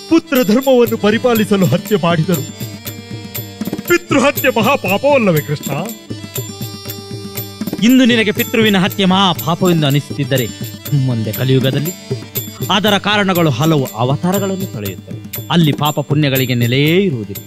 ಪುತ್ರ ಧರ್ಮವನ್ನು ಪರಿಪಾಲಿಸಲು ಹತ್ಯೆ ಮಾಡಿದರು ಪಿತೃಹತ್ಯೆ ಮಹಾಪಾಪವಲ್ಲವೇ ಕೃಷ್ಣ ಇಂದು ನಿನಗೆ ಪಿತೃವಿನ ಹತ್ಯೆ ಮಹಾ ಪಾಪವೆಂದು ಅನಿಸುತ್ತಿದ್ದರೆ ಮುಂದೆ ಕಲಿಯುಗದಲ್ಲಿ ಅದರ ಕಾರಣಗಳು ಹಲವು ಅವತಾರಗಳನ್ನು ತೊಳೆಯುತ್ತವೆ ಅಲ್ಲಿ ಪಾಪ ಪುಣ್ಯಗಳಿಗೆ ನೆಲೆಯೇ ಇರುವುದಿಲ್ಲ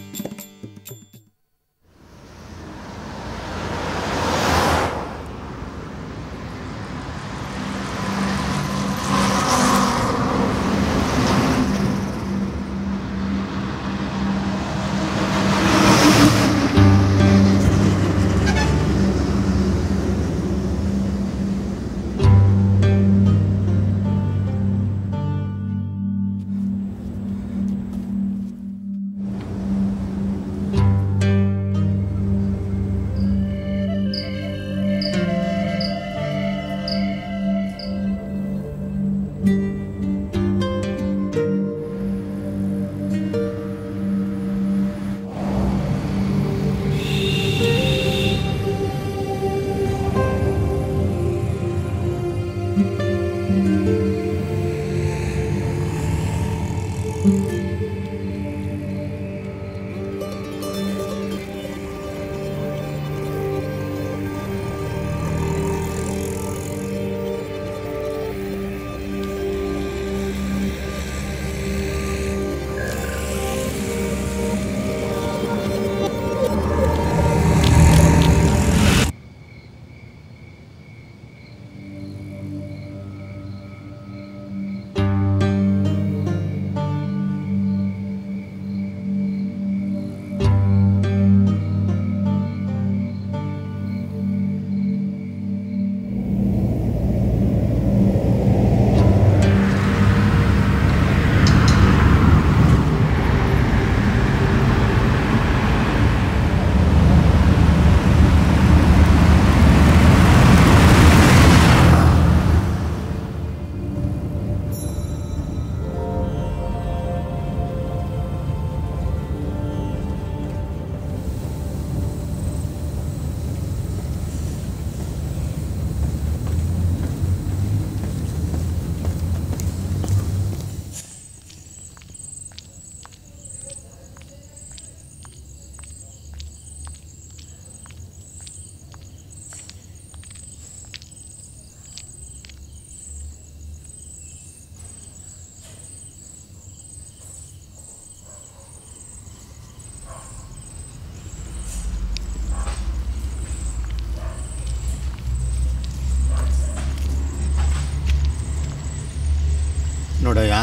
ನೋಡಯ್ಯ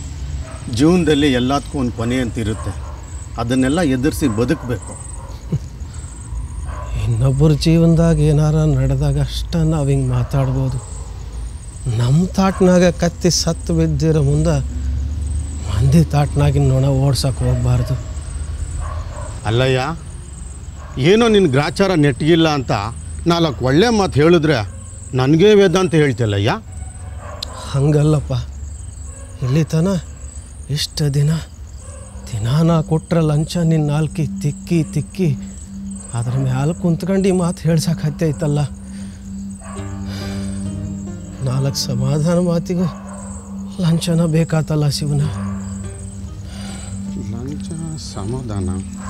ಜೀವನದಲ್ಲಿ ಎಲ್ಲದಕ್ಕೂ ಒಂದು ಕೊನೆ ಅಂತ ಇರುತ್ತೆ ಅದನ್ನೆಲ್ಲ ಎದುರಿಸಿ ಬದುಕಬೇಕು ಇನ್ನೊಬ್ಬರ ಜೀವನದಾಗ ಏನಾರ ನಡೆದಾಗ ಅಷ್ಟ ನಾವು ಹಿಂಗೆ ಮಾತಾಡ್ಬೋದು ನಮ್ಮ ತಾಟ್ನಾಗ ಕತ್ತಿ ಸತ್ತು ಬಿದ್ದಿರೋ ಮುಂದೆ ಮಂದಿ ತಾಟ್ನಾಗಿನ ನೊಣ ಓಡ್ಸಕ್ಕೆ ಹೋಗ್ಬಾರ್ದು ಅಲ್ಲಯ್ಯ ಏನೋ ನಿನ್ನ ಗ್ರಾಚಾರ ನೆಟ್ಗಿಲ್ಲ ಅಂತ ನಾಲ್ಕು ಒಳ್ಳೆ ಮಾತು ಹೇಳಿದ್ರೆ ನನಗೇ ವೇದಾಂತ ಹೇಳ್ತಿಲ್ಲಯ್ಯ ಹಂಗಲ್ಲಪ್ಪ ಇಲ್ಲಿ ತನ ಇಷ್ಟು ದಿನ ದಿನಾನ ಕೊಟ್ರ ಲಂಚ ನಿನ್ನ ನಾಲ್ಕಿ ತಿಕ್ಕಿ ತಿಕ್ಕಿ ಅದ್ರ ಮ್ಯಾಲ ಕುಂತ್ಕೊಂಡು ಈ ಮಾತು ಹೇಳ್ಸಕ್ಕೆ ಹತ್ತೈತಲ್ಲ ನಾಲ್ಕು ಸಮಾಧಾನ ಮಾತಿಗೂ ಲಂಚನ ಬೇಕಾತಲ್ಲ ಶಿವನ ಲಂಚ ಸಮಾಧಾನ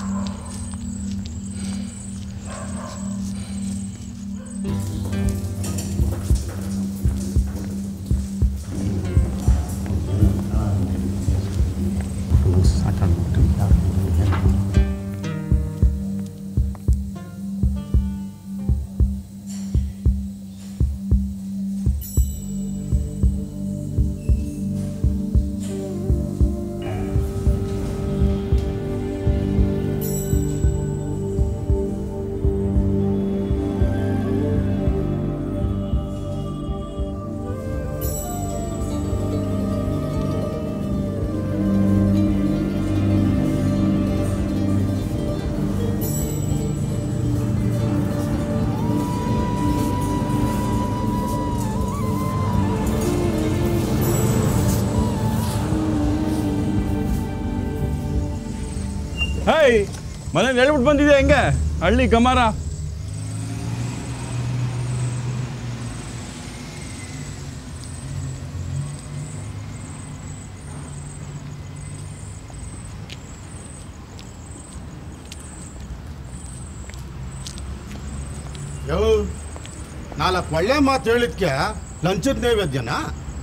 ಹೇಯ್ ಮನೇಲಿ ಹೇಳ್ಬಿಟ್ಟು ಬಂದಿದೆ ಹೆಂಗೆ ಹಳ್ಳಿ ಗಮಾರ ಯೋ ನಾಲ್ಕು ಒಳ್ಳೆ ಮಾತು ಹೇಳಿದ್ಕೆ ಲಂಚದ ನೈವೇದ್ಯನಾ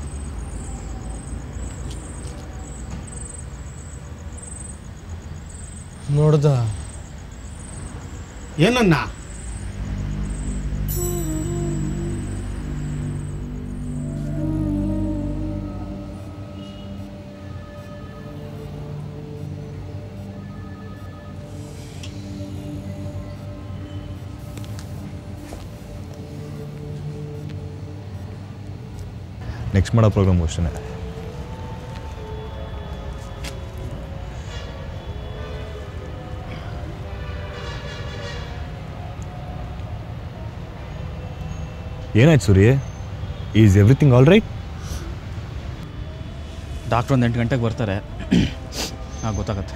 ನೋಡ್ದ ಏನನ್ನ ನೆಕ್ಸ್ಟ್ ಮಾಡೋ ಪ್ರೋಗ್ರಾಮ್ ಅಷ್ಟೇ ಏನಾಯ್ತು Suri is everything all right doctor ಒಂದು ಎಂಟು ಗಂಟೆಗೆ ಬರ್ತಾರೆ ಹಾಂ ಗೊತ್ತಾಗತ್ತೆ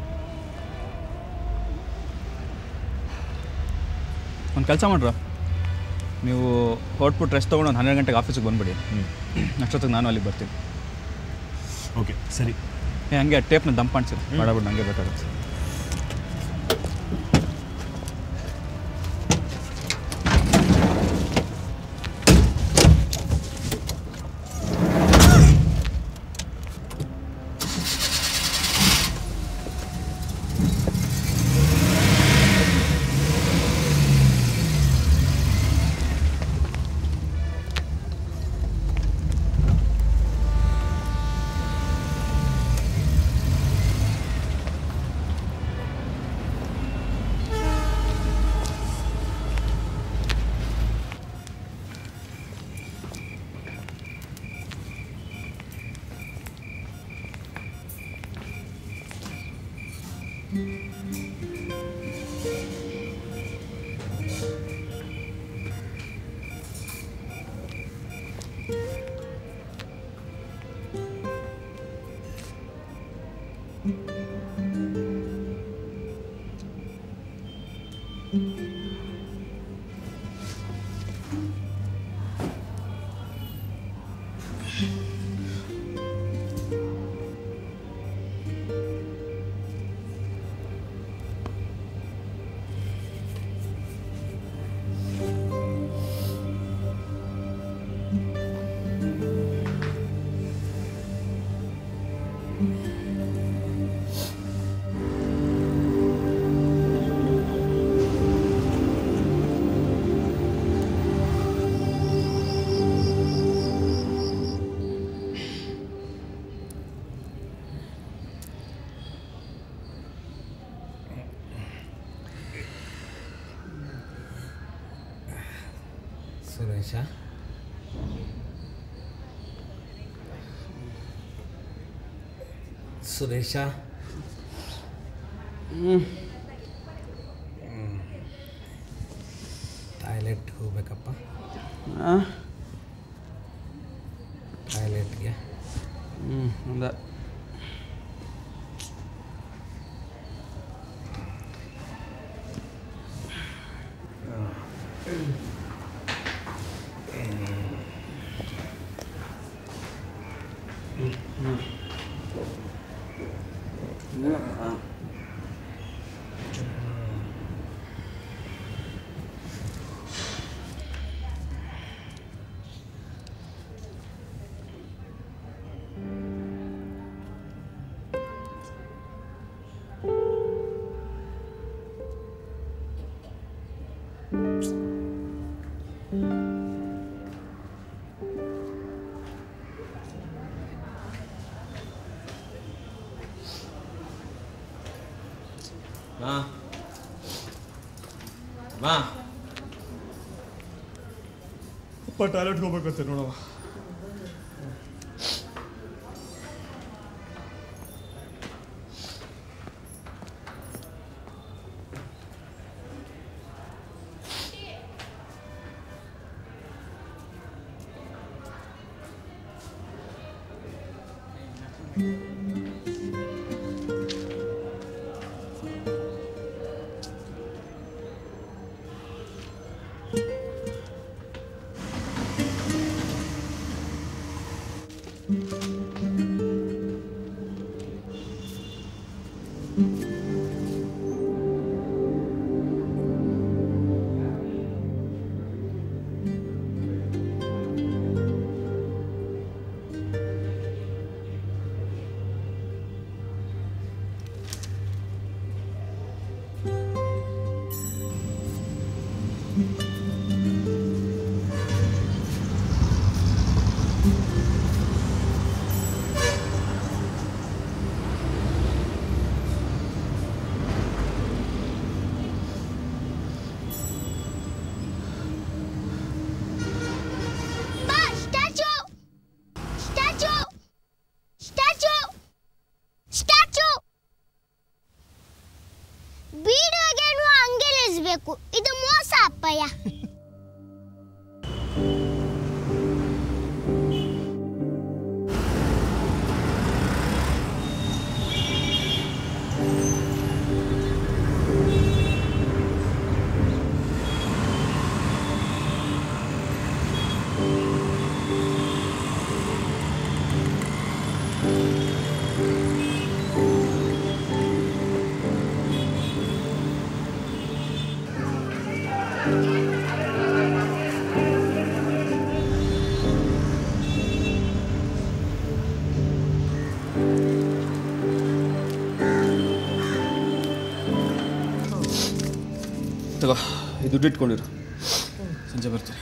ಒಂದು ಕೆಲಸ ಮಾಡ್ರ ನೀವು ಹೊರಟ್ಬಿಟ್ಟು ರೆಸ್ಟ್ ತೊಗೊಂಡು ಒಂದು ಹನ್ನೆರಡು ಗಂಟೆಗೆ ಆಫೀಸಿಗೆ ಬಂದುಬಿಡಿ ಅಷ್ಟೊತ್ತಿಗೆ ನಾನು ಅಲ್ಲಿಗೆ ಬರ್ತೀನಿ ಓಕೆ ಸರಿ ಏ ಹಂಗೆ ಟೇಪ್ನ ದಂಪ್ ಮಾಡ್ಸಿರಿ ಮಾಡಬಿಟ್ಟು ನನಗೆ ಬೇಕಾಗುತ್ತೆ ಸುರೇಶ ಸುರೇಶ ಟಾಯ್ಲೆಟ್ ಹೋಗ್ಬೇಕಪ್ಪ ಟಾಯ್ಲೆಟ್ಗೆ ಹ್ಞೂ ಒಂದ ಮಾ ಮಾ ಅಪ್ಪ ಟಾಯ್ಲೆಟ್ಗೆ ಹೋಗ್ಬೇಕಂತೆ ನೋಡವ ಬೀಡಿಯೋಗೇನು ಹಂಗೆ ನಿಲ್ಲಿಸ್ಬೇಕು ಇದು ಮೋಸ ಅಪ್ಪಯ್ಯ ತಗೋ ಇದು ದುಡ್ಡು ಇಟ್ಕೊಂಡಿರು ಸಂಜೆ ಬರ್ತೀನಿ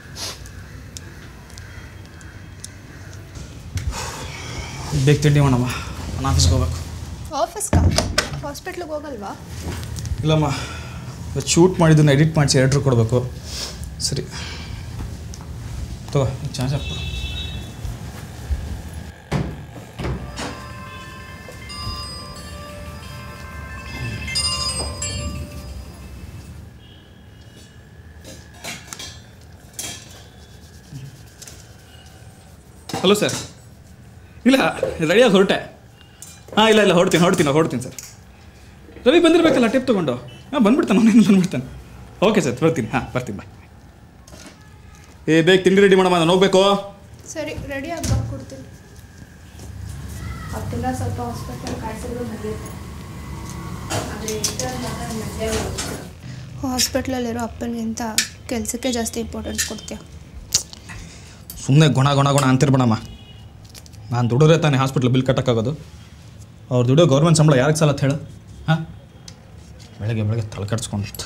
ಬೇಗ ತಿಂಡಿ ಮಾಡಮ್ಮ ನಾನು ಆಫೀಸ್ಗೆ ಹೋಗ್ಬೇಕು ಆಫೀಸ್ಗಾ ಹಾಸ್ಪಿಟ್ಲಿಗೆ ಹೋಗಲ್ವಾ ಇಲ್ಲಮ್ಮ ಇವತ್ತು ಶೂಟ್ ಮಾಡಿದ್ದನ್ನು ಎಡಿಟ್ ಮಾಡಿಸಿ ಎಡಿಟ್ರ್ ಕೊಡಬೇಕು ಸರಿ ತಗೋ ಚಾರ್ಜ್ ಹಾಕ್ಬಿಡು ಹಲೋ ಸರ್ ಇಲ್ಲ ರೆಡಿಯಾಗಿ ಹೊರಟೆ ಹಾಂ ಇಲ್ಲ ಇಲ್ಲ ಹೊರಡ್ತೀನಿ ಹೊರಡ್ತೀನಿ ಹೊರಡ್ತೀನಿ ಸರ್ ರವಿ ಬಂದಿರಬೇಕಲ್ಲ ಟಿಪ್ ತೊಗೊಂಡು ಹಾಂ ಬಂದ್ಬಿಡ್ತಾನೆ ಅವನೇನು ಬಂದ್ಬಿಡ್ತಾನೆ ಓಕೆ ಸರ್ ಬರ್ತೀನಿ ಹಾಂ ಬರ್ತೀನಿ ಬಾಯ್ ಏ ಬೇಗ ತಿಂಡಿ ರೆಡಿ ಮಾಡಮ್ಮ ನಾನು ಹೋಗ್ಬೇಕು ಸರಿ ರೆಡಿ ಆಗಿ ಕೊಡ್ತೀನಿ ಅವತ್ತೆಲ್ಲ ಸ್ವಲ್ಪ ಹಾಸ್ಪಿಟಲ್ ಕಾಯಿಸಿದ್ರು ನಡೆಯುತ್ತೆ ಹಾಸ್ಪಿಟ್ಲಲ್ಲಿರೋ ಅಪ್ಪನಿಗಿಂತ ಕೆಲಸಕ್ಕೆ ಜಾಸ್ತಿ ಇಂಪಾರ್ಟೆನ್ಸ್ ಕೊಡ್ತೀಯ ಸುಮ್ಮನೆ ಗುಣ ಗುಣ ಗುಣ ಅಂತಿರ್ಬೇಡಮ್ಮ ನಾನು ದುಡಿದ್ರೆ ತಾನೇ ಹಾಸ್ಪಿಟ್ಲ್ ಬಿಲ್ ಕಟ್ಟಕ್ಕಾಗೋದು ಅವ್ರು ದುಡಿಯೋ ಗೌರ್ಮೆಂಟ್ ಸಂಬಳ ಯಾರಿಗೆ ಸಾಲತ್ ಹೇಳು ಹಾಂ ಬೆಳಗ್ಗೆ ಬೆಳಗ್ಗೆ ತಲೆ ಕೆಡ್ಸ್ಕೊಂಡಿರ್ತ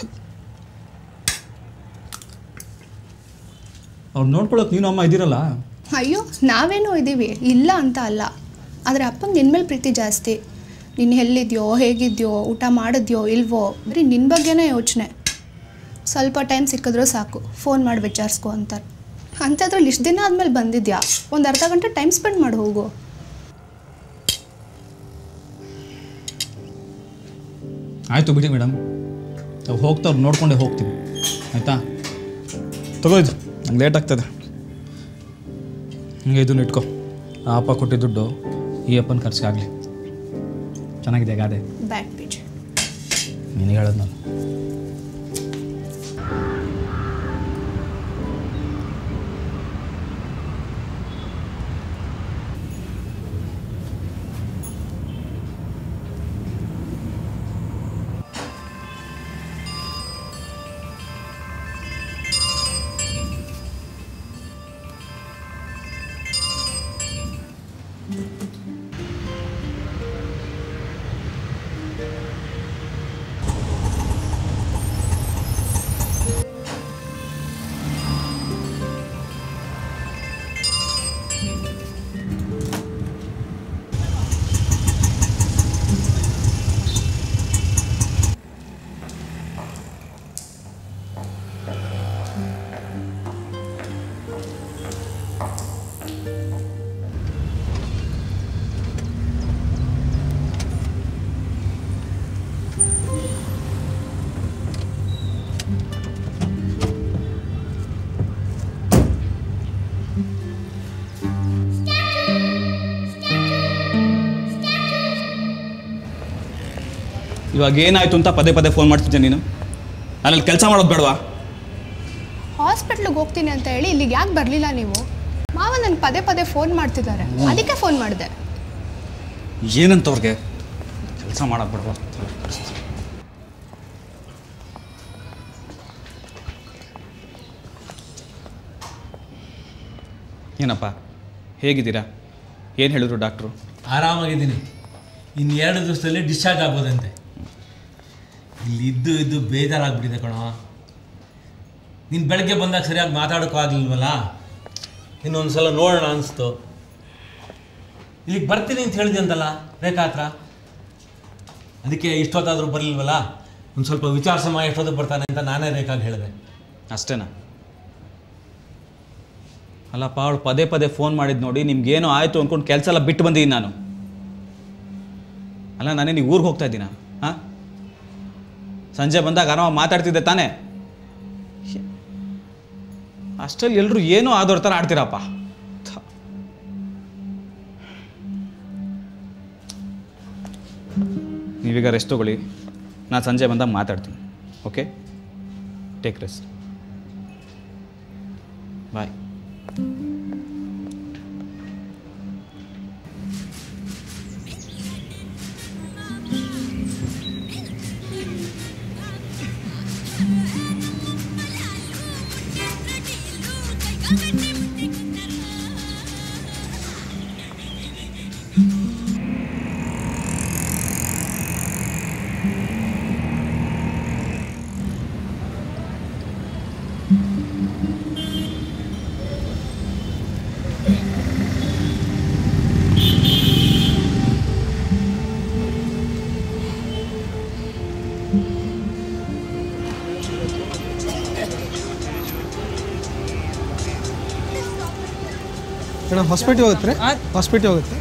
ಅವ್ರು ನೋಡ್ಕೊಳಕ್ಕೆ ನೀನು ಅಮ್ಮ ಇದ್ದೀರಲ್ಲ ಅಯ್ಯೋ ನಾವೇನೋ ಇದ್ದೀವಿ ಇಲ್ಲ ಅಂತ ಅಲ್ಲ ಆದರೆ ಅಪ್ಪಂಗೆ ನಿನ್ನ ಮೇಲೆ ಪ್ರೀತಿ ಜಾಸ್ತಿ ನೀನು ಎಲ್ಲಿದ್ಯೋ ಹೇಗಿದ್ಯೋ ಊಟ ಮಾಡಿದ್ಯೋ ಇಲ್ವೋ ಬರೀ ನಿನ್ನ ಬಗ್ಗೆನೇ ಯೋಚನೆ ಸ್ವಲ್ಪ ಟೈಮ್ ಸಿಕ್ಕಿದ್ರೂ ಸಾಕು ಫೋನ್ ಮಾಡಿ ವಿಚಾರಿಸ್ಕೊ ಅಂತಾರೆ ಅಂಥದ್ರಲ್ಲಿ ಇಷ್ಟು ದಿನ ಆದಮೇಲೆ ಬಂದಿದ್ಯಾ ಒಂದು ಅರ್ಧ ಗಂಟೆ ಟೈಮ್ ಸ್ಪೆಂಡ್ ಮಾಡಿ ಹೋಗು ಆಯಿತು ಬಿಡಿ ಮೇಡಮ್ ನಾವು ಹೋಗ್ತಾವ್ರು ನೋಡ್ಕೊಂಡೇ ಹೋಗ್ತೀವಿ ಆಯಿತಾ ತಗೋಯ್ತು ನಂಗೆ ಲೇಟ್ ಆಗ್ತದೆ ಹಂಗೆ ಇದನ್ನು ಇಟ್ಕೊ ಆ ಅಪ್ಪ ಕೊಟ್ಟಿದ್ದ ದುಡ್ಡು ಈ ಅಪ್ಪನ ಖರ್ಚಿಗಾಗಲಿ ಚೆನ್ನಾಗಿದೆ ಗಾದೆ ಬ್ಯಾಡ್ ಪೀಜ್ ನಿನಗೆ ಹೇಳೋದು ನಾನು ಇವಾಗ ಏನಾಯ್ತು ಅಂತ ಪದೇ ಪದೇ ಫೋನ್ ಮಾಡ್ತಿದ್ದೆ ನೀನು ಅಲ್ಲಿ ಕೆಲಸ ಮಾಡೋದು ಬೇಡವಾ ಹಾಸ್ಪಿಟ್ಲಿಗೆ ಹೋಗ್ತೀನಿ ಅಂತ ಹೇಳಿ ಇಲ್ಲಿಗೆ ಯಾಕೆ ಬರಲಿಲ್ಲ ನೀವು ಮಾವ ನನಗೆ ಪದೇ ಪದೇ ಫೋನ್ ಮಾಡ್ತಿದ್ದಾರೆ ಅದಕ್ಕೆ ಫೋನ್ ಮಾಡಿದೆ ಏನಂತವ್ರಿಗೆ ಕೆಲಸ ಮಾಡೋದು ಬೇಡವಾ ಏನಪ್ಪ ಹೇಗಿದ್ದೀರಾ ಏನು ಹೇಳಿದ್ರು ಡಾಕ್ಟ್ರು ಆರಾಮಾಗಿದ್ದೀನಿ ಇನ್ನು ಎರಡು ದಿವಸದಲ್ಲಿ ಡಿಸ್ಚಾರ್ಜ್ ಆಗ್ಬೋದಂತೆ ಇಲ್ಲಿ ಇದ್ದು ಇದ್ದು ಬೇಜಾರಾಗ್ಬಿಟ್ಟಿದೆ ಕಣೋ ನೀನು ಬೆಳಗ್ಗೆ ಬಂದಾಗ ಸರಿಯಾಗಿ ಮಾತಾಡೋಕ್ಕೂ ಆಗಲಿಲ್ವಲ್ಲ ಇನ್ನೊಂದು ಸಲ ನೋಡೋಣ ಅನಿಸ್ತು ಇಲ್ಲಿಗೆ ಬರ್ತೀನಿ ಅಂತ ಹೇಳಿದೆ ಅಂತಲ್ಲ ರೇಖಾ ಹತ್ರ ಅದಕ್ಕೆ ಇಷ್ಟೊತ್ತಾದರೂ ಬರಲಿಲ್ವಲ್ಲ ಒಂದು ಸ್ವಲ್ಪ ವಿಚಾರಿಸಮ್ಮ ಎಷ್ಟೊತ್ತಿಗೆ ಬರ್ತಾನೆ ಅಂತ ನಾನೇ ರೇಖಾಗೆ ಹೇಳಿದೆ ಅಷ್ಟೇನಾ ಅಲ್ಲಪ್ಪ ಅವಳು ಪದೇ ಪದೇ ಫೋನ್ ಮಾಡಿದ್ದು ನೋಡಿ ನಿಮ್ಗೇನೋ ಆಯಿತು ಅಂದ್ಕೊಂಡು ಕೆಲಸ ಎಲ್ಲ ಬಿಟ್ಟು ಬಂದಿದ್ದೀನಿ ನಾನು ಅಲ್ಲ ನಾನೇ ನೀವು ಊರಿಗೆ ಹೋಗ್ತಾ ಇದ್ದೀನ ಹಾಂ ಸಂಜೆ ಬಂದಾಗ ಆರಾಮ ಮಾತಾಡ್ತಿದ್ದೆ ತಾನೇ ಅಷ್ಟರಲ್ಲಿ ಎಲ್ಲರೂ ಏನೋ ಆದವ್ರ ಥರ ಆಡ್ತೀರಪ್ಪ ಥ. ನೀವೀಗ ರೆಸ್ಟ್ ತಗೊಳ್ಳಿ ನಾನು ಸಂಜೆ ಬಂದಾಗ ಮಾತಾಡ್ತೀನಿ ಓಕೆ ಟೇಕ್ ರೆಸ್ಟ್ ಬಾಯ್ ಅಣ್ಣ ಹಾಸ್ಪಿಟ್ಲ್ ಹೋಗುತ್ತೆ ಹಾಸ್ಪಿಟ್ಲ್ ಹೋಗುತ್ತೆ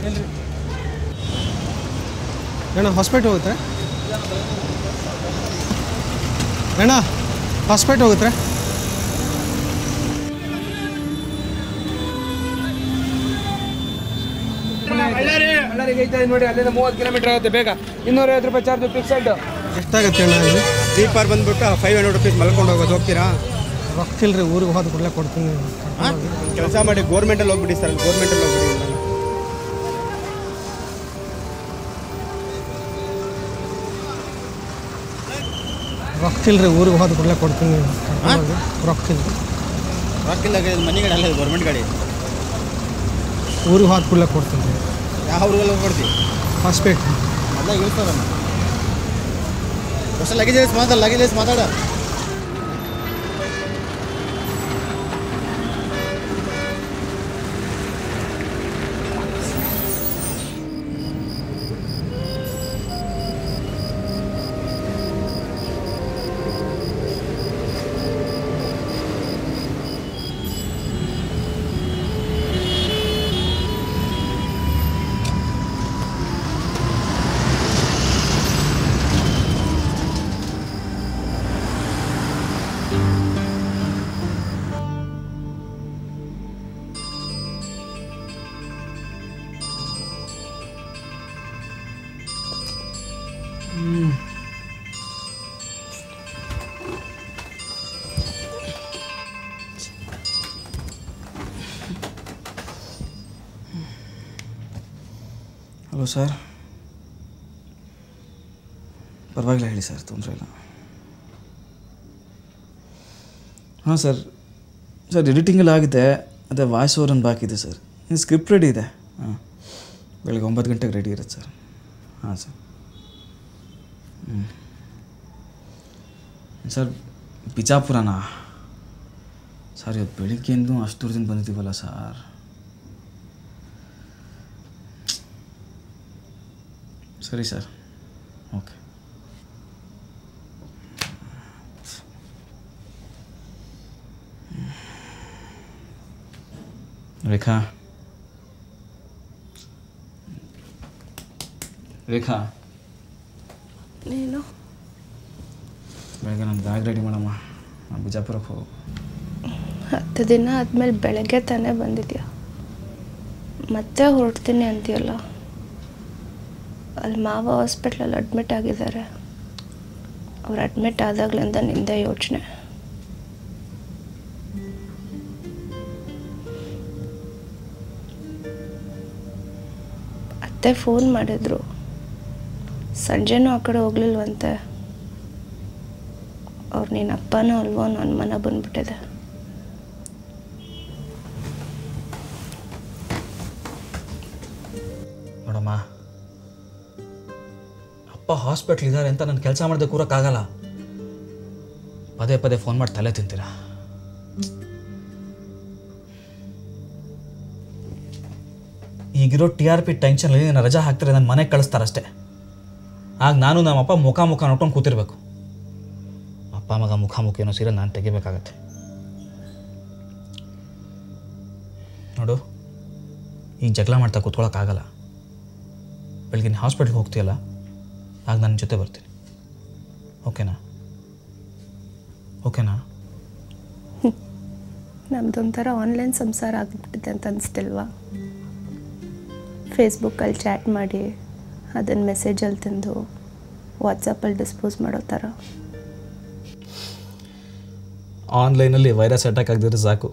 ಅಣ್ಣ ಹಾಸ್ಪಿಟ್ಲ್ ಹೋಗುತ್ತೆ ಅಣ್ಣ ಹಾಸ್ಪಿಟ್ಲ್ ಹೋಗುತ್ತೆ ನೋಡಿ ಅಲ್ಲಿಂದ ಮೂವತ್ತು ಕಿಲೋಮೀಟರ್ ಆಗುತ್ತೆ ಬೇಗ ಇನ್ನೂರೈವತ್ತು ರೂಪಾಯಿ ಚಾರ್ಜ್ ಫಿಕ್ಸೆಡ್ ಎಷ್ಟಾಗುತ್ತೆ ಅಣ್ಣ ಇಲ್ಲಿ ಸ್ಲೀಪರ್ ಬಂದ್ಬಿಟ್ಟು ಫೈವ್ ಹಂಡ್ರೆಡ್ ರುಪೀಸ್ ಮಲ್ಕೊಂಡು ಹೋಗೋದು ಹೋಗ್ತೀರಾ ರೊಕ್ಕಿಲ್ರಿ ಊರಿಗೆ ಹೋದ ಕೂಡಲೇ ಕೊಡ್ತೀನಿ ಕೆಲಸ ಮಾಡಿ ಗೌರ್ಮೆಂಟಲ್ಲಿ ಹೋಗ್ಬಿಡಿ ಸರ್ ಗೌರ್ಮೆಂಟಲ್ಲಿ ಹೋಗ್ಬಿಡಿ ರೊಕ್ಕಿಲ್ರಿ ಊರಿಗೆ ಹೋದ ಕೂಡಲೇ ಕೊಡ್ತೀನಿ ರೊಕ್ಕಿಲ್ಲ ರೊಕ್ಕಿಲ್ಲ ಮನೆ ಗಾಡಿ ಅಲ್ಲ ಗೌರ್ಮೆಂಟ್ ಗಾಡಿ ಊರಿಗೆ ಹೋದ ಕೂಡಲೇ ಕೊಡ್ತೀನಿ ರೀ ಯಾವ ಊರಿಗೆಲ್ಲ ಕೊಡ್ತೀವಿ ಹಾಸ್ಪಿಟ್ಲ್ ಅಲ್ಲ ಇಳಿಸ್ತದಮ್ಮ ಹೊಸ ಲಗೇಜ್ ಮಾತಾಡ ಲಗೇಜ್ ಮಾತಾಡ ಹಲೋ ಸರ್ ಪರವಾಗಿಲ್ಲ ಹೇಳಿ ಸರ್ ತೊಂದರೆ ಇಲ್ಲ ಹಾಂ ಸರ್ ಸರ್ ಎಡಿಟಿಂಗ್ ಎಲ್ಲ ಆಗಿದೆ ಅದೇ ವಾಯ್ಸ್ ಓವರ್ ಒಂದು ಬಾಕಿ ಇದೆ ಸರ್ ಇನ್ನು ಸ್ಕ್ರಿಪ್ಟ್ ರೆಡಿ ಇದೆ ಹಾಂ ಬೆಳಗ್ಗೆ ಒಂಬತ್ತು ಗಂಟೆಗೆ ರೆಡಿ ಇರುತ್ತೆ ಸರ್ ಹಾಂ ಸರ್ ಹ್ಞೂ ಸರ್ ಬಿಜಾಪುರನಾ ಸರ್ ಇವತ್ತು ಬೆಳಿಗ್ಗೆಯಿಂದ ಅಷ್ಟು ದೂರದಿಂದ ಬಂದಿದ್ದೀವಲ್ಲ ಸರ್ ಸರಿ ಸರ್ ಓಕೆ ರೇಖಾ ರೇಖಾ ನೀನು ಬೆಳಗ್ಗೆ ನಾನು ಬ್ಯಾಗ್ ರೆಡಿ ಮಾಡಮ್ಮ ನಾನು ಬಿಜಾಪುರಕ್ಕೆ ಹೋಗು ಹತ್ತು ದಿನ ಆದಮೇಲೆ ಬೆಳಗ್ಗೆ ತಾನೇ ಬಂದಿದ್ಯಾ ಮತ್ತೆ ಹೊರಡ್ತೀನಿ ಅಂತೀಯಲ್ಲ ಅಲ್ಲಿ ಮಾವ ಹಾಸ್ಪಿಟ್ಲಲ್ಲಿ ಅಡ್ಮಿಟ್ ಆಗಿದ್ದಾರೆ ಅವ್ರು ಅಡ್ಮಿಟ್ ಆದಾಗ್ಲಿಂದ ನಿಂದೆ ಯೋಚನೆ ಅತ್ತೆ ಫೋನ್ ಮಾಡಿದ್ರು ಸಂಜೆನೂ ಆ ಕಡೆ ಹೋಗ್ಲಿಲ್ವಂತೆ ಅವ್ರು ನೀನು ಅಪ್ಪನೋ ಅಲ್ವೋ ಅನ್ನೋ ಅನುಮಾನ ಬಂದ್ಬಿಟ್ಟಿದೆ ನೋಡಮ್ಮ ಅಪ್ಪ ಹಾಸ್ಪಿಟ್ಲ್ ಇದ್ದಾರೆ ಅಂತ ನಾನು ಕೆಲಸ ಮಾಡದೆ ಕೂರಕ್ಕಾಗಲ್ಲ ಪದೇ ಪದೇ ಫೋನ್ ಮಾಡಿ ತಲೆ ತಿಂತೀರಾ ಈಗಿರೋ ಟಿ ಆರ್ ಪಿ ಟೆನ್ಷನಲ್ಲಿ ನಾನು ರಜಾ ಹಾಕ್ತಾರೆ ನನ್ನ ಮನೆಗೆ ಕಳಿಸ್ತಾರಷ್ಟೇ ಆಗ ನಾನು ನಮ್ಮಪ್ಪ ಮುಖ ಮುಖ ನೋಡ್ಕೊಂಡು ಕೂತಿರ್ಬೇಕು ಅಪ್ಪ ಮಗ ಮುಖಾಮುಖಿ ಏನೋ ಸೀರೆ ನಾನು ತೆಗಿಬೇಕಾಗತ್ತೆ ನೋಡು ಈಗ ಜಗಳ ಮಾಡ್ತಾ ಕೂತ್ಕೊಳ್ಳೋಕ್ಕಾಗಲ್ಲ ಬೆಳಗ್ಗೆ ಹಾಸ್ಪಿಟ್ಲ್ಗೆ ಹೋಗ್ತೀಯಲ್ಲ ಆಗ ನನ್ನ ಜೊತೆ ಬರ್ತೀನಿ ಓಕೆನಾ ಓಕೆನಾ ನಮ್ದೊಂಥರ ಆನ್ಲೈನ್ ಸಂಸಾರ ಆಗಿಬಿಟ್ಟಿದೆ ಅಂತ ಅನಿಸ್ತಿಲ್ವಾ ಫೇಸ್ಬುಕ್ಕಲ್ಲಿ ಚಾಟ್ ಮಾಡಿ ಅದನ್ನು ಮೆಸೇಜಲ್ಲಿ ತಿಂದು ವಾಟ್ಸಪ್ಪಲ್ಲಿ ಡಿಸ್ಪೋಸ್ ಮಾಡೋ ಥರ ಆನ್ಲೈನಲ್ಲಿ ವೈರಸ್ ಅಟ್ಯಾಕ್ ಆಗದಿದ್ರೆ ಸಾಕು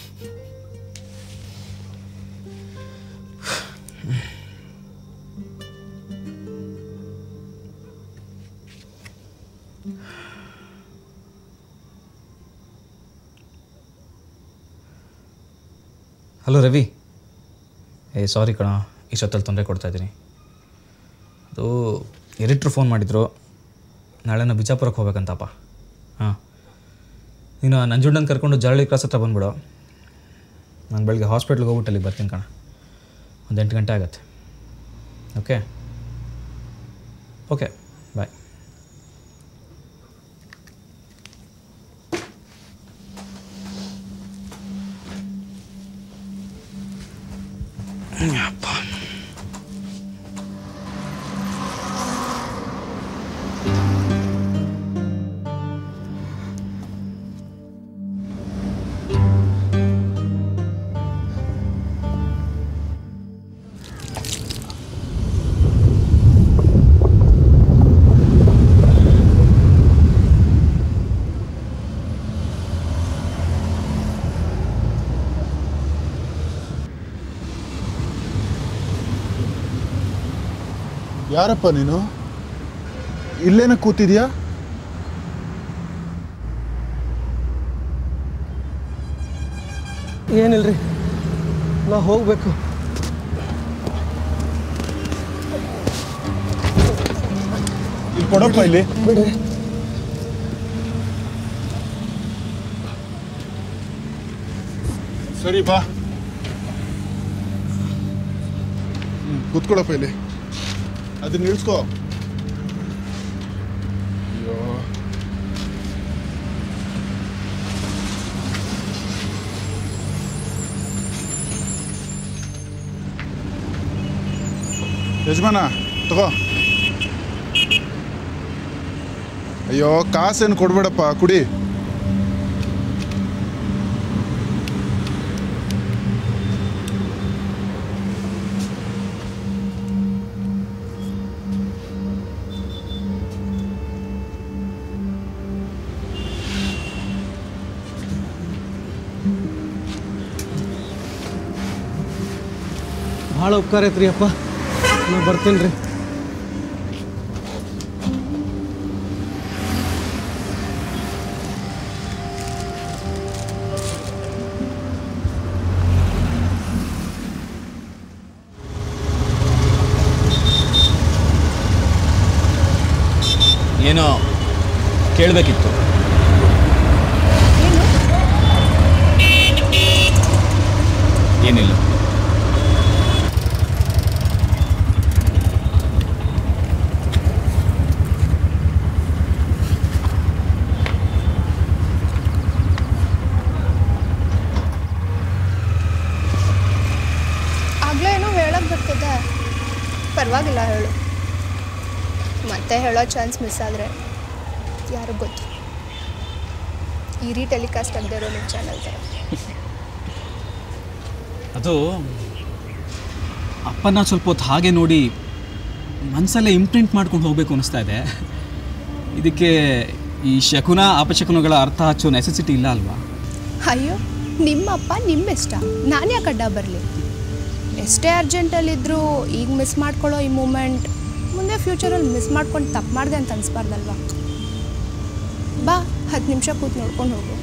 ಹಲೋ ರವಿ ಏ ಸಾರಿ ಕಣ ಇಷ್ಟೊತ್ತಲ್ಲಿ ತೊಂದರೆ ಕೊಡ್ತಾಯಿದ್ದೀನಿ ಅದು ಎಡಿಟ್ರು ಫೋನ್ ಮಾಡಿದ್ರು ನಾಳೆ ನಾವು ಬಿಜಾಪುರಕ್ಕೆ ಹೋಗ್ಬೇಕಂತಪ್ಪ ಹಾಂ ನೀನು ಆ ನಂಜುಂಡನ ಕರ್ಕೊಂಡು ಜರಳಿ ಕ್ರಾಸ್ ಹತ್ರ ಬಂದ್ಬಿಡು ನಾನು ಬೆಳಗ್ಗೆ ಹಾಸ್ಪಿಟ್ಲಿಗೆ ಹೋಗ್ಬಿಟ್ಟು ಅಲ್ಲಿಗೆ ಬರ್ತೀನಿ ಕಣ ಒಂದು ಎಂಟು ಗಂಟೆ ಆಗತ್ತೆ ಓಕೆ ಓಕೆ ಬಾಯ್ ಯಾರಪ್ಪ ನೀನು ಇಲ್ಲೇನ ಕೂತಿದ್ಯಾ ಏನಿಲ್ರಿ ನಾ ಹೋಗಬೇಕು ಇಲ್ಲಿ ಕೊಡಪ್ಪ ಇಲ್ಲಿ ಬಿಡ್ರಿ ಸರಿ ಬಾ ಹ್ಮ್, ಕೂತ್ಕೊಳಪ್ಪ ಇಲ್ಲಿ ಅದನ್ನ ನಿಲ್ಸ್ಕೋ ಅಯ್ಯೋ ಯಜಮಾನ ತಗೋ ಅಯ್ಯೋ ಕಾಸೇನು ಕೊಡ್ಬೇಡಪ್ಪ ಕುಡಿ ಭಾಳ ಉಪಕಾರ ಐತ್ರಿ ಅಪ್ಪ ನಾ ಬರ್ತೀನಿ ರೀ ಏನೋ ಕೇಳಬೇಕಿತ್ತು ಏನಿಲ್ಲ ಆಗಲೇ ಏನೋ ಹೇಳಕ್ಕೆ ಬರ್ತಿದ್ದೆ ಪರವಾಗಿಲ್ಲ ಹೇಳು ಮತ್ತೆ ಹೇಳೋ ಚಾನ್ಸ್ ಮಿಸ್ ಆದರೆ ಯಾರಿಗೂ ಗೊತ್ತು ಈ ರೀ ಟೆಲಿಕಾಸ್ಟ್ ಆಗದೆ ಇರೋ ನಿಮ್ಮ ಚಾನಲ್ ಥರ ಅದು ಅಪ್ಪನ ಸ್ವಲ್ಪ ಹೊತ್ತು ಹಾಗೆ ನೋಡಿ ಮನಸ್ಸಲ್ಲೇ ಇಂಪ್ರಿಂಟ್ ಮಾಡ್ಕೊಂಡು ಹೋಗಬೇಕು ಅನಿಸ್ತಾ ಇದೆ ಇದಕ್ಕೆ ಈ ಶಕುನ ಅಪಶಕುನಗಳ ಅರ್ಥ ಹಚ್ಚೋ ನೆಸೆಸಿಟಿ ಇಲ್ಲ ಅಲ್ವಾ ಅಯ್ಯೋ ನಿಮ್ಮಪ್ಪ ನಿಮ್ಮ ಇಷ್ಟ ನಾನು ಯಾಕೆ ಅಡ್ಡ ಬರಲಿ ಎಷ್ಟೇ ಅರ್ಜೆಂಟಲ್ಲಿದ್ದರೂ ಈಗ ಮಿಸ್ ಮಾಡ್ಕೊಳ್ಳೋ ಈ ಮೂಮೆಂಟ್ ಮುಂದೆ ಫ್ಯೂಚರಲ್ಲಿ ಮಿಸ್ ಮಾಡ್ಕೊಂಡು ತಪ್ಪು ಮಾಡಿದೆ ಅಂತ ಅನಿಸ್ಬಾರ್ದಲ್ವಾ ಬಾ ಹತ್ತು ನಿಮಿಷ ಕೂತ್ ನೋಡ್ಕೊಂಡು ಹೋಗು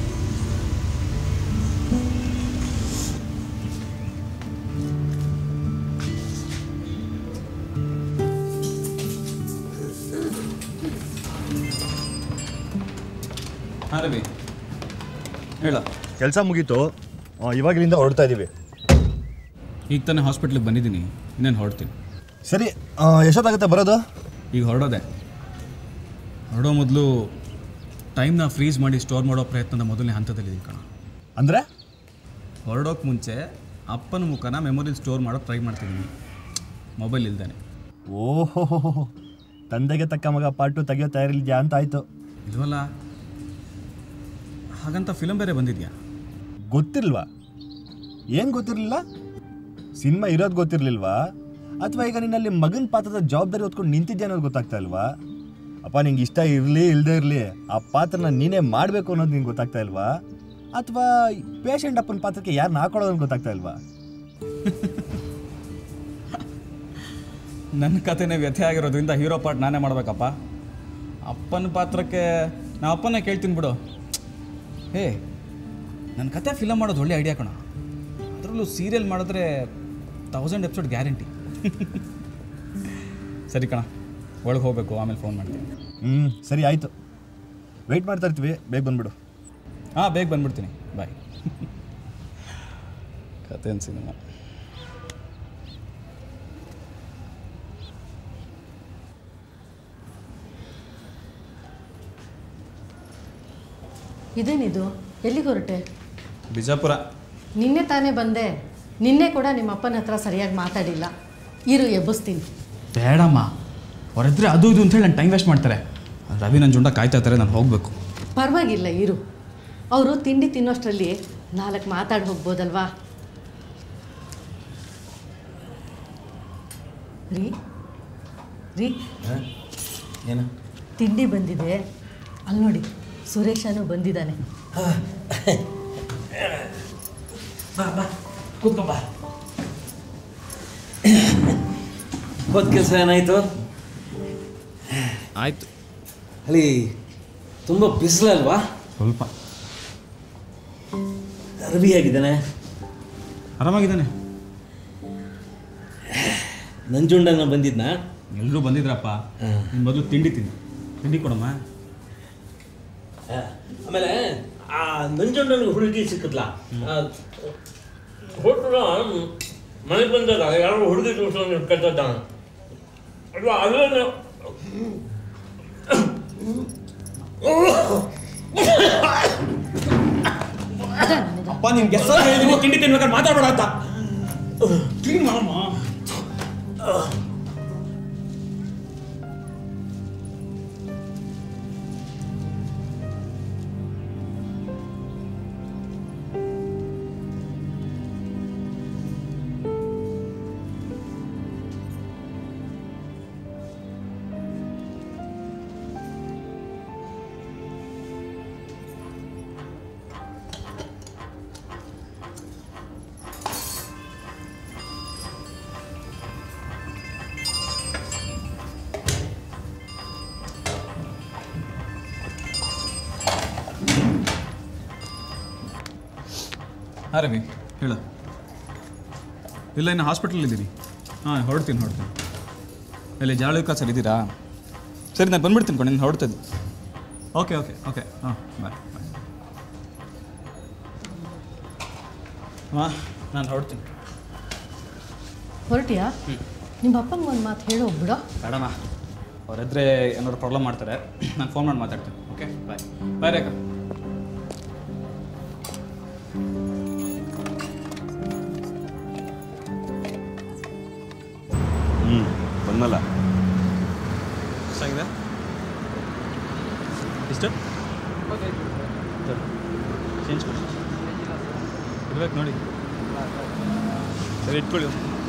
ಹಾಂ ರವಿ ಹೇಳ ಕೆಲಸ ಮುಗೀತು ಆ, ಇವಾಗ ಇಲ್ಲಿಂದ ಹೊರಡ್ತಾ ಇದ್ದೀವಿ ಈಗ ತಾನೇ ಹಾಸ್ಪಿಟ್ಲಿಗೆ ಬಂದಿದ್ದೀನಿ ಇನ್ನೇನು ಹೊರಡ್ತೀನಿ ಸರಿ ಆ, ಎಷ್ಟೊತ್ತಾಗುತ್ತೆ ಬರೋದು ಈಗ ಹೊರಡೋದೆ ಹೊರಡೋ ಮೊದಲು ಟೈಮ್ನ ಫ್ರೀಸ್ ಮಾಡಿ ಸ್ಟೋರ್ ಮಾಡೋ ಪ್ರಯತ್ನದ ಮೊದಲನೇ ಹಂತದಲ್ಲಿದ್ದೀನಿ ಕಣ ಅಂದರೆ ಹೊರಡೋಕೆ ಮುಂಚೆ ಅಪ್ಪನ ಮುಖನ ಮೆಮೊರಿ ಸ್ಟೋರ್ ಮಾಡೋಕೆ ಟ್ರೈ ಮಾಡ್ತಿದ್ದೀನಿ ಮೊಬೈಲ್ ಇಲ್ದೇನೆ ಓಹೋ ತಂದೆಗೆ ತಕ್ಕ ಮಗ ಪಾಟು ತೆಗಿಯೋ ತಯಾರಿದ್ಯಾ ಅಂತ ಆಯ್ತು ಇಲ್ವಲ್ಲ ಹಾಗಂತ ಫಿಲಮ್ ಬೇರೆ ಬಂದಿದ್ಯಾ ಗೊತ್ತಿಲ್ವಾ ಏನು ಗೊತ್ತಿರಲಿಲ್ಲ ಸಿನಿಮಾ ಇರೋದು ಗೊತ್ತಿರಲಿಲ್ವಾ ಅಥವಾ ಈಗ ನಿನ್ನಲ್ಲಿ ಮಗನ ಪಾತ್ರದ ಜವಾಬ್ದಾರಿ ಹೊತ್ಕೊಂಡು ನಿಂತಿದ್ಯಾ ಅನ್ನೋದು ಗೊತ್ತಾಗ್ತಾ ಇಲ್ವಾ ಅಪ್ಪ ನಿಂಗೆ ಇಷ್ಟ ಇರಲಿ ಇಲ್ಲದೆ ಇರಲಿ ಆ ಪಾತ್ರನ ನೀನೇ ಮಾಡಬೇಕು ಅನ್ನೋದು ನಿಂಗೆ ಗೊತ್ತಾಗ್ತಾ ಇಲ್ವಾ ಅಥವಾ ಪೇಷಂಟ್ ಅಪ್ಪನ ಪಾತ್ರಕ್ಕೆ ಯಾರನ್ನ ಹಾಕೊಳ್ಳೋದು ಅಂತ ಗೊತ್ತಾಗ್ತಾ ಇಲ್ವಾ ನನ್ನ ಕಥೆನೇ ವ್ಯಥೆ ಆಗಿರೋದ್ರಿಂದ ಹೀರೋ ಪಾರ್ಟ್ ನಾನೇ ಮಾಡಬೇಕಪ್ಪ ಅಪ್ಪನ ಪಾತ್ರಕ್ಕೆ ನಾ ಅಪ್ಪನೇ ಕೇಳ್ತೀನಿ ಬಿಡು ಹೇ ನನ್ನ ಕತೆ ಫಿಲಮ್ ಮಾಡೋದು ಒಳ್ಳೆ ಐಡಿಯಾ ಕಣ ಅದರಲ್ಲೂ ಸೀರಿಯಲ್ ಮಾಡಿದ್ರೆ ತೌಸಂಡ್ ಎಪಿಸೋಡ್ ಗ್ಯಾರಂಟಿ ಸರಿ ಕಣ ಒಳಗೆ ಹೋಗಬೇಕು ಆಮೇಲೆ ಫೋನ್ ಮಾಡ್ತೀನಿ ಹ್ಞೂ ಸರಿ ಆಯಿತು ವೆಯ್ಟ್ ಮಾಡ್ತಾ ಇರ್ತೀವಿ ಬೇಗ ಬಂದ್ಬಿಡು ಹಾಂ ಬೇಗ ಬಂದ್ಬಿಡ್ತೀನಿ ಬಾಯ್ ಕತೆ ಸಿನಿಮಾ ಇದೇನಿದು ಎಲ್ಲಿಗೆ ಹೊರಟೆ ಬಿಜಾಪುರ ನಿನ್ನೆ ತಾನೇ ಬಂದೆ ನಿನ್ನೆ ಕೂಡ ನಿಮ್ಮ ಅಪ್ಪನ ಹತ್ರ ಸರಿಯಾಗಿ ಮಾತಾಡಿಲ್ಲ ಇರು ಎಬ್ಬಿಸ್ತೀನಿ ಬೇಡಮ್ಮ ಅವರಿದ್ರೆ ಅದು ಇದು ಅಂತೇಳಿ ನಾನು ಟೈಮ್ ವೇಸ್ಟ್ ಮಾಡ್ತಾರೆ ರವಿ ನನ್ನ ಜುಂಡ ಕಾಯ್ತಾ ಇರ್ತಾರೆ ನಾನು ಹೋಗಬೇಕು ಪರವಾಗಿಲ್ಲ ಇರು ಅವರು ತಿಂಡಿ ತಿನ್ನೋಷ್ಟರಲ್ಲಿ ನಾಲ್ಕು ಮಾತಾಡಿ ಹೋಗ್ಬೋದಲ್ವಾ ರೀ ರೀ ಏನು ತಿಂಡಿ ಬಂದಿದೆ ಅಲ್ಲಿ ನೋಡಿ ಸುರೇಶನು ಬಂದಿದ್ದಾನೆ ಬಾ ಬಾ ಕೂತ್ಕೊ ಬಾ ಹೋದ ಕೆಲಸ ಏನಾಯಿತು ಆಯಿತು ಅಲ್ಲಿ ತುಂಬ ಬಿಸಿಲಲ್ವಾ ಸ್ವಲ್ಪ ರವಿ ಆಗಿದ್ದಾನೆ ಆರಾಮಾಗಿದ್ದಾನೆ ನಂಜುಂಡನ ಬಂದಿದ್ನಾ ಎಲ್ಲರೂ ಬಂದಿದ್ರಪ್ಪ ನಿನ್ನ ಮೊದಲು ತಿಂಡಿ ತಿಂದು ತಿಂಡಿ ಕೊಡಮ್ಮ ಆಮೇಲೆ ಆ ನಂಜುಂಡನ ಹುಡುಗಿ ಸಿಕ್ಕತ್ಲ ಹೋಟ್ಲ ಮನೆಗೆ ಬಂದಾಗ ಯಾರೋ ಹುಡುಗಿ ತೋರಿಸ್ಕೊಂಡು ಇಟ್ಕೊಳ್ತಾ ಅಲ್ವಾ ಅಲ್ಲೇ ಅಪ್ಪ ನಿನ್ಗೆ ಎಸ್ ಹೇಳಿದೀನಿ ತಿಂಡಿ ತಿನ್ಬೇಕಾದ್ರೆ ಮಾತಾಡೋಣ ಅಂತ ಕ್ಲೀನ್ ಮಾಡಮ್ಮ ಹಾಂ ರವಿ ಹೇಳು ಇಲ್ಲ ಇನ್ನು ಹಾಸ್ಪಿಟಲ್ ಇದ್ದೀನಿ ಹಾಂ ಹೊರಡ್ತೀನಿ ಹೊರಡ್ತೀನಿ ಇಲ್ಲಿ ಜಾಳಿಕ ಸರ್ ಇದ್ದೀರಾ ಸರಿ ನಾನು ಬಂದ್ಬಿಡ್ತೀನಿ ಕಣ ನಿನ್ನ ಹೊರಡ್ತಿದ್ದೆ ಓಕೆ ಓಕೆ ಓಕೆ ಹಾಂ ಬಾಯ್ ಬಾಯ್ ಹಾಂ ನಾನು ಹೊರಡ್ತೀನಿ ಹೊರಟಿಯಾ ನಿಮ್ಮ ಅಪ್ಪಂಗೆ ಒಂದು ಮಾತು ಹೇಳಿ ಹೋಗ್ಬಿಡೋ ಬೇಡಮ್ಮ ಅವರಿದ್ರೆ ಏನಾದ್ರು ಪ್ರಾಬ್ಲಮ್ ಮಾಡ್ತಾರೆ ನಾನು ಫೋನ್ ಮಾಡಿ ಮಾತಾಡ್ತೀನಿ ಓಕೆ ಬಾಯ್ ಬಾಯ್ ರೇಖಾ ಹ್ಞೂ ಬಂದಲ್ಲ ಎಷ್ಟಾಗಿದೆ ಎಷ್ಟು ಚೇಂಜ್ ಕೊಡಿ ಇರ್ಬೇಕು ನೋಡಿ ಸರಿ ಇಟ್ಕೊಳ್ಳಿ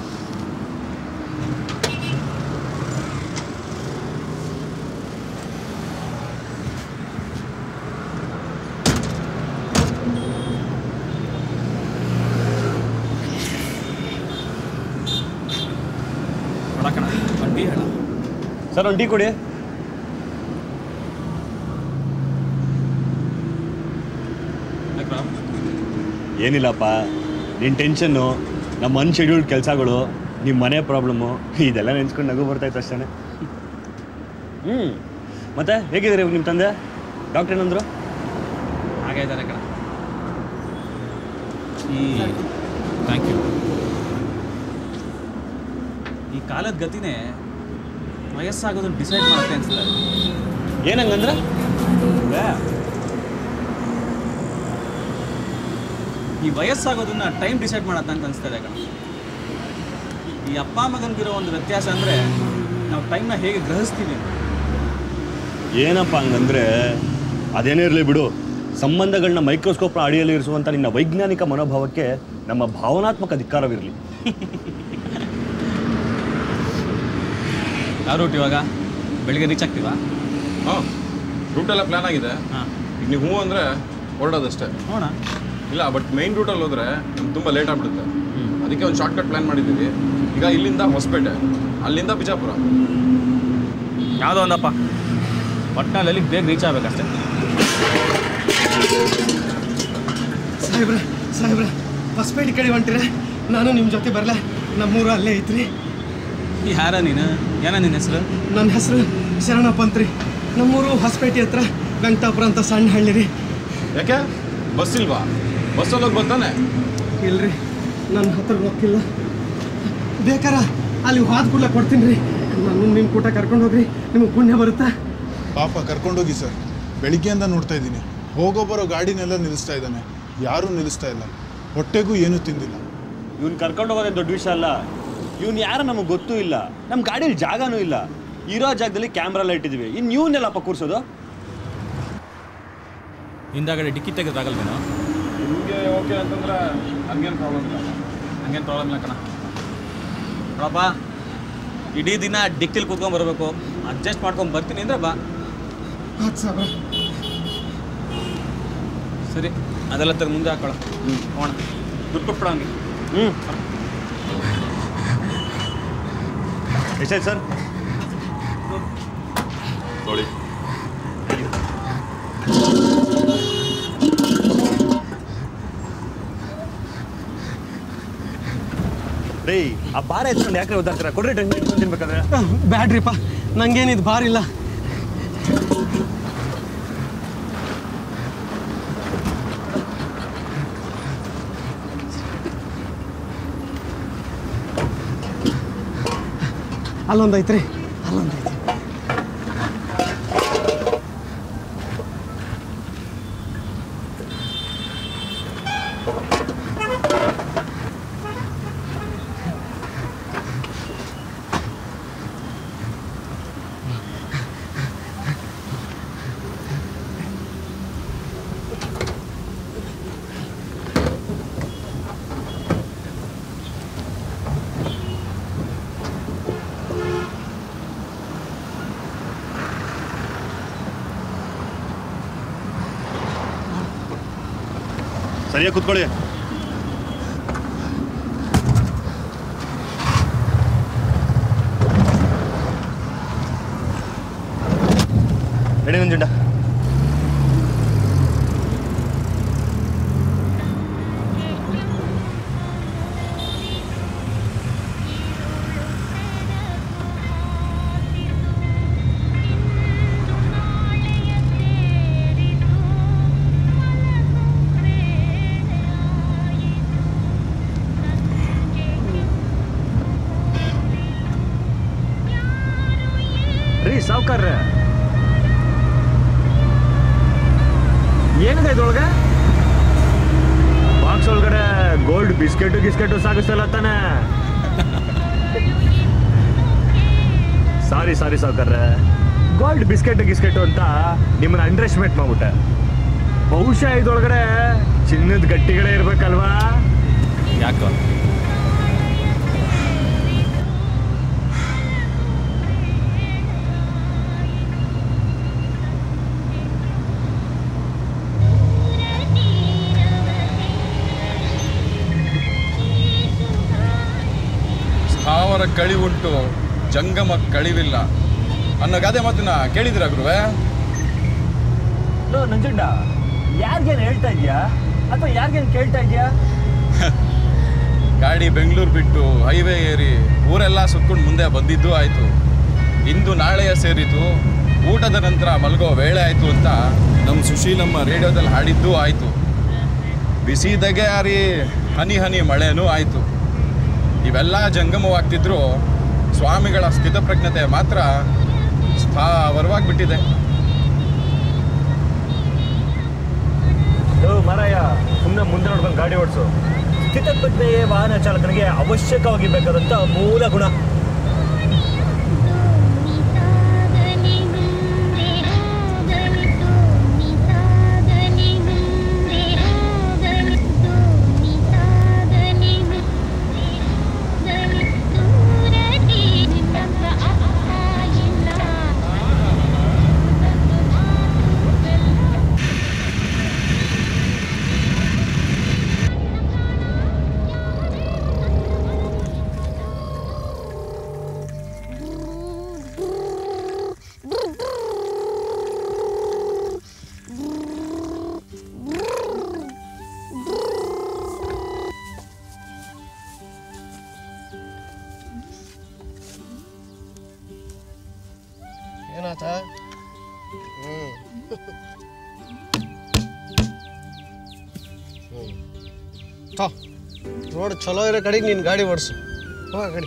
ಕಣ ಬಂಡಿ ಹೇಳ ಸರ್ ಒಂದು ಟೀ ಕೊಡಿ ಏನಿಲ್ಲಪ್ಪ ನಿನ್ನ ಟೆನ್ಷನ್ನು ನಮ್ಮ ಅನ್ಶೆಡ್ಯೂಲ್ಡ್ ಕೆಲಸಗಳು ನಿಮ್ಮ ಮನೆ ಪ್ರಾಬ್ಲಮ್ಮು ಇದೆಲ್ಲ ನೆನ್ಸ್ಕೊಂಡು ನಗು ಬರ್ತಾಯಿತ್ತು ಅಷ್ಟೇ ಹ್ಞೂ ಮತ್ತೆ ಹೇಗಿದ್ದಾರೆ ನಿಮ್ಮ ತಂದೆ ಡಾಕ್ಟರ್ ಏನಂದ್ರು ಹಾಗೆ ಇದ್ದಾರೆ ಕಣ ಈ ಥ್ಯಾಂಕ್ ಯು ಈ ಕಾಲದ ಗತಿನೇ ವಯಸ್ಸಾಗೋದನ್ನ ಡಿಸೈಡ್ ಮಾಡುತ್ತೆ ಅನ್ಸುತ್ತೆ ಏನಂಗಂದ್ರೆ ಈ ವಯಸ್ಸಾಗೋದನ್ನ ಟೈಮ್ ಡಿಸೈಡ್ ಮಾಡತ್ತ ಅಂತ ಅನಿಸ್ತದೆ ಕಣ ಈ ಅಪ್ಪ ಮಗನಿಗಿರೋ ಒಂದು ವ್ಯತ್ಯಾಸ ಅಂದರೆ ನಾವು ಟೈಮ್ನ ಹೇಗೆ ಗ್ರಹಿಸ್ತೀವಿ ಅಂತ. ಏನಪ್ಪ ಹಂಗಂದ್ರೆ ಅದೇನೇ ಇರಲಿ ಬಿಡು ಸಂಬಂಧಗಳನ್ನ ಮೈಕ್ರೋಸ್ಕೋಪ್ ಅಡಿಯಲ್ಲಿ ಇರಿಸುವಂಥ ನಿನ್ನ ವೈಜ್ಞಾನಿಕ ಮನೋಭಾವಕ್ಕೆ ನಮ್ಮ ಭಾವನಾತ್ಮಕ ಧಿಕ್ಕಾರವಿರಲಿ ಯಾವ ರೂಟ್ ಇವಾಗ ಬೆಳಿಗ್ಗೆ ರೀಚ್ ಆಗ್ತೀವಾ ಹಾಂ ರೂಟ್ ಎಲ್ಲ ಪ್ಲಾನ್ ಆಗಿದೆ ಈಗ ನೀವು ಹ್ಞೂ ಅಂದರೆ ಹೊರಡೋದಷ್ಟೇ ನೋಡೋಣ ಇಲ್ಲ ಬಟ್ ಮೈನ್ ರೂಟಲ್ಲಿ ಹೋದ್ರೆ ನಮ್ಗೆ ತುಂಬ ಲೇಟ್ ಆಗ್ಬಿಡುತ್ತೆ ಅದಕ್ಕೆ ಒಂದು ಶಾರ್ಟ್ ಕಟ್ ಪ್ಲಾನ್ ಮಾಡಿದ್ದೀವಿ ಈಗ ಇಲ್ಲಿಂದ ಹೊಸಪೇಟೆ ಅಲ್ಲಿಂದ ಬಿಜಾಪುರ ಯಾವುದೋ ಒಂದಪ್ಪ ಒಟ್ಟಿನಲ್ಲಿ ಬೇಗ ರೀಚ್ ಆಗ್ಬೇಕಷ್ಟೇ ಸಾಹೇಬ್ರ ಸಾಹೇಬ್ರ ಹೊಸಪೇಟೆ ಕಡೆ ಹೊಂಟಿರ ನಾನು ನಿಮ್ಮ ಜೊತೆ ಬರಲ್ಲ ನಮ್ಮೂರು ಅಲ್ಲೇ ಐತ್ರಿ ಯಾರ ನೀನು ಏನ ನಿನ್ನ ಹೆಸರು ನನ್ನ ಹೆಸರು ಶರಣಪ್ಪ ಅಂತ್ರಿ ನಮ್ಮೂರು ಹೊಸಪೇಟೆ ಹತ್ರ ವೆಂಕಟಾಪುರ ಅಂತ ಸಣ್ಣ ಹಳ್ಳಿ ರೀ ಯಾಕೆ ಬಸ್ ಇಲ್ವಾ ಬಸ್ಸಲ್ಲಿ ಹೋಗಿ ಬರ್ತಾನೆ ಇಲ್ರಿ ನನ್ನ ಹತ್ರ ರೊಕ್ಕಿಲ್ಲ ಬೇಕಾರ ಅಲ್ಲಿ ಹೋದ ಕೂಡಲೇ ಕೊಡ್ತೀನಿ ರೀ ನಾನು ನಿಮ್ಮ ಕೂಟ ಕರ್ಕೊಂಡು ಹೋಗ್ರಿ ನಿಮಗೆ ಪುಣ್ಯ ಬರುತ್ತಾ ಪಾಪ ಕರ್ಕೊಂಡೋಗಿ ಸರ್ ಬೆಳಿಗ್ಗೆಯಿಂದ ನೋಡ್ತಾ ಇದ್ದೀನಿ ಹೋಗೋ ಬರೋ ಗಾಡಿನೆಲ್ಲ ನಿಲ್ಲಿಸ್ತಾ ಇದ್ದಾನೆ ಯಾರೂ ನಿಲ್ಲಿಸ್ತಾ ಇಲ್ಲ ಹೊಟ್ಟೆಗೂ ಏನೂ ತಿಂದಿಲ್ಲ ಇವ್ನು ಕರ್ಕೊಂಡು ಹೋಗೋದೇ ದೊಡ್ಡ ವಿಷಯ ಅಲ್ಲ ಇವ್ನು ಯಾರು ನಮಗೆ ಗೊತ್ತೂ ಇಲ್ಲ ನಮ್ಮ ಗಾಡೀಲಿ ಜಾಗನೂ ಇಲ್ಲ ಇರೋ ಜಾಗದಲ್ಲಿ ಕ್ಯಾಮ್ರಾ ಎಲ್ಲ ಇಟ್ಟಿದ್ದೀವಿ ಇನ್ನು ಇವನ್ನೆಲ್ಲಪ್ಪ ಕೂರ್ಸೋದು ಹಿಂದಾಗಡೆ ಡಿಕ್ಕಿ ತೆಗೆದಾಗಲ್ವೇನೋ ನಿಮಗೆ ಓಕೆ ಅಂತಂದ್ರೆ ಹಂಗೇನು ಪ್ರಾಬ್ಲಮ್ ಇಲ್ಲ ಹಂಗೇನು ಪ್ರಾಬ್ಲಮ್ ಇಲ್ಲ ಕಣ ನೋಡಪ್ಪ ಇಡೀ ದಿನ ಡಿಕ್ಕಿಲಿ ಕೂತ್ಕೊಂಡ್ ಬರಬೇಕು ಅಡ್ಜಸ್ಟ್ ಮಾಡ್ಕೊಂಡು ಬರ್ತೀನಿ ಅಂದ್ರೆ ಬಾ ಹತ್ತು ಸಾವಿರ ಸರಿ ಅದೆಲ್ಲ ತೆಗೆದು ಮುಂದೆ ಹಾಕೊಳ್ಳೋ ಹ್ಞೂ ಹೋಗೋಣ ದುಡ್ಡು ಕೊಟ್ಬಿಡ ಹಂಗೆ ಹ್ಞೂ ಎಷ್ಟಾಯ್ತು ಸರ್ ನೋಡಿ ರೀ ಆ ಬಾರ ಎತ್ಕೊಂಡು ಯಾಕೆ ಓದಾಡ್ತೀರಾ ಕೊಡ್ರಿ ಟೆನ್ಷನ್ ಇಟ್ಕೊಂಡು ತಿನ್ಬೇಕಾದ್ರೆ ಬ್ಯಾಡ್ರಿಪ್ಪ ನಂಗೇನಿದು ಬಾರಿಲ್ಲ ಅಲ್ಲೊಂದು ಐತ್ರಿ ಅಲ್ಲೊಂದು ಐತಿ ಸರಿಯಾಗಿ ಕೂತ್ಕೊಳ್ಳಿ ರೆಡಿ ನಂಜುಂಡ ರೀ ಸಾವ್ಕಾರ್ರ ಏನಿದೆ ಇದ್ರೊಳಗೆ ಬಾಕ್ಸ್ ಒಳಗಡೆ ಗೋಲ್ಡ್ ಬಿಸ್ಕೆಟು ಗಿಸ್ಕೆಟು ಸಾಗಿಸ್ತಲ್ಲ ತಾನೆ ಸಾರಿ ಸಾರಿ ಸಾವ್ಕಾರ್ರೆ ಗೋಲ್ಡ್ ಬಿಸ್ಕೆಟ್ ಗಿಸ್ಕೆಟು ಅಂತ ನಿಮ್ಮನ್ನ ಅಂಡರ್ ಎಸ್ಟಿಮೇಟ್ ಮಾಡ್ಬಿಟ್ಟೆ ಬಹುಶಃ ಇದ್ರೊಳಗಡೆ ಚಿನ್ನದ ಗಟ್ಟಿಗಳೇ ಇರ್ಬೇಕಲ್ವಾ ಯಾಕೋ ಸ್ಥಾವರ ಕಳಿವುಂಟು ಜಂಗಮ ಕಳಿವಿಲ್ಲ ಅನ್ನೋ ಗಾದೆ ಮಾತನ್ನ ಕೇಳಿದಿರ ಗುರುವೆ ಲೋ ನಂಜುಂಡ ಯಾರಿಗೇನು ಹೇಳ್ತಾ ಇದೆಯಾ ಅಥವಾ ಯಾರಿಗೇನು ಕೇಳ್ತಾ ಇದೆಯಾ ಗಾಡಿ ಬೆಂಗಳೂರು ಬಿಟ್ಟು ಹೈವೇ ಏರಿ ಊರೆಲ್ಲ ಸುತ್ಕೊಂಡು ಮುಂದೆ ಬಂದಿದ್ದು ಆಯಿತು ಇಂದು ನಾಳೆಯ ಸೇರಿತು ಊಟದ ನಂತರ ಮಲಗೋ ವೇಳೆ ಆಯಿತು ಅಂತ ನಮ್ಮ ಸುಶೀಲಮ್ಮ ರೇಡಿಯೋದಲ್ಲಿ ಹಾಡಿದ್ದೂ ಆಯಿತು ಬಿಸಿದಗೆ ಆರಿ ಹನಿ ಹನಿ ಮಳೆನೂ ಆಯಿತು ಇವೆಲ್ಲ ಜಂಗಮವಾಗ್ತಿದ್ರು ಸ್ವಾಮಿಗಳ ಸ್ಥಿತಪ್ರಜ್ಞತೆ ಮಾತ್ರ ಸ್ಥಾವರವಾಗಿ ಬಿಟ್ಟಿದೆ ಲೋ ಮಾರಾಯ ಸುಮ್ಮನೆ ಮುಂದೆ ನೋಡ್ಕೊಂಡು ಗಾಡಿ ಓಡಿಸು ಸ್ಥಿತಪ್ರಜ್ಞೆಯೇ ವಾಹನ ಚಾಲಕನಿಗೆ ಅವಶ್ಯಕವಾಗಿ ಬೇಕಾದಂಥ ಮೂಲ ಗುಣ ನಿಸಾಗಲಿ ಥೋ ರೋಡ್ ಚಲೋ ಇರೋ ಕಡೆಗೆ ನೀನು ಗಾಡಿ ಓಡಿಸು ಹೋಗ ಗಾಡಿ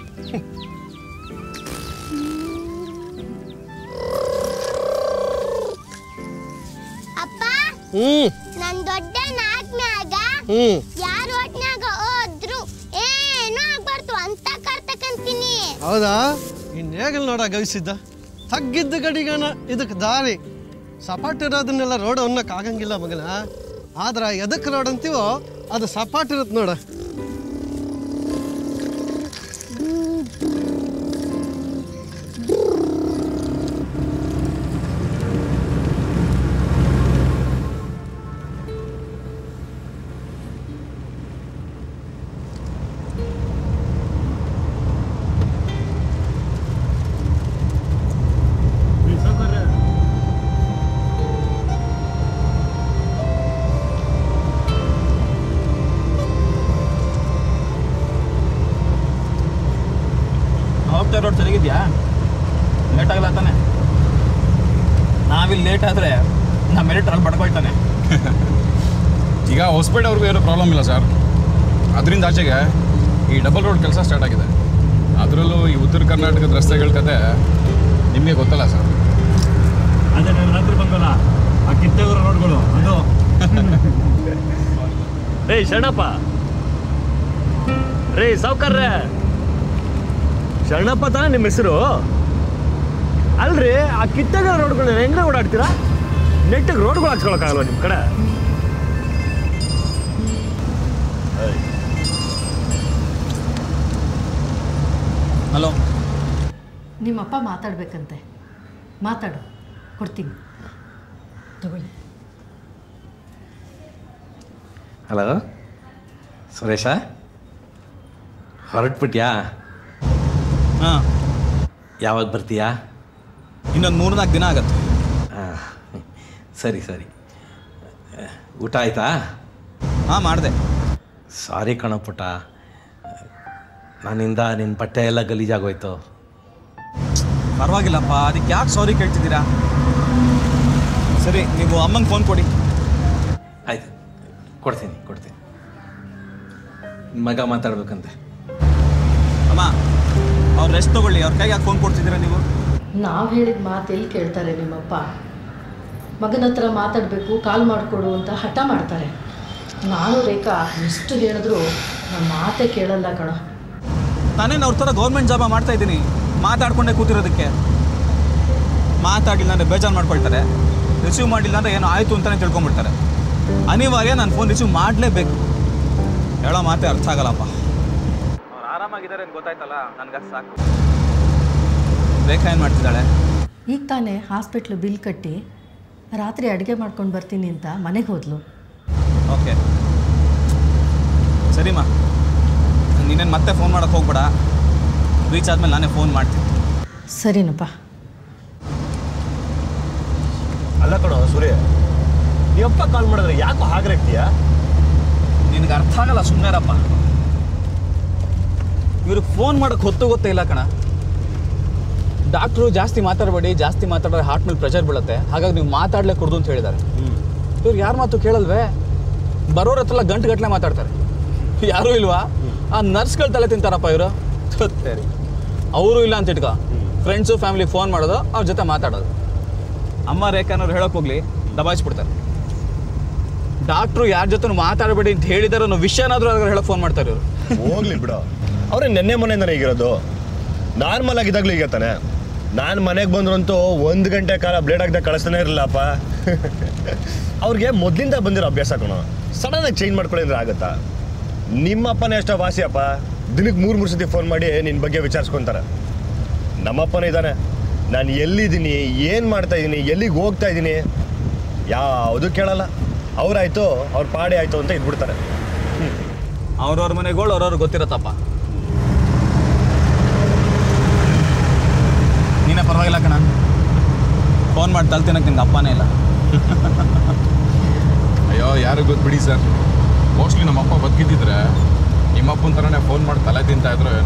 ಅಪ್ಪ ಹ್ಮ್ ನನ್ ದೊಡ್ಡ ನಾಲ್ಕನ್ಯಾಗ ಹ್ಮ್ ಯಾರ ಒಟ್ನ್ಯಾಗ ಹೋದ್ರು ಏನೂ ಆಗ್ಬಾರ್ದು ಅಂತ ಕರ್ತಕಂತೀನಿ ಹೌದಾ ಇನ್ನು ಹೇಗಲ್ ನೋಡ ಗವಿಸಿದ್ದ ತಗ್ಗಿದ್ದ ಗಡಿಗನ ಇದಕ್ಕೆ ದಾರಿ ಸಪಾಟ್ ಇರೋದನ್ನೆಲ್ಲ ರೋಡ್ ಅನ್ನಕ್ಕೆ ಆಗಂಗಿಲ್ಲ ಮಗನ ಆದ್ರೆ ಎದಕ್ಕೆ ರೋಡ್ ಅಂತೀವೋ ಅದು ಸಪಾಟ್ ಇರುತ್ತೆ ನೋಡ ಹೋಗ್ತಾ ರೋಡ್ ಸರಿಗಿದ್ಯಾ ಲೇಟ್ ಆಗಲ್ಲ ತಾನೆ ನಾವಿಲ್ಲಿ ಲೇಟ್ ಆದರೆ ನಮ್ಮ ಮೆರಿಟ್ ಅಲ್ಲಿ ಪಡ್ಕೊಳ್ತಾನೆ ಈಗ ಹೊಸಪೇಟೆ ಅವ್ರಿಗೂ ಏನೂ ಪ್ರಾಬ್ಲಮ್ ಇಲ್ಲ ಸರ್ ಅದರಿಂದ ಆಚೆಗೆ ಈ ಡಬಲ್ ರೋಡ್ ಕೆಲಸ ಸ್ಟಾರ್ಟ್ ಆಗಿದೆ ಅದರಲ್ಲೂ ಈ ಉತ್ತರ ಕರ್ನಾಟಕದ ರಸ್ತೆಗಳ ಕತೆ ನಿಮಗೆ ಗೊತ್ತಲ್ಲ ಸರ್ ಅದೇ ನನ್ನ ರಾತ್ರಿ ಬಂದಲ್ಲ ಆ ಕಿತ್ತೂರು ರೋಡ್ಗಳು ಅದು ರೇ ಶರಣಪ್ಪ ರೇ ಸಾವ್ಕಾರ್ರೆ ಶರಣಪ್ಪ ತಾನೇ ನಿಮ್ಮ ಹೆಸರು ಅಲ್ರಿ ಆ ಕಿತ್ತಗ ರೋಡ್ಗಳನ್ನ ಹೆಂಗೆ ಓಡಾಡ್ತೀರಾ ನೆಟ್ಟಿಗೆ ರೋಡ್ಗಳು ಹಾಕ್ಸ್ಕೊಳಕ್ಕಾಗಲ್ಲ ನಿಮ್ಮ ಕಡೆ ಹಲೋ ನಿಮ್ಮಪ್ಪ ಮಾತಾಡ್ಬೇಕಂತೆ ಮಾತಾಡು ಕೊಡ್ತೀನಿ ತಗೊಳ್ಳಿ ಹಲೋ ಸುರೇಶ ಹೊರಟ್ಬಿಟ್ಯಾ ಹಾಂ ಯಾವಾಗ ಬರ್ತೀಯಾ ಇನ್ನೊಂದು ಮೂರು ನಾಲ್ಕು ದಿನ ಆಗತ್ತೆ ಹಾಂ ಸರಿ ಸರಿ ಊಟ ಆಯ್ತಾ ಹಾಂ ಮಾಡಿದೆ ಸಾರಿ ಕಣೋ ಪುಟ್ಟ ನನ್ನಿಂದ ನಿನ್ನ ಬಟ್ಟೆ ಎಲ್ಲ ಗಲೀಜಾಗೋಯ್ತು ಪರವಾಗಿಲ್ಲಪ್ಪ ಅದಕ್ಕೆ ಯಾಕೆ ಸಾರಿ ಕೇಳ್ತಿದ್ದೀರಾ ಸರಿ ನೀವು ಅಮ್ಮಂಗೆ ಫೋನ್ ಕೊಡಿ ಆಯ್ತು ಕೊಡ್ತೀನಿ ಕೊಡ್ತೀನಿ ಮಗ ಮಾತಾಡ್ಬೇಕಂತೆ ಅಮ್ಮ ಅವ್ರು ರೆಸ್ಟ್ ತಗೊಳ್ಳಿ ಅವ್ರ ಕೈಗೆ ಯಾಕೆ ಫೋನ್ ಕೊಡ್ತಿದ್ದೀರಾ ನೀವು ನಾವು ಹೇಳಿದ ಮಾತು ಎಲ್ಲಿ ಕೇಳ್ತಾರೆ ನಿಮ್ಮಪ್ಪ ಮಗನ ಹತ್ರ ಮಾತಾಡಬೇಕು ಕಾಲ್ ಮಾಡಿಕೊಡು ಅಂತ ಹಠ ಮಾಡ್ತಾರೆ ನಾನು ರೇಖಾ ಎಷ್ಟು ಹೇಳಿದ್ರು ನಮ್ಮ ಮಾತೇ ಕೇಳಲ್ಲ ಕಣೋ ನಾನೇನು ಅವ್ರ ಥರ ಗೌರ್ಮೆಂಟ್ ಜಾಬ ಮಾಡ್ತಾ ಇದ್ದೀನಿ ಮಾತಾಡ್ಕೊಂಡೇ ಕೂತಿರೋದಕ್ಕೆ ಮಾತಾಡಿಲ್ಲ ಅಂದರೆ ಬೇಜಾರು ಮಾಡ್ಕೊಳ್ತಾರೆ ರಿಸೀವ್ ಮಾಡಿಲ್ಲ ಅಂದರೆ ಏನೋ ಆಯಿತು ಅಂತಲೇ ತಿಳ್ಕೊಂಬಿಡ್ತಾರೆ ಅನಿವಾರ್ಯ ನಾನು ಫೋನ್ ರಿಸೀವ್ ಮಾಡಲೇಬೇಕು ಹೇಳೋ ಮಾತೇ ಅರ್ಥ ಆಗಲ್ಲಪ್ಪ ಅವ್ರು ಆರಾಮಾಗಿದ್ದಾರೆ ಅಂತ ಗೊತ್ತಾಯ್ತಲ್ಲ ನನಗೆ ಸಾಕು ರೇಖಾ ಏನು ಮಾಡ್ತಿದ್ದಾಳೆ ಈಗ ತಾನೇ ಹಾಸ್ಪಿಟ್ಲು ಬಿಲ್ ಕಟ್ಟಿ ರಾತ್ರಿ ಅಡುಗೆ ಮಾಡ್ಕೊಂಡು ಬರ್ತೀನಿ ಅಂತ ಮನೆಗೆ ಹೋದ್ಲು ಓಕೆ ಸರಿಮ್ಮ ನೀನೇನು ಮತ್ತೆ ಫೋನ್ ಮಾಡೋಕ್ಕೆ ಹೋಗ್ಬೇಡ ರೀಚ್ ಆದಮೇಲೆ ನಾನೇ ಫೋನ್ ಮಾಡ್ತೀನಿ ಸರಿನಪ್ಪ ಅಲ್ಲ ಕಣೋ ಸೂರ್ಯ ನೀವಪ್ಪ ಕಾಲ್ ಮಾಡಿದ್ರೆ ಯಾಕೋ ಹಾಗ್ರಾಗ್ತೀಯಾ ನಿನಗೆ ಅರ್ಥ ಆಗಲ್ಲ ಸುಮ್ಮನೆರಪ್ಪ ಇವ್ರಿಗೆ ಫೋನ್ ಮಾಡೋಕ್ಕೆ ಹೊತ್ತು ಗೊತ್ತೇ ಇಲ್ಲ ಕಣ ಡಾಕ್ಟ್ರು ಜಾಸ್ತಿ ಮಾತಾಡಬೇಡಿ ಜಾಸ್ತಿ ಮಾತಾಡಿದ್ರೆ ಹಾರ್ಟ್ ಮೇಲೆ ಪ್ರೆಷರ್ ಬೀಳುತ್ತೆ ಹಾಗಾಗಿ ನೀವು ಮಾತಾಡಲೇ ಕೊಡ್ದು ಅಂತ ಹೇಳಿದ್ದಾರೆ ಇವ್ರು ಯಾರ ಮಾತು ಕೇಳಲ್ವೇ ಬರೋರ ಹತ್ರ ಗಂಟು ಗಟ್ಟಲೆ ಮಾತಾಡ್ತಾರೆ ಯಾರೂ ಇಲ್ವಾ ಆ ನರ್ಸ್ಗಳು ತಲೆ ತಿಂತಾರಪ್ಪ ಇವರು ಸರಿ ಅವರು ಇಲ್ಲ ಅಂತ ಇಟ್ಕೋ ಫ್ರೆಂಡ್ಸು ಫ್ಯಾಮಿಲಿ ಫೋನ್ ಮಾಡೋದು ಅವ್ರ ಜೊತೆ ಮಾತಾಡೋದು ಅಮ್ಮ ರೇಖಾನವ್ರು ಹೇಳೋಕೆ ಹೋಗ್ಲಿ ದಬಾಯಿಸ್ಬಿಡ್ತಾರೆ ಡಾಕ್ಟ್ರು ಯಾರ ಜೊತೆ ಮಾತಾಡಬೇಡಿ ಅಂತ ಹೇಳಿದಾರೋ ಅನ್ನೋ ವಿಷಯನಾದ್ರೂ ಅವ್ರಿಗೆ ಹೇಳಕ್ ಫೋನ್ ಮಾಡ್ತಾರೆ ಇವರು ಹೋಗ್ಲಿ ಬಿಡು ಅವ್ರೆ ನೆನ್ನೆ ಮೊನ್ನೆಯಿಂದನೇ ಈಗಿರೋದು ನಾರ್ಮಲ್ ಆಗಿದ್ದಾಗಲೂ ಈಗ ತಾನೆ ನಾನು ಮನೆಗೆ ಬಂದ್ರಂತೂ ಒಂದು ಗಂಟೆ ಕಾಲ ಬ್ಲೇಡ್ ಆಗದೆ ಕಳಿಸ್ತಾನೆ ಇರಲಿಲ್ಲಪ್ಪ ಅವ್ರಿಗೆ ಮೊದಲಿಂದ ಬಂದಿರೋ ಅಭ್ಯಾಸ ಕಣೋ ಸಡನ್ನಾಗಿ ಚೇಂಜ್ ಮಾಡ್ಕೊಳ್ಳಿ ಅಂದ್ರೆ ಆಗುತ್ತಾ ನಿಮ್ಮಪ್ಪನೇ ಎಷ್ಟೋ ವಾಸಿಯಪ್ಪ ದಿನಕ್ಕೆ ಮೂರು ಮೂರು ಸತಿ ಫೋನ್ ಮಾಡಿ ನಿನ್ನ ಬಗ್ಗೆ ವಿಚಾರಿಸ್ಕೊತಾರೆ ನಮ್ಮಪ್ಪನೇ ಇದ್ದಾನೆ ನಾನು ಎಲ್ಲಿದ್ದೀನಿ ಏನು ಮಾಡ್ತಾ ಇದ್ದೀನಿ ಎಲ್ಲಿಗೆ ಹೋಗ್ತಾ ಇದ್ದೀನಿ ಯಾವುದು ಕೇಳಲ್ಲ ಅವ್ರಾಯ್ತು ಅವ್ರ ಪಾಡಿ ಆಯ್ತು ಅಂತ ಇದ್ಬಿಡ್ತಾರೆ ಅವ್ರವ್ರ ಮನೆಗಳು ಅವ್ರವ್ರಿಗೆ ಗೊತ್ತಿರತ್ತಪ್ಪ ನೀನೇ ಪರವಾಗಿಲ್ಲ ಕಣ ಫೋನ್ ಮಾಡಿ ತಲ್ತಿನಕ್ಕೆ ನಿಂಗೆ ಅಪ್ಪನೇ ಇಲ್ಲ ಅಯ್ಯೋ ಯಾರಿಗೂ ಗೊತ್ತು ಬಿಡಿ ಸರ್ ಮೋಸ್ಟ್ಲಿ ನಮ್ಮಪ್ಪ ಬದುಕಿದ್ದಿದ್ರೆ ನಿಮ್ಮಪ್ಪನ ಥರನೇ ಫೋನ್ ಮಾಡಿ ತಲೆ ತಿಂತಾ ಇದ್ರು ಏನೋ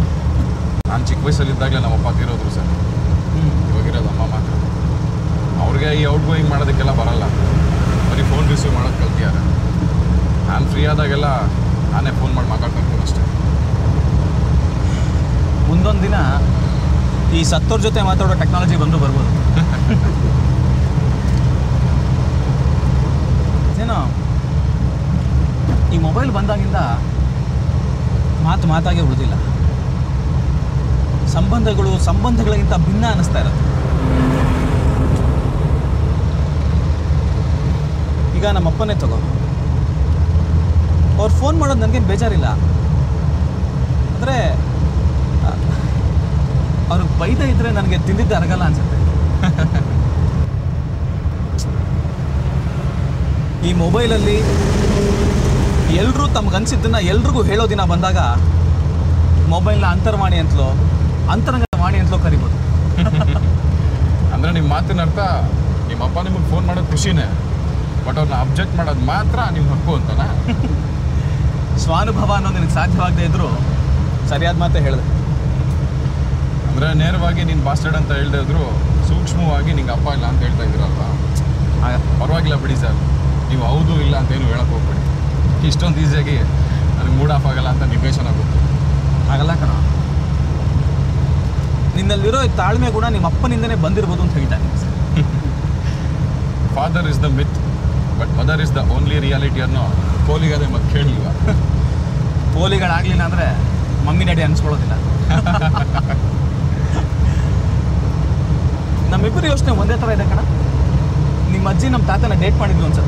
ನಾನು ಚಿಕ್ಕ ವಯಸ್ಸಲ್ಲಿದ್ದಾಗಲೇ ನಮ್ಮಪ್ಪ ತೀರೋದ್ರು ಸರ್ ಇವಾಗಿರೋದು ಅಮ್ಮ ಮಾತ್ರ ಅವ್ರ ಅವ್ರಿಗೆ ಈ ಔಟ್ ಗೋಯಿಂಗ್ ಮಾಡೋದಕ್ಕೆಲ್ಲ ಬರಲ್ಲ ಬರೀ ಫೋನ್ ರಿಸೀವ್ ಮಾಡೋದು ಕಲ್ತಿದ್ದಾರೆ ನಾನು ಫ್ರೀ ಆದಾಗೆಲ್ಲ ನಾನೇ ಫೋನ್ ಮಾಡಿ ಮಾತಾಡ್ತೀನಿ ಅಷ್ಟೇ ಮುಂದೊಂದು ದಿನ ಈ ಸತ್ತೋರ್ ಜೊತೆ ಮಾತಾಡೋ ಟೆಕ್ನಾಲಜಿ ಬಂದು ಬರ್ಬೋದು ಏನೋ ಈ ಮೊಬೈಲ್ ಬಂದಾಗಿಂದ ಮಾತು ಮಾತಾಗೆ ಉಳಿದಿಲ್ಲ ಸಂಬಂಧಗಳು ಸಂಬಂಧಗಳಿಗಿಂತ ಭಿನ್ನ ಅನ್ನಿಸ್ತಾ ಇರುತ್ತೆ ಈಗ ನಮ್ಮ ಅಪ್ಪನೇ ತಗೋ ಅವ್ರು ಫೋನ್ ಮಾಡೋದು ನನಗೇನು ಬೇಜಾರಿಲ್ಲ ಅಂದರೆ ಅವ್ರಿಗೆ ಬೈದ ಇದ್ರೆ ನನಗೆ ತಿಂದಿದ್ದು ಅರಗಲ್ಲ ಅನ್ಸುತ್ತೆ ಈ ಮೊಬೈಲಲ್ಲಿ ಎಲ್ಲರೂ ತಮ್ಗನ್ಸಿದ್ದನ್ನ ಎಲ್ರಿಗೂ ಹೇಳೋ ದಿನ ಬಂದಾಗ ಮೊಬೈಲ್ನ ಅಂತರ್ವಾಣಿ ಅಂತಲೋ ಅಂತರಂಗ ವಾಣಿ ಅಂತಲೋ ಕರಿಬೋದು ಅಂದರೆ ನಿಮ್ಮ ಮಾತಿನ ಅರ್ಥ ನಿಮ್ಮ ಅಪ್ಪ ನಿಮಗೆ ಫೋನ್ ಮಾಡೋದು ಖುಷಿನೇ ಬಟ್ ಅವ್ರನ್ನ ಅಬ್ಜೆಕ್ಟ್ ಮಾಡೋದು ಮಾತ್ರ ನಿಮ್ಮ ಹಕ್ಕು ಅಂತನಾ ಸ್ವಾನುಭವ ಅನ್ನೋದು ನಿನಗೆ ಸಾಧ್ಯವಾಗದೇ ಇದ್ರೂ ಸರಿಯಾದ ಮಾತೇ ಹೇಳಿದೆ ಅಂದರೆ ನೇರವಾಗಿ ನೀನು ಬಾಸ್ಟರ್ಡ್ ಅಂತ ಹೇಳ್ದೆ ಇದ್ರು ಸೂಕ್ಷ್ಮವಾಗಿ ನಿಂಗೆ ಅಪ್ಪ ಇಲ್ಲ ಅಂತ ಹೇಳ್ತಾ ಇದ್ದೀರಲ್ವಾ ಪರವಾಗಿಲ್ಲ ಬಿಡಿ ಸರ್ ನೀವು ಹೌದು ಇಲ್ಲ ಅಂತ ಏನು ಹೇಳಕ್ಕೆ ಹೋಗ್ಬೇಡಿ ಇಷ್ಟೊಂದು ಈಸಿಯಾಗಿ ನನಗೆ ಮೂಡ್ ಆಫ್ ಆಗಲ್ಲ ಅಂತ ನಿರ್ದೇಶನ ಆಗುತ್ತೆ ಆಗಲ್ಲ ಕಣ ನಿನ್ನಲ್ಲಿರೋ ಈ ತಾಳ್ಮೆ ಗುಣ ನಿಮ್ಮ ಅಪ್ಪನಿಂದನೇ ಬಂದಿರ್ಬೋದು ಅಂತ ಹೇಳ್ತಾ ಇದ್ದೀನಿ sir father is the myth but mother is the only reality ಅನ್ನೋ ಪೋಲಿಗದೆ ಮತ್ತೆ ಕೇಳಲಿಲ್ಲ ಪೋಲಿಗಳಾಗಲಿಲ್ಲ ಅಂದರೆ ಮಮ್ಮಿ ಡ್ಯಾಡಿ ಅನ್ಸ್ಕೊಳ್ಳೋದಿಲ್ಲ ನಮ್ಮಿಬ್ಬರು ಯೋಚನೆ ಒಂದೇ ಥರ ಇದೆ ಕಣ ನಿಮ್ಮ ಅಜ್ಜಿ ನಮ್ಮ ತಾತನ ಡೇಟ್ ಮಾಡಿದ್ಲು ಅನ್ಸುತ್ತೆ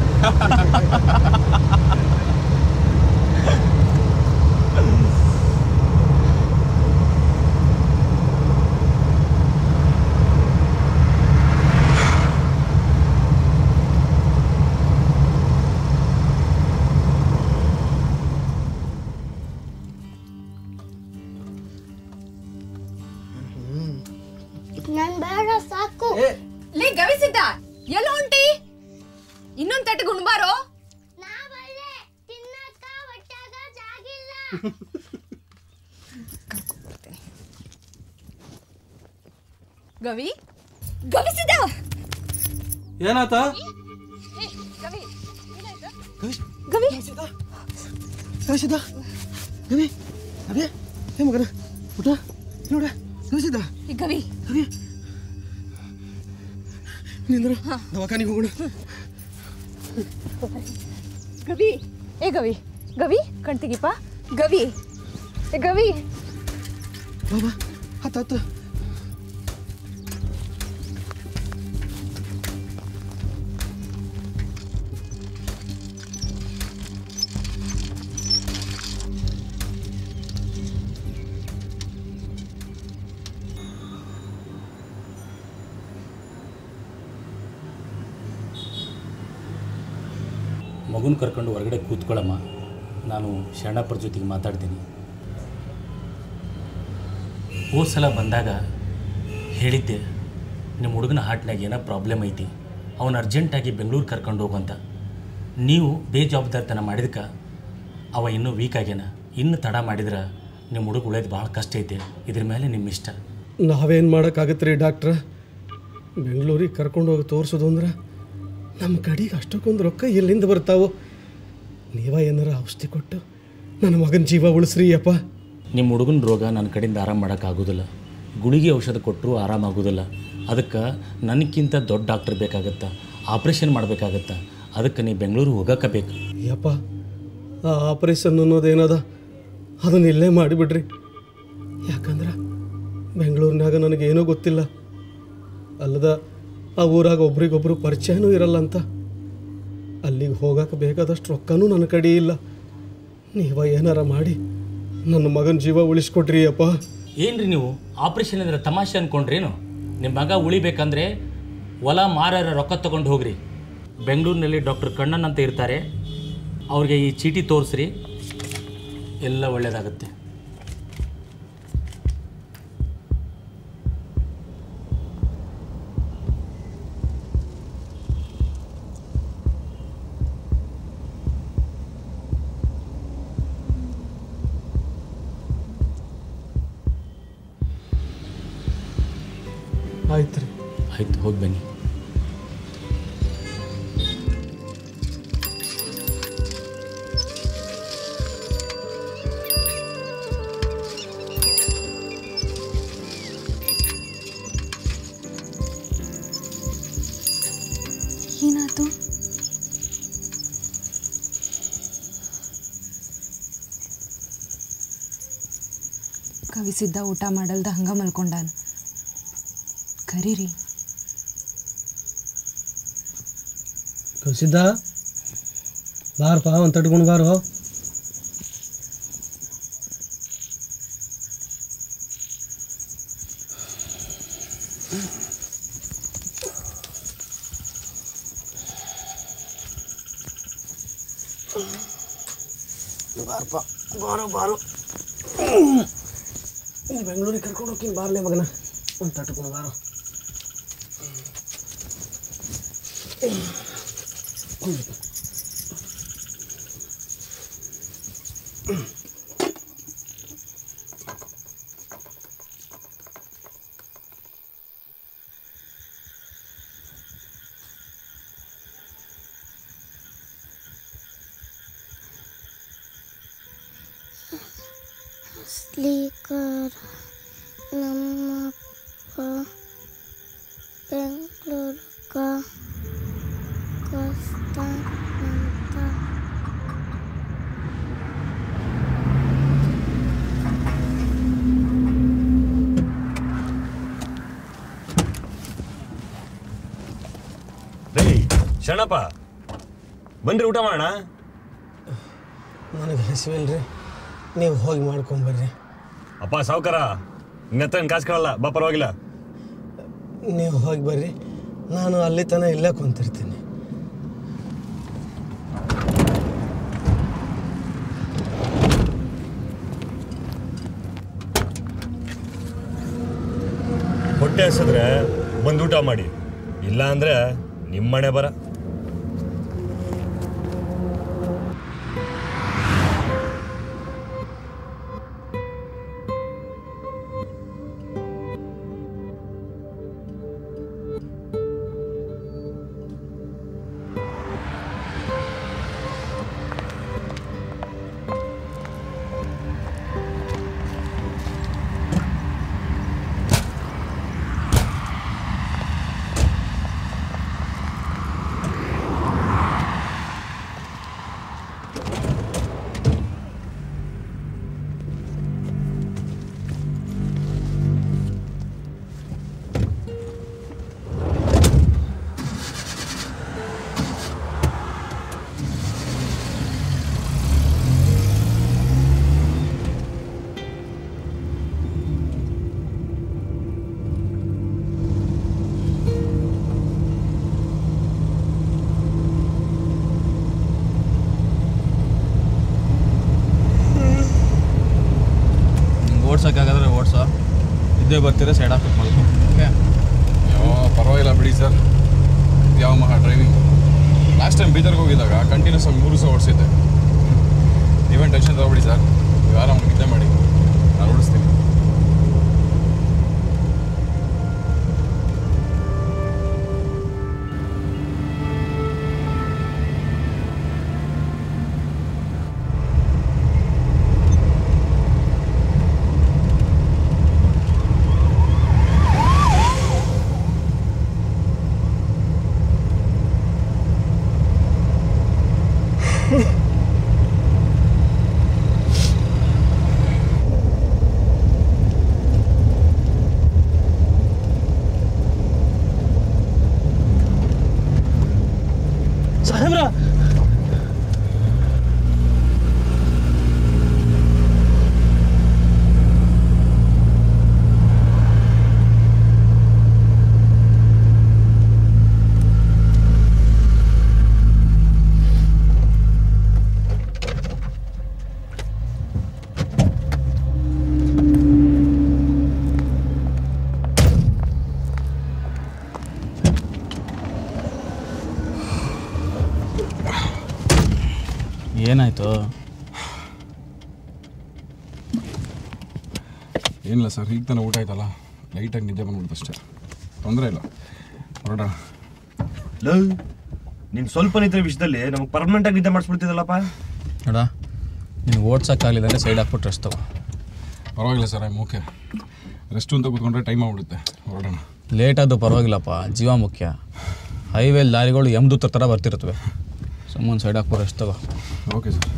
ನನ್ ಬೇಡ ಸಾಕು ಲೇ ಗವಿಸಿದ್ದ ಎಲ್ಲ ಹೊಂಟಿ ಇನ್ನೊಂದ್ ತಟ್ಟೆ ಗುಣ್ಬಾರೋ ನಾವಲ್ಲೇ ತಿನ್ನಕ್ಕ ಹೊಟ್ಯಾಗ ಜಾಗಿಲ್ಲ ಗವಿ ಗವಿಸಿದ್ದ ಏನಾತ ಗವಿ ಗವಿ ಕಳಿಸಿದ ಗವಿ ಅದೇ ಹೇ ಮಗನ ಊಟ ನೋಡ ಕಳಿಸಿದ ಈ ಗವಿ ಗವಿ ನಿಂದ್ರ ದವಾಖಾನಿಗೆ ಹೋಗೋಣ ಗವಿ ಏ ಗವಿ ಗವಿ ಕಣ್ತಿಗಿಪ್ಪ ಗವಿ ಏ ಗವಿ ಬಾಬಾ ಹತ್ತ ಹತ್ತ ಮಗುನ ಕರ್ಕೊಂಡು ಹೊರಗಡೆ ಕೂತ್ಕೊಳ್ಳಮ್ಮ ನಾನು ಶರಣಪ್ಪರ ಜೊತೆಗೆ ಮಾತಾಡ್ತೀನಿ ಹೋದ ಸಲ ಬಂದಾಗ ಹೇಳಿದ್ದೆ ನಿಮ್ಮ ಹುಡುಗನ ಹಾರ್ಟ್ನಾಗ ಏನೋ ಪ್ರಾಬ್ಲಮ್ ಐತಿ ಅವನು ಅರ್ಜೆಂಟಾಗಿ ಬೆಂಗಳೂರು ಕರ್ಕೊಂಡು ಹೋಗಂತ ನೀವು ಬೇಜವಾಬ್ದಾರಿತನ ಮಾಡಿದಕ್ಕೆ ಅವ ಇನ್ನೂ ವೀಕ್ ಆಗ್ಯಾನ ಇನ್ನು ತಡ ಮಾಡಿದ್ರೆ ನಿಮ್ಮ ಹುಡುಗ ಉಳಿಯೋದು ಭಾಳ ಕಷ್ಟ ಐತೆ ಇದ್ರ ಮೇಲೆ ನಿಮ್ಮ ಇಷ್ಟ ನಾವೇನು ಮಾಡೋಕ್ಕಾಗತ್ತೆ ರೀ ಡಾಕ್ಟ್ರ ಬೆಂಗಳೂರಿಗೆ ಕರ್ಕೊಂಡು ಹೋಗಿ ತೋರಿಸೋದು ಅಂದ್ರೆ ನಮ್ಮ ಕಡೆಗೆ ಅಷ್ಟಕ್ಕೊಂದು ರೊಕ್ಕ ಎಲ್ಲಿಂದ ಬರ್ತಾವೋ ನೀವ ಏನಾರ ಔಷಧಿ ಕೊಟ್ಟು ನನ್ನ ಮಗನ ಜೀವ ಉಳಿಸ್ರಿ ಅಪ್ಪ ನಿಮ್ಮ ಹುಡುಗನ ರೋಗ ನನ್ನ ಕಡೆಯಿಂದ ಆರಾಮ ಮಾಡೋಕ್ಕಾಗೋದಿಲ್ಲ ಗುಳಿಗೆ ಔಷಧ ಕೊಟ್ಟರು ಆರಾಮಾಗೋದಿಲ್ಲ ಅದಕ್ಕೆ ನನಗಿಂತ ದೊಡ್ಡ ಡಾಕ್ಟರ್ ಬೇಕಾಗತ್ತಾ ಆಪ್ರೇಷನ್ ಮಾಡಬೇಕಾಗತ್ತಾ ಅದಕ್ಕೆ ನೀವು ಬೆಂಗಳೂರು ಹೋಗಕ್ಕೆ ಬೇಕು ಯಪ್ಪ ಆ ಆಪರೇಷನ್ ಅನ್ನೋದೇನದ ಅದನ್ನ ಇಲ್ಲೇ ಮಾಡಿಬಿಡ್ರಿ ಯಾಕಂದ್ರೆ ಬೆಂಗಳೂರಿನಾಗ ನನಗೇನೂ ಗೊತ್ತಿಲ್ಲ ಅಲ್ಲದ ಆ ಊರಾಗ ಒಬ್ರಿಗೊಬ್ರು ಪರಿಚಯನೂ ಇರಲ್ಲ ಅಂತ ಅಲ್ಲಿಗೆ ಹೋಗಕ್ಕೆ ಬೇಕಾದಷ್ಟು ರೊಕ್ಕನೂ ನನ್ನ ಕಡೆ ಇಲ್ಲ ನೀವ ಏನಾರ ಮಾಡಿ ನನ್ನ ಮಗನ ಜೀವ ಉಳಿಸ್ಕೊಡ್ರಿ ಅಪ್ಪ ಏನ್ರಿ ನೀವು ಆಪ್ರೇಷನ್ ಅಂದ್ರೆ ತಮಾಷೆ ಅನ್ಕೊಂಡ್ರೇನು ನಿಮ್ಮ ಮಗ ಉಳಿಬೇಕಂದ್ರೆ ಹೊಲ ಮಾರಾರ ರೊಕ್ಕ ತಗೊಂಡು ಹೋಗ್ರಿ ಬೆಂಗಳೂರಿನಲ್ಲಿ ಡಾಕ್ಟರ್ ಕಣ್ಣನ್ ಅಂತ ಇರ್ತಾರೆ ಅವ್ರಿಗೆ ಈ ಚೀಟಿ ತೋರಿಸ್ರಿ ಎಲ್ಲ ಒಳ್ಳೆಯದಾಗುತ್ತೆ ಆಯ್ತು ರೀ ಆಯ್ತು ಹೋಗಿ ಬನ್ನಿ ಏನಾಯ್ತು ಕವಿಸಿದ್ದ ಊಟ ಮಾಡಲ್ದ ಹಂಗ ಮಲ್ಕೊಂಡಾನ ಕರೀರಿ ಕಸಿದ್ದ ಬಾರಪ್ಪ ಒಂದು ತಟ್ಕೊಂಡು ಬಾರೋ ಬಾರಪ್ಪ ಬಾರೋ ಬಾರೋ ಇಲ್ಲಿ ಬೆಂಗಳೂರಿಗೆ ಕರ್ಕೊಂಡು ಹೋಗ್ತೀನಿ ಬಾರ್ಲೆ ಮಗನ ಒಂದು ತಟ್ಕೊಂಡು ಬಾರೋ ಸ್ಲೀಕರ್ ನಮ್ಮಪ್ಪ ಬೆಂಗಳೂರ್ಗ ಕಷ್ಟ ಅಂತ ರೇ ಶರಣಪ್ಪ ಬನ್ರಿ ಊಟ ಮಾಡೋಣ ನನಗೆ ಹಸಿವಿಲ್ರಿ ನೀವು ಹೋಗಿ ಮಾಡ್ಕೊಂಬರ್ರಿ ಅಪ್ಪ ಸಾವುಕಾರ ನಿನ್ನ ಹತ್ರ ಕಾಸು ಕೇಳಲ್ಲ ಬಾ ಪರವಾಗಿಲ್ಲ ನೀವು ಹೋಗಿ ಬರ್ರಿ ನಾನು ಅಲ್ಲಿ ತನಕ ಇಲ್ಲೇ ಕುಂತಿರ್ತೀನಿ ಹೊಟ್ಟೆ ಹಸಿದ್ರೆ ಬಂದು ಊಟ ಮಾಡಿ ಇಲ್ಲ ಅಂದ್ರೆ ನಿಮ್ಮನೆ ಬರ ನಿಂಗೆ ಓಡ್ಸೋಕ್ಕಾಗಾದ್ರೆ ಓಡ್ಸೋ ಇದ್ದೇ ಬರ್ತೀರಾ ಸೈಡ್ ಹಾಕಿ ಮಲ್ಕೊ ಓಕೆ ಯಾವ ಪರವಾಗಿಲ್ಲ ಬಿಡಿ ಸರ್ ಯಾವ ಮಹಾ ಡ್ರೈವಿಂಗ್ ಲಾಸ್ಟ್ ಟೈಮ್ ಬೀದರ್ಗೆ ಹೋಗಿದ್ದಾಗ ಕಂಟಿನ್ಯೂಸ್ ಆಗಿ ಮೂರು ಸಹ ಓಡಿಸಿದ್ದೆ ನೀವೇನು ಟೆನ್ಷನ್ ತಗೋಬಿಡಿ ಸರ್ ನೀವು ಆರಾಮಾಗಿ ನಿದ್ದೆ ಮಾಡಿ ನಾನು ಓಡಿಸ್ತೀನಿ ಸಾಹೇಬ್ರ ಏನಾಯ್ತು ಏನಿಲ್ಲ ಸರ್ ಈಗ ತಾನೇ ಊಟ ಆಯ್ತಲ್ಲ ಲೈಟಾಗಿ ನಿದ್ದೆ ಬಂದ್ಬಿಡ್ತು ಅಷ್ಟೇ ತೊಂದರೆ ಇಲ್ಲ ಹೊರಡ ಲವ್ ನೀನು ಸ್ವಲ್ಪ ನಿದ್ರೆ ವಿಷಯದಲ್ಲಿ ನಮಗೆ ಪರ್ಮನೆಂಟ್ ಆಗಿ ನಿದ್ದೆ ಮಾಡಿಸ್ಬಿಡ್ತಿದ್ದಲ್ಲಪ್ಪ ನೋಡ ನಿನ್ಗೆ ಓಡ್ಸೋಕ್ಕಾಗಲಿಲ್ಲ ಅಂದರೆ ಸೈಡ್ ಹಾಕ್ಬಿಟ್ಟು ರೆಸ್ಟ್ ತಗೋ ಪರವಾಗಿಲ್ಲ ಸರ್ ಐಮ್ ಓಕೆ ರೆಸ್ಟು ಅಂತ ಕೂತ್ಕೊಂಡ್ರೆ ಟೈಮ್ ಆಗ್ಬಿಡುತ್ತೆ ಹೊರಡೋಣ ಲೇಟ್ ಆದರೂ ಪರವಾಗಿಲ್ಲಪ್ಪ ಜೀವ ಮುಖ್ಯ ಹೈವೇಲಿ ದಾರಿಗಳು ಯಮದೂತ್ರ ಥರ ಬರ್ತಿರ್ತವೆ ಸುಮ್ಮನೆ ಸೈಡ್ ಹಾಕ್ಬೋದು ಎಷ್ಟು ತಗೋ ಓಕೆ ಸರ್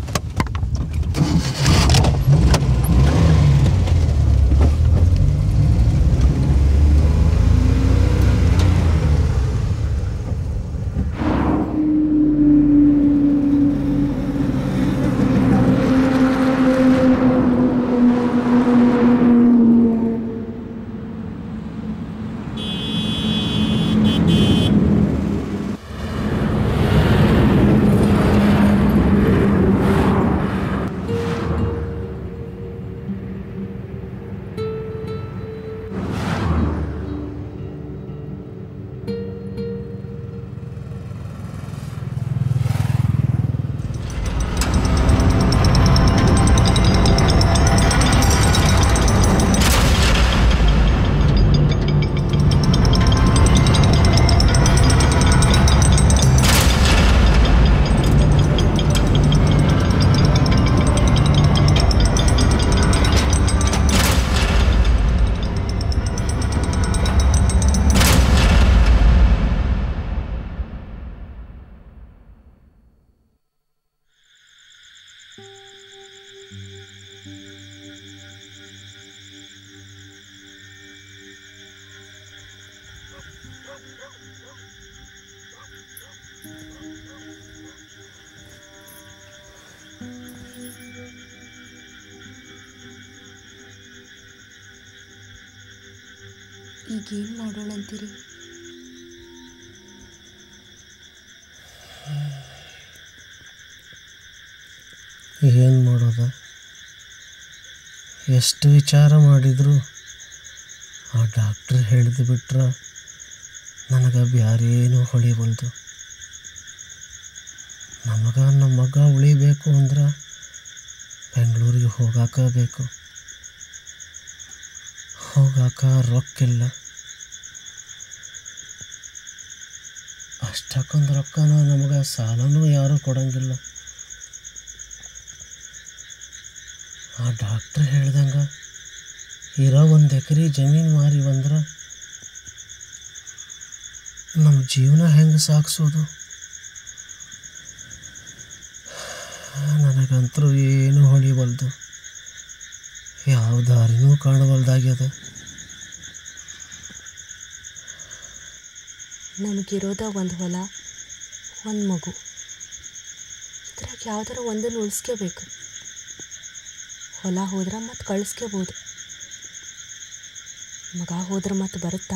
ಈಗೇನು ಮಾಡೋಣ ಅಂತೀರಿ ಏನು ಮಾಡೋದ ಎಷ್ಟು ವಿಚಾರ ಮಾಡಿದ್ರು ಆ ಡಾಕ್ಟ್ರ್ ಹಿಡಿದು ಬಿಟ್ರೆ ನನಗೆ ಬ್ಯಾರೇನೂ ಹೊಳಿಬಲ್ದು ನಮಗೆ ನಮ್ಮ ಮಗ ಉಳಿಬೇಕು ಅಂದ್ರೆ ಬೆಂಗಳೂರಿಗೆ ಹೋಗಾಕ ಬೇಕು ಹೋಗಾಕ ರೊಕ್ಕಿಲ್ಲ ಅಷ್ಟಕ್ಕೊಂದು ರೊಕ್ಕನ ನಮಗೆ ಸಾಲನೂ ಯಾರೂ ಕೊಡಂಗಿಲ್ಲ ಆ ಡಾಕ್ಟ್ರ್ ಹೇಳ್ದಂಗೆ ಇರೋ ಒಂದು ಎಕರೆ ಜಮೀನು ಮಾರಿ ಬಂದ್ರೆ ನಮ್ಮ ಜೀವನ ಹೆಂಗೆ ಸಾಗಿಸೋದು ನನಗಂತರೂ ಏನೂ ಹೊಳಿಬಲ್ದು ಯಾವ ದಾರಿನೂ ಕಾಣವಲ್ದಾಗ್ಯದ ನಮಗಿರೋದ ಒಂದು ಹೊಲ ಒಂದು ಮಗು ಇದ್ರಾಗ ಯಾವ್ದಾರ ಒಂದನ್ನು ಉಳಿಸ್ಕೋಬೇಕು ಹೊಲ ಹೋದ್ರೆ ಮತ್ತೆ ಕಳಿಸ್ಕೋಬೋದು ಮಗ ಹೋದ್ರೆ ಮತ್ತೆ ಬರುತ್ತಾ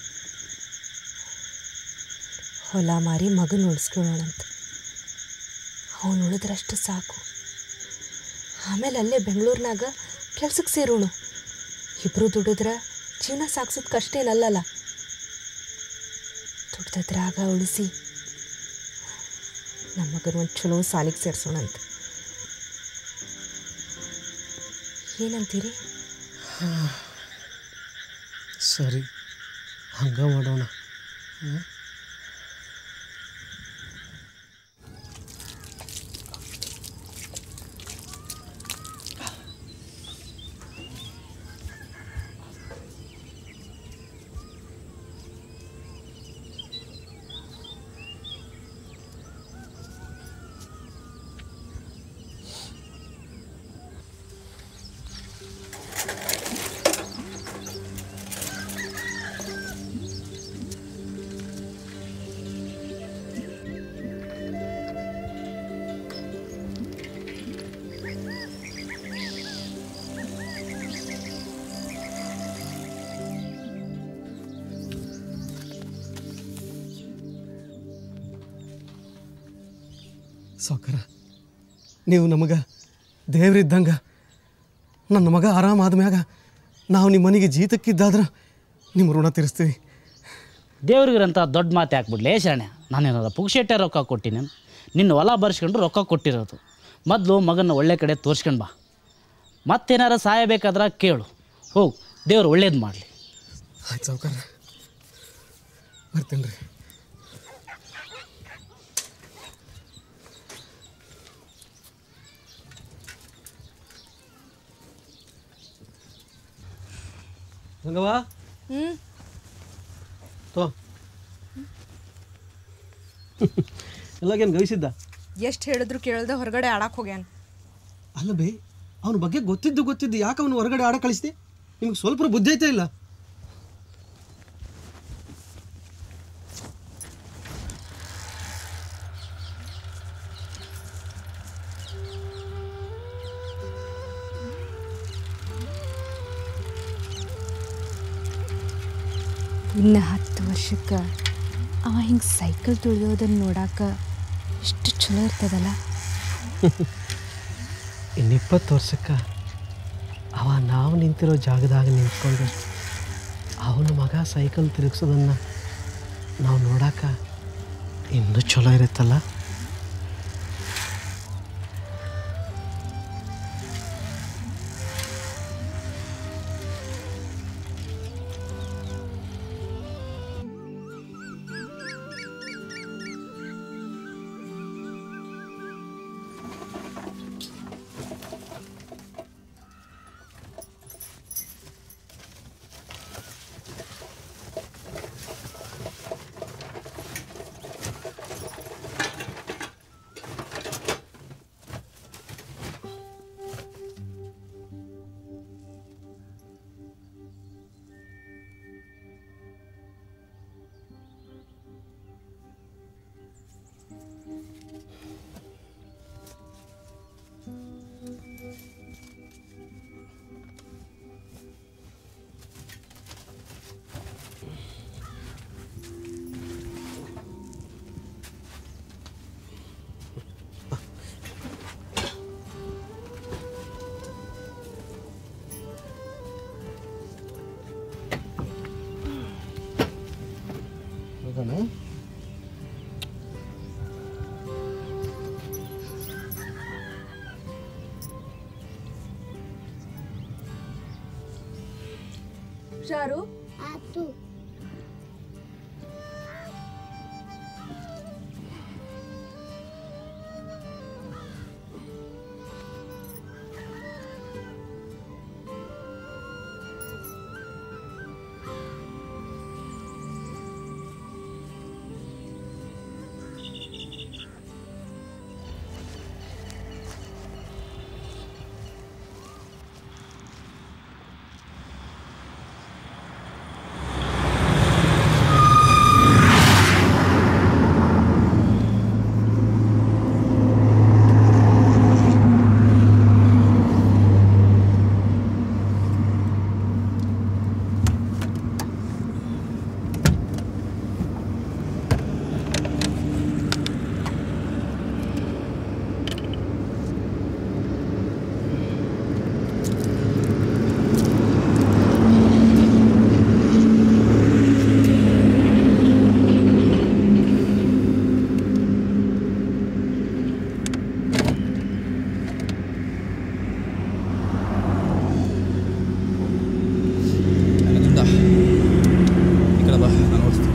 ಹೊಲ ಮಾರಿ ಮಗನ ಉಳಿಸ್ಕೊಳ್ಳೋಣಂತ ಅವನು ಉಳಿದ್ರಷ್ಟು ಸಾಕು ಆಮೇಲೆ ಅಲ್ಲೇ ಬೆಂಗಳೂರಿನಾಗ ಕೆಲ್ಸಕ್ಕೆ ಸೇರೋಣ ಇಬ್ಬರು ದುಡಿದ್ರೆ ಜೀವನ ಸಾಗ್ಸೋದು ಕಷ್ಟ ಏನಲ್ಲಲ್ಲ ದುಡ್ದದ್ರಾಗ ಉಳಿಸಿ ನಮ್ಮ ಮಗನ ಒಂದು ಚಲೋ ಸಾಲಿಗೆ ಸೇರಿಸೋಣಂತ ಏನಂತೀರಿ ಸರಿ ಹಂಗೆ ಮಾಡೋಣ ಹ್ಮ್? ಸಾವ್ಕಾರ ನೀವು ನಮಗೆ ದೇವ್ರಿದ್ದಂಗೆ ನನ್ನ ಮಗ ಆರಾಮಾದ ಮ್ಯಾಗ ನಾವು ನಿಮ್ಮ ಮನೆಗೆ ಜೀತಕ್ಕಿದ್ದಾದ್ರೆ ನಿಮ್ಮ ಋಣ ತೀರಿಸ್ತೀವಿ ದೇವ್ರಿಗಂತ ದೊಡ್ಡ ಮಾತು ಹಾಕ್ಬಿಡ್ಲೇ ಶರಣ್ಯ ನಾನೇನಾರ ಪುಕ್ಷೆಟ್ಟೆ ರೊಕ್ಕ ಕೊಟ್ಟಿನಿ ನಿನ್ನ ಹೊಲ ಬರ್ಸ್ಕೊಂಡು ರೊಕ್ಕ ಕೊಟ್ಟಿರೋದು ಮೊದಲು ಮಗನ ಒಳ್ಳೆ ಕಡೆ ತೋರ್ಸ್ಕೊಂಡು ಬಾ ಮತ್ತೇನಾರ ಸಹಾಯ ಬೇಕಾದ್ರೆ ಕೇಳು ಹೋಗು ದೇವ್ರು ಒಳ್ಳೇದು ಮಾಡಲಿ ಆಯ್ತು ಸಾವ್ಕಾರ ಬರ್ತೀನಿ ರೀ ಹಂಗವ ಹ್ಞೂ ತೋ ಎಲ್ಲಗೇನು ಗವಿಸಿದ್ದ ಎಷ್ಟು ಹೇಳಿದ್ರು ಕೇಳ್ದೆ ಹೊರಗಡೆ ಆಡಕ್ಕೆ ಹೋಗ್ಯಾನ ಅಲ್ಲ ಬೇ ಅವನ ಬಗ್ಗೆ ಗೊತ್ತಿದ್ದು ಗೊತ್ತಿದ್ದು ಯಾಕೆ ಅವನು ಹೊರಗಡೆ ಆಡ ಕಳಿಸ್ದೆ ನಿಮ್ಗೆ ಸ್ವಲ್ಪ ಬುದ್ಧಿ ಐತೆ ಇಲ್ಲ ಇನ್ನು ಹತ್ತು ವರ್ಷಕ್ಕೆ ಅವ ಹಿಂಗೆ ಸೈಕಲ್ ತುಳಿಯೋದನ್ನು ನೋಡಾಕ ಎಷ್ಟು ಚಲೋ ಇರ್ತದಲ್ಲ ಇನ್ನು ಇಪ್ಪತ್ತು ವರ್ಷಕ್ಕೆ ಅವ ನಾವು ನಿಂತಿರೋ ಜಾಗದಾಗ ನಿಂತ್ಕೊಂಡು ಅವನ ಮಗ ಸೈಕಲ್ ತಿರುಗಿಸೋದನ್ನು ನಾವು ನೋಡಾಕ ಇನ್ನೂ ಚಲೋ ಇರುತ್ತಲ್ಲ ಹೋಗೋಣ ಶಾರು ಆತು ಅಲ್ಲಿಂದ ಈ ಕಡೆ ಬಾ ನಾನು ಓಡಿಸ್ತೀನಿ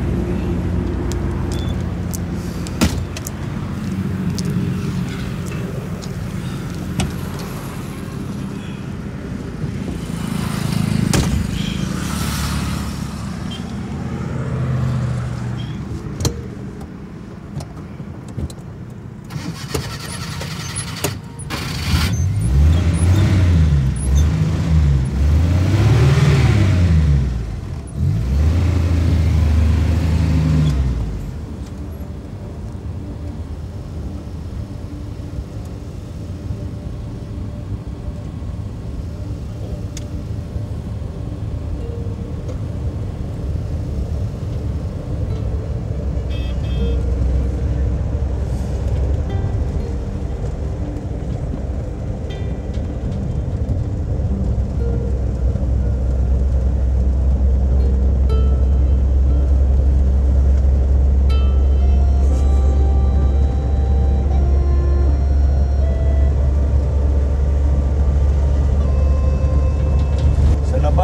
ಶರಣಪ್ಪ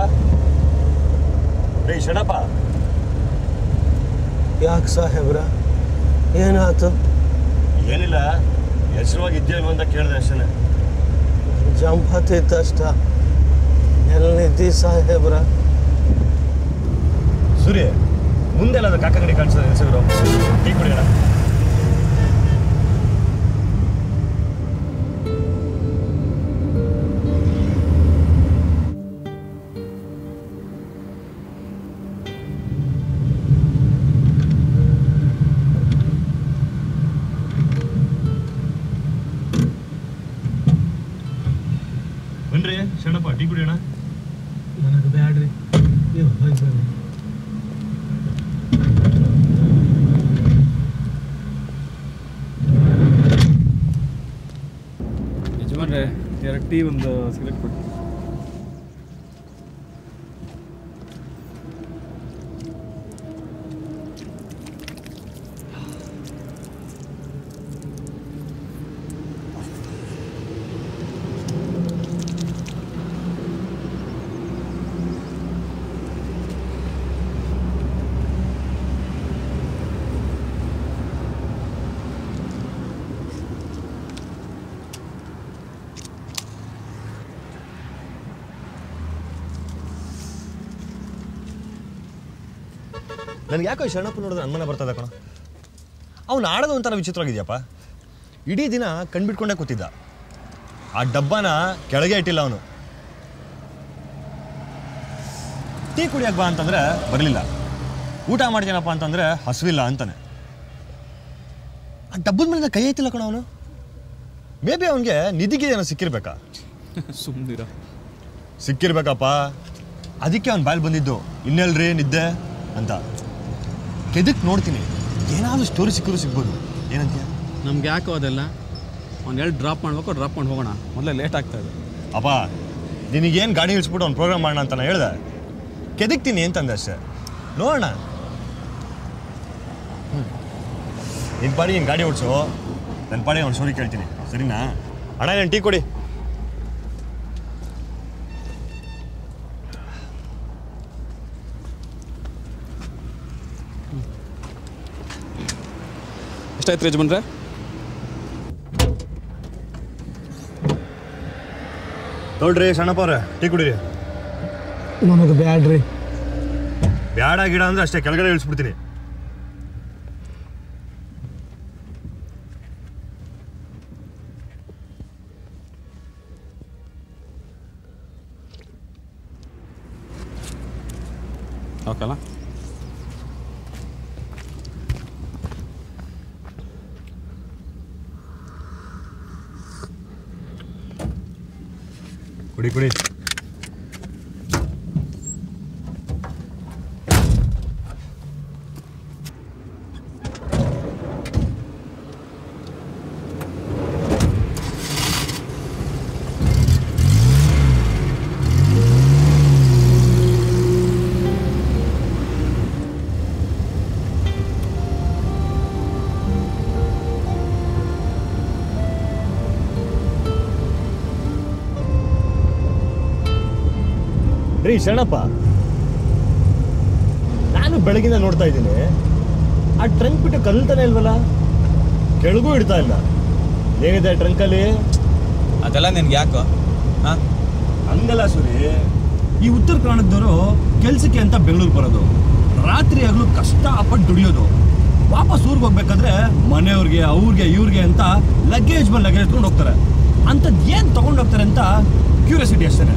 ರೇ ಶರಣಪ್ಪ ಯಾಕೆ ಸಾಹೇಬ್ರ ಏನಾಯ್ತು ಏನಿಲ್ಲ ಹೆಸರುವಾಗಿ ಇದೆಯಲ್ವ ಅಂತ ಕೇಳಿದೆ ಅಷ್ಟೇ ಜಂಪ್ ಹತ್ತಿತ್ತಷ್ಟ ಎಲ್ಲಿದ್ದಿ ಸಾಹೇಬ್ರ ಸೂರ್ಯ ಮುಂದೆ ಎಲ್ಲ ಕಾಕಂಗಡಿ ಕಾಣಿಸ್ತದೆ ಹೆಸರು ಟೀ ಕುಡಿಯೋಣ ಬನ್ರಿ ಶರಣಪ್ಪ ಟೀ ಕುಡಿಯೋಣ ನನಗೆ ಬ್ಯಾಡ್ರಿ ನೀವು ಹೋಗಿ ಬರ್ರಿ ಯಜಮಾನ್ರೆ ಎರಡು ಟೀ ಒಂದು ಸಿಗರೇಟ್ ಕೊಡಿ ನನಗೆ ಯಾಕೋ ಈ ಶರಣಪ್ಪ ನೋಡಿದ್ರೆ ಅನುಮಾನ ಬರ್ತದೆ ಕಣ ಅವ್ನು ಆಡೋದು ಒಂಥರ ವಿಚಿತ್ರವಾಗಿದೆಯಪ್ಪ ಇಡೀ ದಿನ ಕಣ್ಬಿಟ್ಕೊಂಡೇ ಕೂತಿದ್ದ ಆ ಡಬ್ಬನ ಕೆಳಗೆ ಇಟ್ಟಿಲ್ಲ ಅವನು ಟೀ ಕುಡಿಯಕ್ಕೆ ಬಾ ಅಂತಂದ್ರೆ ಬರಲಿಲ್ಲ ಊಟ ಮಾಡ್ತೀನಪ್ಪ ಅಂತಂದ್ರೆ ಹಸುವಿಲ್ಲ ಅಂತಾನೆ ಆ ಡಬ್ಬದ ಮೇಲೆ ಕೈ ಐತಿಲ್ಲ ಕಣ ಅವನು ಮೇ ಬಿ ಅವನಿಗೆ ನಿಧಿಗೆ ಏನೋ ಸಿಕ್ಕಿರ್ಬೇಕಾ ಸುಮ್ಮನಿರ ಸಿಕ್ಕಿರ್ಬೇಕಪ್ಪ ಅದಕ್ಕೆ ಅವ್ನು ಬಾಯಲ್ಲಿ ಬಂದಿದ್ದು ಇನ್ನೆಲ್ರಿ ನಿದ್ದೆ ಅಂತ ಕೆದಕ್ ನೋಡ್ತೀನಿ ಏನಾದರೂ ಸ್ಟೋರಿ ಸಿಕ್ಕರೂ ಸಿಗ್ಬೋದು ಏನಂತೀಯ ನಮ್ಗೆ ಯಾಕೋ ಅದೆಲ್ಲ ಅವ್ನು ಎಲ್ಲಿ ಡ್ರಾಪ್ ಮಾಡ್ಬೇಕು ಡ್ರಾಪ್ ಮಾಡಿ ಹೋಗೋಣ ಮೊದಲೇ ಲೇಟ್ ಆಗ್ತಾ ಇದೆ ಅಪ್ಪ ನಿನಗೇನು ಗಾಡಿ ಇಳಿಸ್ಬಿಟ್ಟು ಅವ್ನು ಪ್ರೋಗ್ರಾಮ್ ಮಾಡೋಣ ಅಂತ ನಾನು ಹೇಳ್ದೆ ಕೆದಕ್ತೀನಿ ಅಂತಂದೆ ಅಷ್ಟೇ ನೋಡೋಣ ನಿನ್ನ ಪಾಡಿ ನೀನು ಗಾಡಿ ಓಡಿಸು ನನ್ನ ಪಾಡಿ ಅವ್ನು ಸ್ಟೋರಿ ಕೇಳ್ತೀನಿ ಸರಿನಾ ಅಣ್ಣ ನಾನು ಟೀ ಕೊಡಿ ಎಷ್ಟಾಯ್ತು ಯಜಮಾನ್ರೆ ನೋಡ್ರಿ ಸಣ್ಣಪ್ಪ ಅವ್ರೆ ಟೀ ಕುಡೀರಿ ನನಗೆ ಬ್ಯಾಡ್ರಿ ಬ್ಯಾಡ ಗಿಡ ಅಂದ್ರೆ ಅಷ್ಟೇ ಕೆಳಗಡೆ ಇಳಿಸ್ಬಿಡ್ತೀನಿ ಓಕೆಲ್ಲ ಕುಡಿ ಕುಡಿ ರೀ ಶರಣಪ್ಪ ನಾನು ಬೆಳಗಿಂದ ನೋಡ್ತಾ ಇದ್ದೀನಿ ಆ ಟ್ರಂಕ್ ಬಿಟ್ಟು ಕದಲ್ತಾನೆ ಇಲ್ವಲ್ಲ ಕೆಳಗೂ ಇಡ್ತಾ ಇಲ್ಲ ಏನಿದೆ ಟ್ರಂಕಲ್ಲಿ ಅದೆಲ್ಲ ನಿನ್ಗೆ ಯಾಕೋ ಹಾಂ ಹಂಗಲ್ಲ ಸುರಿ ಈ ಉತ್ತರ ಕನ್ನಡದವರು ಕೆಲ್ಸಕ್ಕೆ ಅಂತ ಬೆಂಗಳೂರು ಬರೋದು ರಾತ್ರಿ ಆಗಲು ಕಷ್ಟಪಟ್ಟು ದುಡಿಯೋದು ವಾಪಸ್ ಊರಿಗೆ ಹೋಗ್ಬೇಕಾದ್ರೆ ಮನೆಯವ್ರಿಗೆ ಅವ್ರಿಗೆ ಇವ್ರಿಗೆ ಅಂತ ಲಗೇಜ್ ಮೇಲೆ ಲಗೇಜ್ ಎತ್ಕೊಂಡು ಹೋಗ್ತಾರೆ ಅಂಥದ್ದು ಏನು ತಗೊಂಡು ಹೋಗ್ತಾರೆ ಅಂತ ಕ್ಯೂರಿಯಾಸಿಟಿ ಅಷ್ಟೇ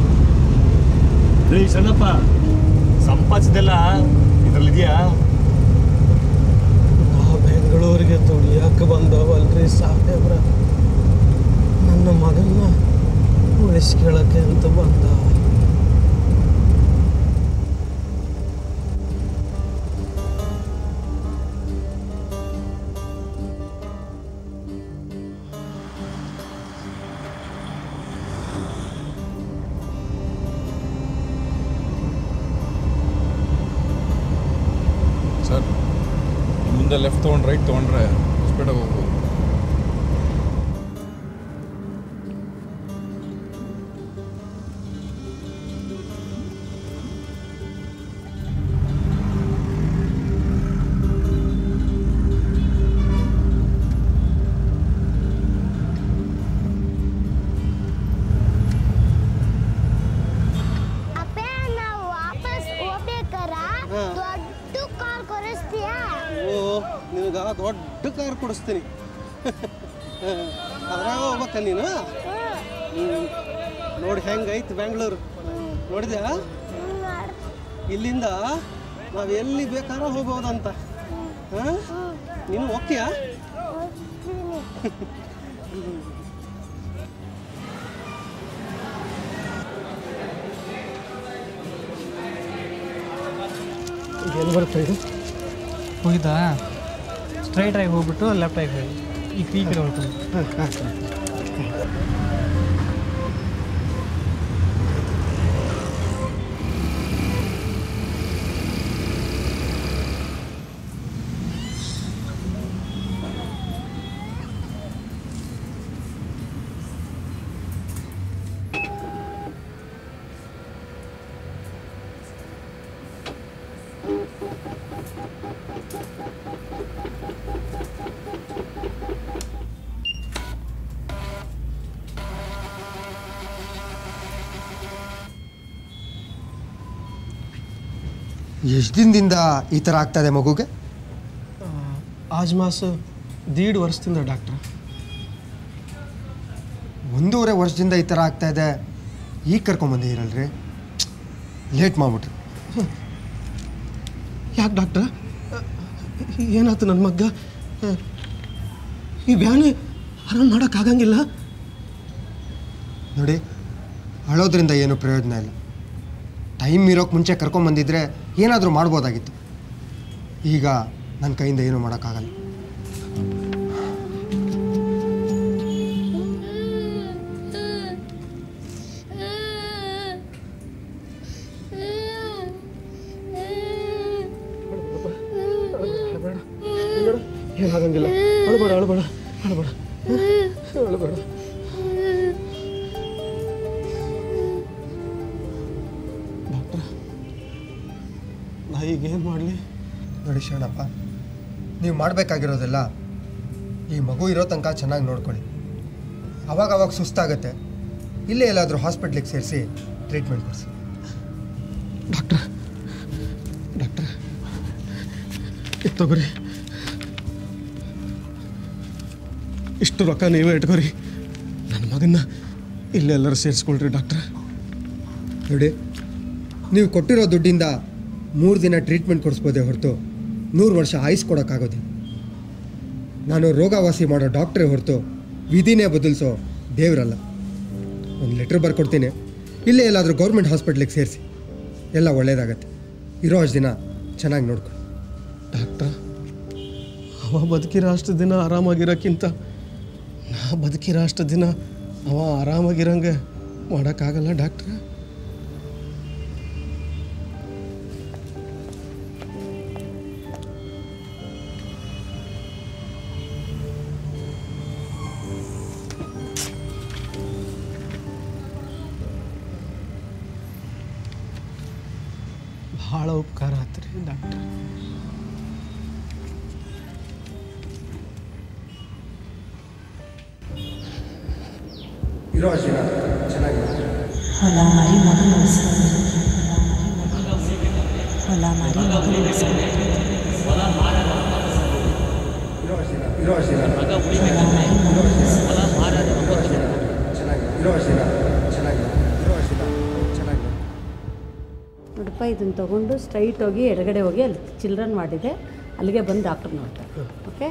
ರೀ ಸಣ್ಣಪ್ಪ ಸಂಪಾದಿಸಿದೆಲ್ಲ ಇದರಲ್ಲಿದೆಯಾ ಆ ಬೆಂಗಳೂರಿಗೆ ದುಡಿಯಕ್ಕೆ ಬಂದವಲ್ರಿ ಸಾಹೇಬ್ರ ನನ್ನ ಮಗನ್ನ ಉಳಿಸ್ಕೊಳ್ಳೋಕೆ ಅಂತ ಬಂದ ಸರ್ ಮುಂದೆ ಲೆಫ್ಟ್ ತೊಗೊಂಡು ರೈಟ್ ತೊಗೊಂಡ್ರೆ ಸ್ಪೀಡಾಗಿ ಹೋಗ್ಬೋದು ಅಪ್ಪ ನಾವು ವಾಪಸ್ ಹೋಗ್ಬೇಕಾರ ದೊಡ್ಡ ಕಾರ್ ಕೊರಿಸ್ತೀಯಾ ಓ ನಿನಗೆ ದೊಡ್ಡ ಕಾರ್ ಕೊಡಿಸ್ತೀನಿ ಅದ್ರಾಗ ಹೋಗ್ಬೇಕ ನೀನು ಹ್ಮ್. ನೋಡಿ ಹೆಂಗೈತಿ ಬೆಂಗಳೂರು ನೋಡಿದ್ಯಾ ಇಲ್ಲಿಂದ ನಾವು ಎಲ್ಲಿ ಬೇಕಾದ್ರೂ ಹೋಗ್ಬೋದಂತ ಹಾಂ ನೀನು ಹೋಗ್ತೀಯಾ ಬರುತ್ತೆ ಇದು ಹೋಗಿದ್ದಾ ಸ್ಟ್ರೈಟ್ ಆಗಿ ಹೋಗ್ಬಿಟ್ಟು ಲೆಫ್ಟ್ ಆಗಿ ಹೋಗಿ ಈ ಈ ಕಡೆ ಹೊರ್ಟು ಹಾಂ ಹಾಂ ಎಷ್ಟು ದಿನದಿಂದ ಈ ಥರ ಆಗ್ತದೆ ಮಗುಗೆ ಆಜ್ ಮಾಸ ದೀಡ್ ವರ್ಷದಿಂದ ಡಾಕ್ಟ್ರ ಒಂದೂವರೆ ವರ್ಷದಿಂದ ಈ ಥರ ಆಗ್ತಾ ಇದೆ ಈಗ ಕರ್ಕೊಂಬಂದಿರಲ್ರಿ ಲೇಟ್ ಮಾಡ್ಬಿಟ್ರಿ ಯಾಕೆ ಡಾಕ್ಟ್ರ ಏನಾಯ್ತು ನನ್ನ ಮಗ್ಗ ಈ ಬ್ಯಾನೆ ಆರಾಮ್ ಮಾಡೋಕ್ಕಾಗಂಗಿಲ್ಲ ನೋಡಿ ಅಳೋದ್ರಿಂದ ಏನು ಪ್ರಯೋಜನ ಇಲ್ಲ ಟೈಮ್ ಇರೋಕ್ಕೆ ಮುಂಚೆ ಕರ್ಕೊಂಬಂದಿದ್ರೆ ಏನಾದರೂ ಮಾಡ್ಬೋದಾಗಿತ್ತು ಈಗ ನನ್ನ ಕೈಯಿಂದ ಏನೂ ಮಾಡೋಕ್ಕಾಗಲ್ಲ ಏನಾಗಂಗಿಲ್ಲ ಅಳಬೇಡ ಅಳಬೇಡ ಅಳಬೇಡ ಅಳಬೇಡ ಡಾಕ್ಟ್ರ ನಾ ಈಗ ಏನು ಮಾಡಲಿ ನೋಡಿ ಶರಣಪ್ಪ ನೀವು ಮಾಡಬೇಕಾಗಿರೋದೆಲ್ಲ ಈ ಮಗು ಇರೋ ತನಕ ಚೆನ್ನಾಗಿ ನೋಡ್ಕೊಳ್ಳಿ ಅವಾಗ ಅವಾಗ ಸುಸ್ತಾಗತ್ತೆ ಇಲ್ಲೇ ಎಲ್ಲಾದರೂ ಹಾಸ್ಪಿಟ್ಲಿಗೆ ಸೇರಿಸಿ ಟ್ರೀಟ್ಮೆಂಟ್ ಕೊಡಿಸಿ ಡಾಕ್ಟ್ರ ಡಾಕ್ಟ್ರ ಇದು ತಗೋರಿ ಇಷ್ಟು ರೊಕ್ಕ ನೀವೇ ಇಟ್ಕೋರಿ ನನ್ನ ಮಗನ್ನ ಇಲ್ಲೆಲ್ಲರೂ ಸೇರಿಸ್ಕೊಳ್ರಿ ಡಾಕ್ಟ್ರ ನೋಡಿ ನೀವು ಕೊಟ್ಟಿರೋ ದುಡ್ಡಿಂದ ಮೂರು ದಿನ ಟ್ರೀಟ್ಮೆಂಟ್ ಕೊಡಿಸ್ಬೋದೇ ಹೊರತು ನೂರು ವರ್ಷ ಆಯುಸ್ ಕೊಡೋಕ್ಕಾಗೋದಿಲ್ಲ ನಾನು ರೋಗವಾಸಿ ಮಾಡೋ ಡಾಕ್ಟ್ರೇ ಹೊರತು ವಿಧಿನೇ ಬದಲಿಸೋ ದೇವರಲ್ಲ ಒಂದು ಲೆಟ್ರ್ ಬರ್ಕೊಡ್ತೀನಿ ಇಲ್ಲೇ ಎಲ್ಲಾದರೂ ಗೌರ್ಮೆಂಟ್ ಹಾಸ್ಪಿಟ್ಲಿಗೆ ಸೇರಿಸಿ ಎಲ್ಲ ಒಳ್ಳೇದಾಗತ್ತೆ ಇರೋ ಅಷ್ಟು ದಿನ ಚೆನ್ನಾಗಿ ನೋಡ್ಕೊ ಡಾಕ್ಟ್ರ ಅವ ಬದುಕಿರೋ ಅಷ್ಟು ದಿನ ಆರಾಮಾಗಿರೋಕ್ಕಿಂತ ನಾ ಬದುಕಿರೋ ಅಷ್ಟು ದಿನ ಅವ ಆರಾಮಾಗಿರಂಗೆ ಮಾಡೋಕ್ಕಾಗಲ್ಲ ಡಾಕ್ಟ್ರ ಭಾಳ ಉಪಕಾರ ಆತ್ರಿ ಡಾಕ್ಟ್ರ ಇರೋ ಅಷ್ಟು ದಿನ ಚೆನ್ನಾಗಿ ನೋಡ್ಕೊ. ಹೊಲ ಮಾರಿ ಮಗನ ಉಳಿಸ್ಕೊಂಡು ಹೊಲ ಮಾರಿ ಮಗನ ಉಳಿಸ್ಕೊಂಡು ಇರೋ ಅಷ್ಟು ದಿನ ಇರೋ ಅಷ್ಟು ದಿನ ಹೊಲ ಮಾರಿ ಮಗನ ಉಳಿಸ್ಕೊಂಡು ಚೆನ್ನಾಗಿ ಇರೋ ಅಷ್ಟು ದಿನ ಚೆನ್ನಾಗಿ ನೋಡ್ಕೊ. ಇರೋ ಅಷ್ಟು ದಿನ ಚೆನ್ನಾಗಿ ನೋಡ್ಕೊ. ನೋಡಪ್ಪ ಇದನ್ನು ತೊಗೊಂಡು ಸ್ಟ್ರೈಟ್ ಹೋಗಿ ಎಡಗಡೆ ಹೋಗಿ ಅಲ್ಲಿ ಚಿಲ್ಡ್ರನ್ ಮಾಡಿದೆ ಅಲ್ಲಿಗೆ ಬಂದು ಡಾಕ್ಟರ್ ನೋಡ್ತಾರೆ ಓಕೆ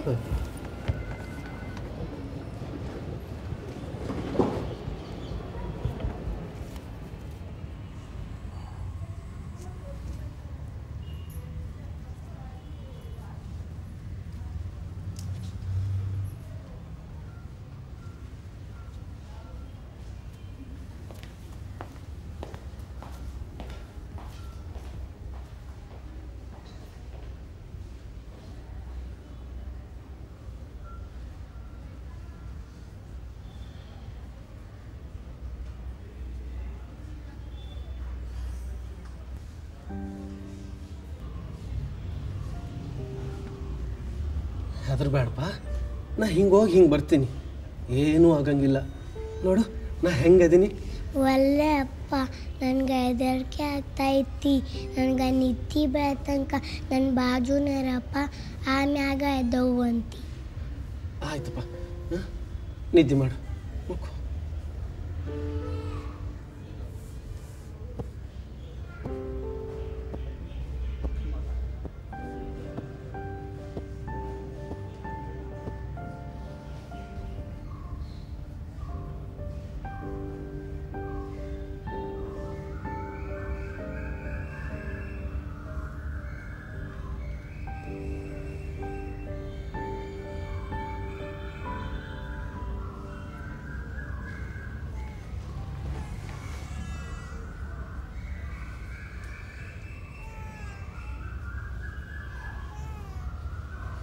ಹೆದರ್ಬೇಡಪ್ಪ ನಾ ಹಿಂಗೆ ಹೋಗಿ ಹಿಂಗೆ ಬರ್ತೀನಿ ಏನೂ ಆಗಂಗಿಲ್ಲ ನೋಡು ನಾ ಹೆಂಗದೀನಿ ಒಳ್ಳೆ ಅಪ್ಪ ನನ್ಗೆ ಹೆದರಿಕೆ ಆಗ್ತಾ ಐತಿ ನನ್ಗೆ ನಿತ್ತಿ ಬೆಳೆ ತನಕ ನನ್ನ ಬಾಜುನೇರಪ್ಪ ಆಮ್ಯಾಗ ಎದ್ದವು ಅಂತಿ ಆಯ್ತಪ್ಪ ಹಾಂ ನಿದ್ದೆ ಮಾಡು ಮಕ್ಕೋ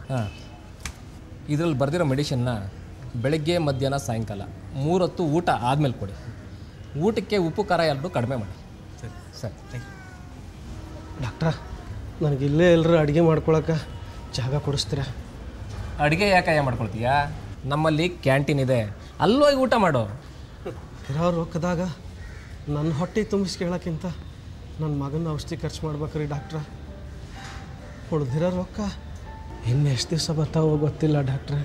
ಹಾಂ ಇದರಲ್ಲಿ ಬರೆದಿರೋ ಮೆಡಿಷನ್ನ ಬೆಳಗ್ಗೆ ಮಧ್ಯಾಹ್ನ ಸಾಯಂಕಾಲ ಮೂರೊತ್ತು ಊಟ ಆದಮೇಲೆ ಕೊಡಿ ಊಟಕ್ಕೆ ಉಪ್ಪು ಖಾರ ಎರಡು ಕಡಿಮೆ ಮಾಡಿ ಸರಿ ಸರಿ ಡಾಕ್ಟ್ರ ನನಗೆ ಇಲ್ಲೇ ಎಲ್ಲರೂ ಅಡುಗೆ ಮಾಡ್ಕೊಳಕ್ಕೆ ಜಾಗ ಕೊಡಿಸ್ತೀರಾ ಅಡುಗೆ ಯಾಕಯ್ಯ ಮಾಡ್ಕೊಳ್ತೀಯಾ ನಮ್ಮಲ್ಲಿ ಕ್ಯಾಂಟೀನ್ ಇದೆ ಅಲ್ಲೋಗಿ ಊಟ ಮಾಡು ಇರೋ ರೊಕ್ಕದಾಗ ನನ್ನ ಹೊಟ್ಟೆ ತುಂಬಿಸ್ಕೇಳಕ್ಕಿಂತ ನನ್ನ ಮಗನ ಔಷಧಿ ಖರ್ಚು ಮಾಡ್ಬೇಕ್ರಿ ಡಾಕ್ಟ್ರ ಉಳ್ದಿರೋ ರೊಕ್ಕ ಇನ್ನು ಎಷ್ಟು ದಿವಸ ಬರ್ತಾವೋ ಗೊತ್ತಿಲ್ಲ ಡಾಕ್ಟ್ರೆ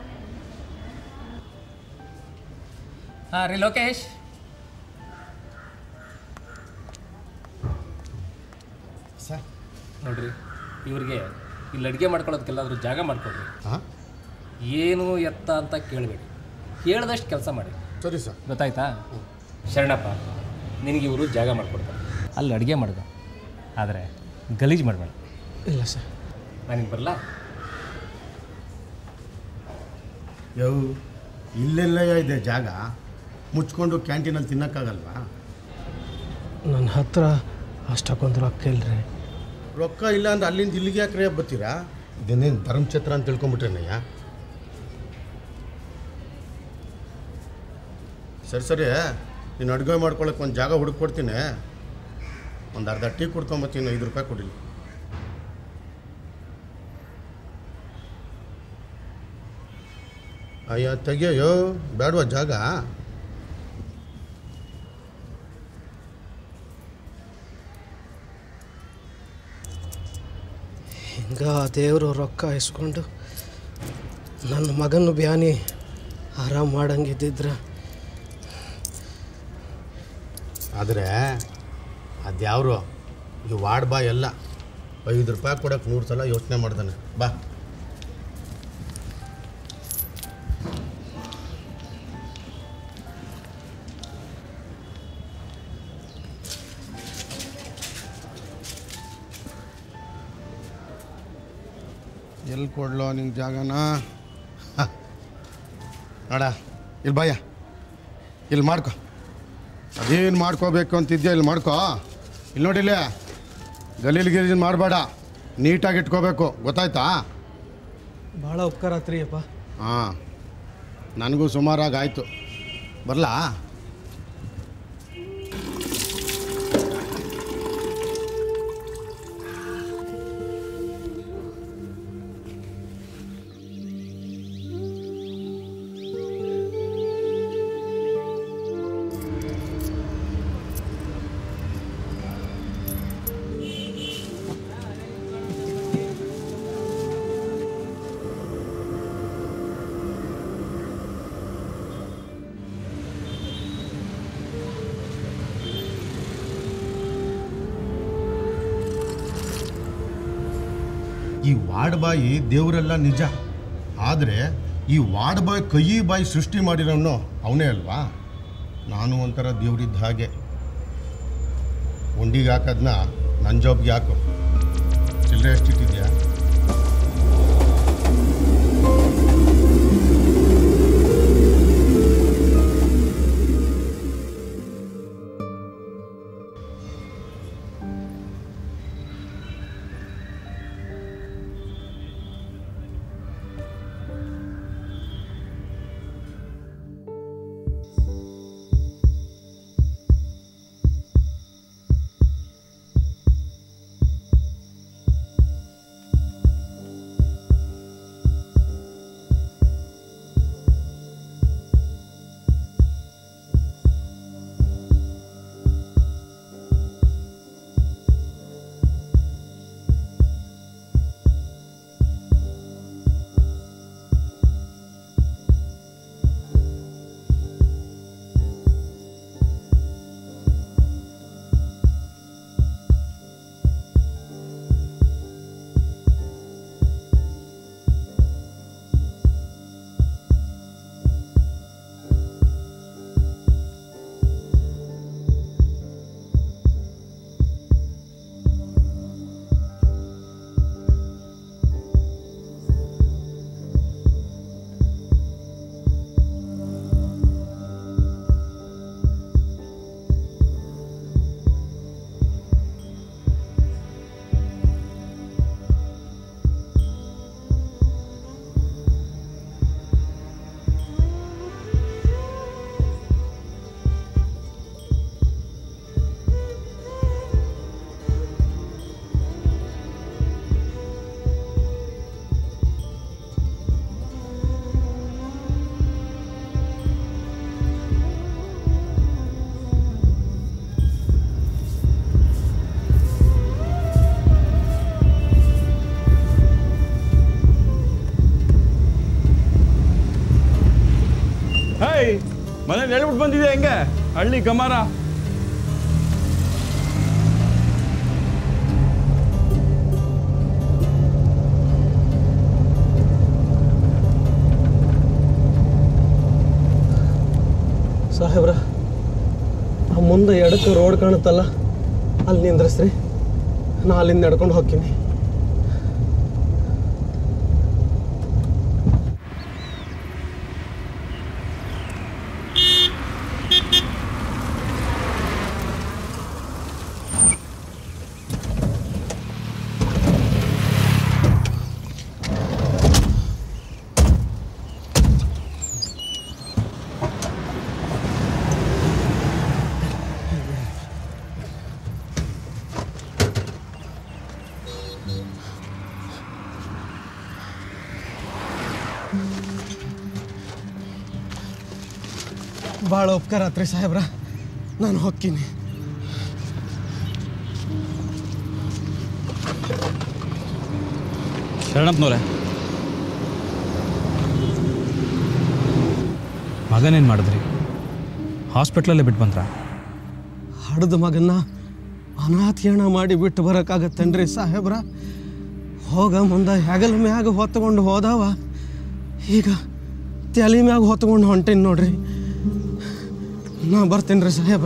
ಹಾಂ ರೀ ಲೋಕೇಶ್ ಸರ್ ನೋಡ್ರಿ ಇವ್ರಿಗೆ ಇಲ್ಲಿ ಅಡುಗೆ ಮಾಡ್ಕೊಳ್ಳೋದಕ್ಕೆಲ್ಲಾದ್ರೂ ಜಾಗ ಮಾಡ್ಕೊಡ್ರಿ ಏನು ಎತ್ತ ಅಂತ ಕೇಳಬೇಡಿ ಕೇಳ್ದಷ್ಟು ಕೆಲಸ ಮಾಡಿ ಸರಿ ಸರ್ ಗೊತ್ತಾಯ್ತಾ ಶರಣಪ್ಪ ನಿನಗೆ ಇವರು ಜಾಗ ಮಾಡ್ಕೊಡ್ತಾರೆ ಅಲ್ಲಿ ಅಡುಗೆ ಮಾಡ್ದ ಆದರೆ ಗಲೀಜು ಮಾಡಬೇಡ ಇಲ್ಲ ಸರ್ ನನಗೆ ಬರಲ್ಲ ಯವ್ ಇಲ್ಲೆಲ್ಲ ಇದೆ ಜಾಗ ಮುಚ್ಕೊಂಡು ಕ್ಯಾಂಟೀನಲ್ಲಿ ತಿನ್ನೋಕ್ಕಾಗಲ್ವಾ ನನ್ನ ಹತ್ರ ಅಷ್ಟಕ್ಕೊಂದು ರೊಕ್ಕ ಇಲ್ರಿ ರೊಕ್ಕ ಇಲ್ಲ ಅಂದ್ರೆ ಅಲ್ಲಿಂದ ಇಲ್ಲಿಗೆ ಯಾಕ್ರೆ ಬರ್ತೀರಾ ಇದನ್ನೇನು ಧರ್ಮಛತ್ರ ಅಂತ ತಿಳ್ಕೊಂಬಿಟ್ರೇನಯ್ಯ ಸರಿ ಸರಿ ನೀನು ಅಡುಗೆ ಮಾಡ್ಕೊಳಕ್ಕೆ ಒಂದು ಜಾಗ ಹುಡುಕೊಡ್ತೀನಿ ಒಂದು ಅರ್ಧ ಟೀ ಕುಡ್ಕೊಂಬತ್ತೀನಿ ಐದು ರೂಪಾಯಿ ಕೊಡಿಲಿ ಅಯ್ಯ ತೆಗಿಯೋ ಬೇಡವಾ ಜಾಗ ಹಿಂಗ ದೇವರು ರೊಕ್ಕ ಇಸ್ಕೊಂಡು ನನ್ನ ಮಗನ ಬ್ಯಾನಿ ಆರಾಮ್ ಮಾಡಂಗಿದ್ದಿದ್ರ ಆದರೆ ಅದ್ಯಾವ್ರು ಈ ವಾರ್ಡ್ ಬಾ ಎಲ್ಲ ಐದು ರೂಪಾಯಿ ಕೊಡಕ್ಕೆ ನೂರು ಸಲ ಯೋಚನೆ ಮಾಡ್ದಾನೆ ಬಾ ಎಲ್ಲಿ ಕೊಡ್ಲೋ ನಿಂಗೆ ಜಾಗನ ಹ. ನೋಡ ಇಲ್ಲಿ ಬಾಯ ಇಲ್ಲಿ ಮಾಡ್ಕೊ ಅದೇನು ಮಾಡ್ಕೋಬೇಕು ಅಂತಿದ್ಯಾ ಇಲ್ಲಿ ಮಾಡ್ಕೋ ಇಲ್ಲಿ ನೋಡಿಲ್ಲ ಗಲೀಲ್ ಗಿಲೀಜ್ ಮಾಡಬೇಡ ನೀಟಾಗಿ ಇಟ್ಕೋಬೇಕು ಗೊತ್ತಾಯ್ತಾ ಭಾಳ ಉಪಕಾರ ಆತ್ರಿ ಅಪ್ಪ ಹಾಂ ನನಗೂ ಸುಮಾರಾಗಿ ಆಯಿತು ಬರಲಾ ಈ ವಾರ್ಡ್ ಬಾಯಿ ದೇವರೆಲ್ಲ ನಿಜ ಆದರೆ ಈ ವಾರ್ಡ್ ಬಾಯ್ ಕೈ ಬಾಯಿ ಸೃಷ್ಟಿ ಮಾಡಿರೋನು ಅವನೇ ಅಲ್ವಾ ನಾನು ಒಂಥರ ದೇವ್ರಿದ್ದ ಹಾಗೆ ಉಂಡಿಗೆ ಹಾಕೋದನ್ನ ನನ್ನ ಜಾಬ್ಗೆ ಹಾಕು ಚಿಲ್ಲರೆ ಎಷ್ಟಿಟ್ಟಿದ್ಯಾ ಹೇಯ್ ಮನೇಲಿ ಹೇಳ್ಬಿಟ್ಟು ಬಂದಿದೆ ಹೆಂಗೆ ಹಳ್ಳಿ ಗಮಾರ ಸಾಹೇಬ್ರ ಆ ಮುಂದೆ ಎಡಕ್ಕೆ ರೋಡ್ ಕಾಣುತ್ತಲ್ಲ ಅಲ್ಲಿ ನಿಂದ್ರಸ್ರಿ ನಾ ಅಲ್ಲಿಂದ ನಡ್ಕೊಂಡು ಹೋಗ್ತೀನಿ ಭಾಳ ಉಪಕಾರ ಆತ್ರಿ ಸಾಹೇಬ್ರ ನಾನು ಹೋಗ್ತೀನಿ ಶರಣಪ್ಪನವ್ರೆ ಮಗನೇನು ಮಾಡಿದ್ರಿ ಹಾಸ್ಪಿಟ್ಲಲ್ಲೇ ಬಿಟ್ಟು ಬಂದ್ರಾ ಹಡ್ದ ಮಗನ್ನ ಅನಾಥೇಣ ಮಾಡಿ ಬಿಟ್ಟು ಬರೋಕ್ಕಾಗತ್ತೇನ್ರಿ ಸಾಹೇಬ್ರ ಹೋಗ ಮುಂದೆ ಹೆಗಲ ಮ್ಯಾಗ ಹೊತ್ಕೊಂಡು ಹೋದವ ಈಗ ತಲೆ ಮ್ಯಾಗ ಹೊತ್ಕೊಂಡು ಹೊಂಟೀನಿ ನೋಡ್ರಿ ನಾ ಬರ್ತೀನಿ ರೀ ಸಾಹೇಬ್ರ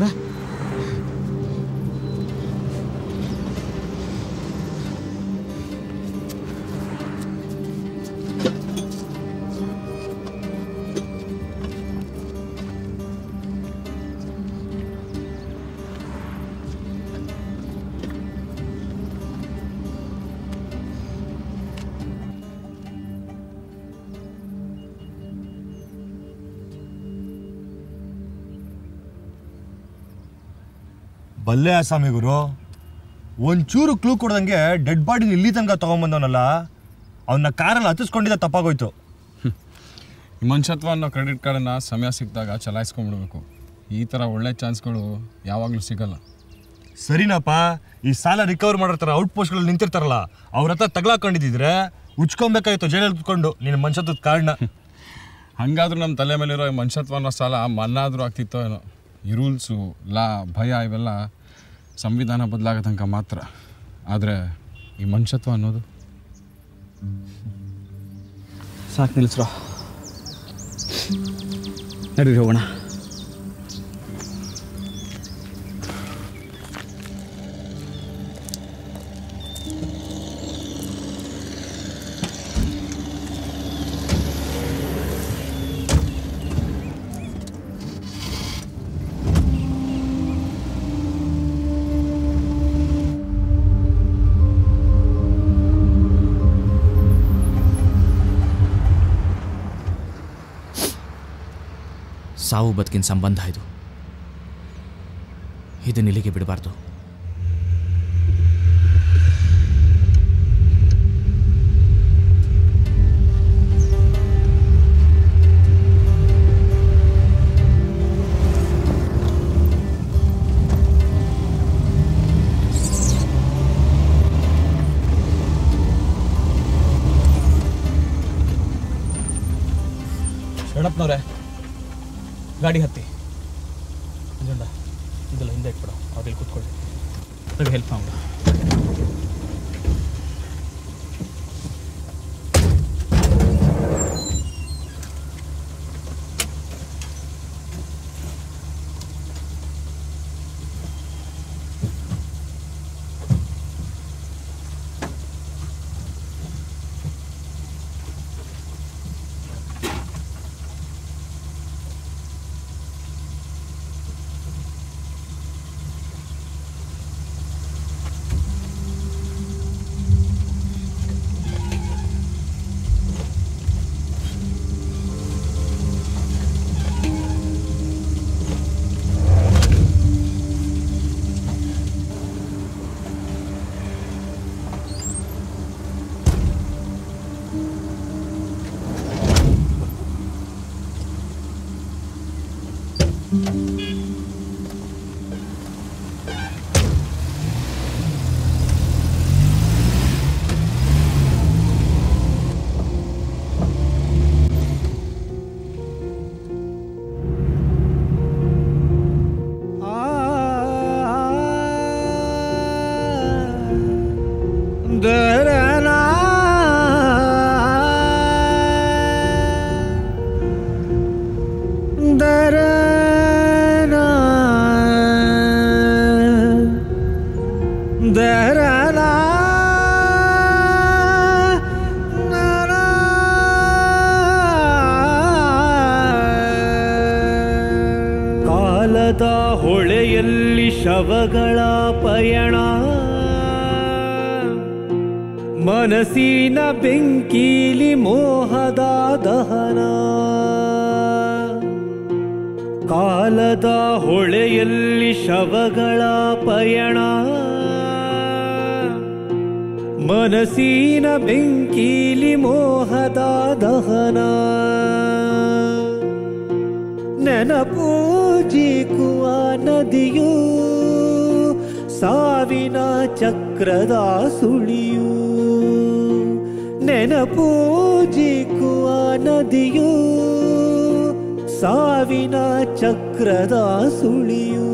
ಬಲ್ಲೆ ಆಸಾಮಿ ಗುರು ಒಂಚೂರು ಕ್ಲೂ ಕೊಡ್ದಂಗೆ ಡೆಡ್ ಬಾಡಿನ ಇಲ್ಲಿ ತನಕ ತೊಗೊಂಬಂದವನಲ್ಲ ಅವನ್ನ ಕಾರಲ್ಲಿ ಹತ್ತಿಸ್ಕೊಂಡಿದ್ದ ತಪ್ಪಾಗೋಯ್ತು ಈ ಮನುಷ್ಯತ್ವ ಅನ್ನೋ ಕ್ರೆಡಿಟ್ ಕಾರ್ಡನ್ನು ಸಮಯ ಸಿಕ್ಕಿದಾಗ ಚಲಾಯಿಸ್ಕೊಂಡ್ಬಿಡ್ಬೇಕು ಈ ಥರ ಒಳ್ಳೆ ಚಾನ್ಸ್ಗಳು ಯಾವಾಗಲೂ ಸಿಗಲ್ಲ ಸರಿನಪ್ಪ ಈ ಸಾಲ ರಿಕವರ್ ಮಾಡೋ ಥರ ಔಟ್ ಪೋಸ್ಟ್ಗಳಲ್ಲಿ ನಿಂತಿರ್ತಾರಲ್ಲ ಅವ್ರ ಹತ್ರ ತಗ್ಲಾಕೊಂಡಿದ್ದಿದ್ರೆ ಉಚ್ಕೊಬೇಕಾಯ್ತು ಜೈಲಲ್ಲಿ ಕುತ್ಕೊಂಡು ನಿನ್ನ ಮನುಷ್ಯತ್ವದ ಕಾರಣ ಹಂಗಾದ್ರೂ ನಮ್ಮ ತಲೆ ಮೇಲಿರೋ ಈ ಮನುಷ್ಯತ್ವ ಅನ್ನೋ ಸಾಲ ಮನ್ನಾದರೂ ಆಗ್ತಿತ್ತೋ ಏನೋ ಈ ರೂಲ್ಸು ಲಾ ಭಯ ಇವೆಲ್ಲ ಸಂವಿಧಾನ ಬದಲಾಗೋ ತನಕ ಮಾತ್ರ ಆದರೆ ಈ ಮನುಷ್ಯತ್ವ ಅನ್ನೋದು ಸಾಕು ನಿಲ್ಲಿಸ್ರೋ ನಡೀರಿ ಹೋಗೋಣ ಸಾವು ಬದುಕಿನ ಸಂಬಂಧ ಇದು ಇದನ್ನ ಇಲ್ಲಿಗೆ ಬಿಡಬಾರ್ದು ಶರಣಪ್ಪನವ್ರೆ ಗಾಡಿ ಹತ್ತಿ ಅಜೆಂಡ ಇದೆಲ್ಲ ಹಿಂದೆ ಇಟ್ಬಿಡು ಅವ್ರಲ್ಲಿ ಕೂತ್ಕೊಳ್ಳಿ ನನಗೆ ಹೆಲ್ಪ್ ಮಾಡು ದರನ ದರನ ಕಾಲದ ಹೊಳೆಯಲ್ಲಿ ಶವಗಳ ಪಯಣ ಮನಸ್ಸಿನ ಬೆಂಕೀಲಿ ಮೋಹದ ದಹನ ಕಾಲದ ಹೊಳೆಯಲ್ಲಿ ಶವಗಳ ಪಯಣ ಮನಸ್ಸಿನ ಬೆಂಕೀಲಿ ಮೋಹದ ದಹನ ನೆನಪು ಜೀಕುವ ನದಿಯು ಸಾವಿನ ಚಕ್ರದ ಸುಳಿಯು ನೆನಪು ಜೀಕುವ ನದಿಯು ಸಾವಿನ ಚಕ್ರದ ಸುಳಿಯು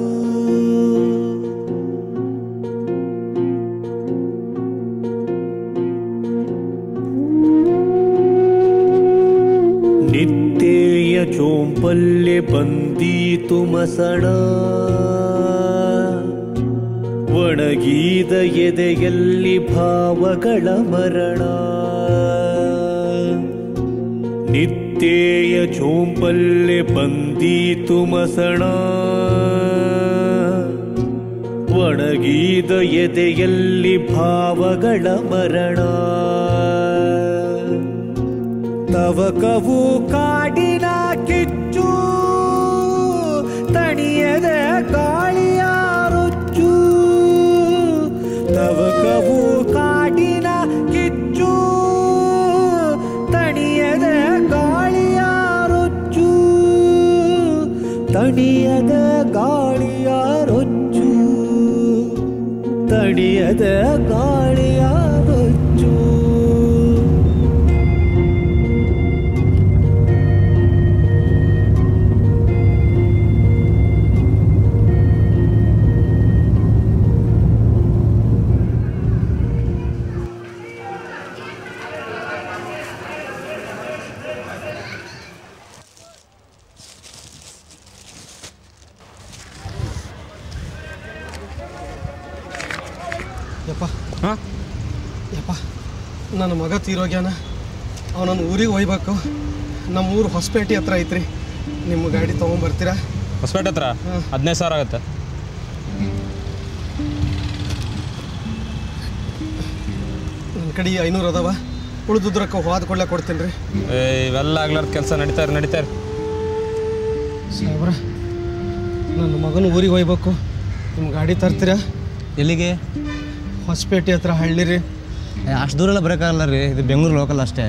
ನಿತ್ಯೆಯ ಚೋಂಪಲ್ಲೆ ಬಂದೀತು ಮಸಣ ಒಣಗೀದ ಎದೆಯಲ್ಲಿ ಭಾವಗಳ ಮರಣ ನಿತ್ಯೆಯ ಚೋಂಪಲ್ಲೆ ಬಂದೀತು ಮಸಣ ಒಣಗೀದ ಎದೆಯಲ್ಲಿ ಭಾವಗಳ ಮರಣ ತವಕವು ಕಾಡಿನ ಕಿಚ್ಚು ತಣಿಯದ ಗಾಳಿಯ ರೊಚ್ಚು ತವಕವು ಕಾಡಿನ ಕಿಚ್ಚು ತಣಿಯದ ಗಾಳಿಯ ರೊಚ್ಚು ತಣಿಯದ ಗಾಳಿಯ ರೊಚ್ಚು ತಣಿಯದ ಗಾಳಿಯ ರೊಚ್ಚು ಯಪ್ಪ ಹಾಂ ಯಪ್ಪ ನನ್ನ ಮಗ ತೀರೋಗ್ಯಾನ ಅವನನ್ನು ಊರಿಗೆ ಒಯ್ಬೇಕು ನಮ್ಮ ಊರು ಹೊಸಪೇಟೆ ಹತ್ರ ಐತ್ರಿ ನಿಮ್ಮ ಗಾಡಿ ತೊಗೊಂಬರ್ತೀರಾ ಹೊಸಪೇಟೆ ಹತ್ರ ಹದಿನೈದು ಸಾವಿರ ಆಗುತ್ತೆ ನನ್ನ ಕಡೆ ಐನೂರು ಅದಾವ ಉಳಿದುದ್ರಕ್ಕೆ ಹೋದ ಕೊಳ್ಳೆ ಕೊಡ್ತೀನಿ ರೀ ಏ, ಇವೆಲ್ಲ ಆಗ್ಲಾರ್ದ ಕೆಲಸ ನಡೀತಾರೆ ನಡೀತಾರೆ ಸಾಹೇಬ್ರ ನನ್ನ ಮಗನ ಊರಿಗೆ ಒಯ್ಬೇಕು ನಿಮ್ಮ ಗಾಡಿ ತರ್ತೀರಾ ಎಲ್ಲಿಗೆ ಹೊಸಪೇಟೆ ಹತ್ರ ಹಳ್ಳಿ ರೀ ಅಷ್ಟು ದೂರ ಎಲ್ಲ ಬರೋಕ್ಕಾಗಲ್ಲ ರೀ ಇದು ಬೆಂಗಳೂರು ಲೋಕಲ್ ಅಷ್ಟೇ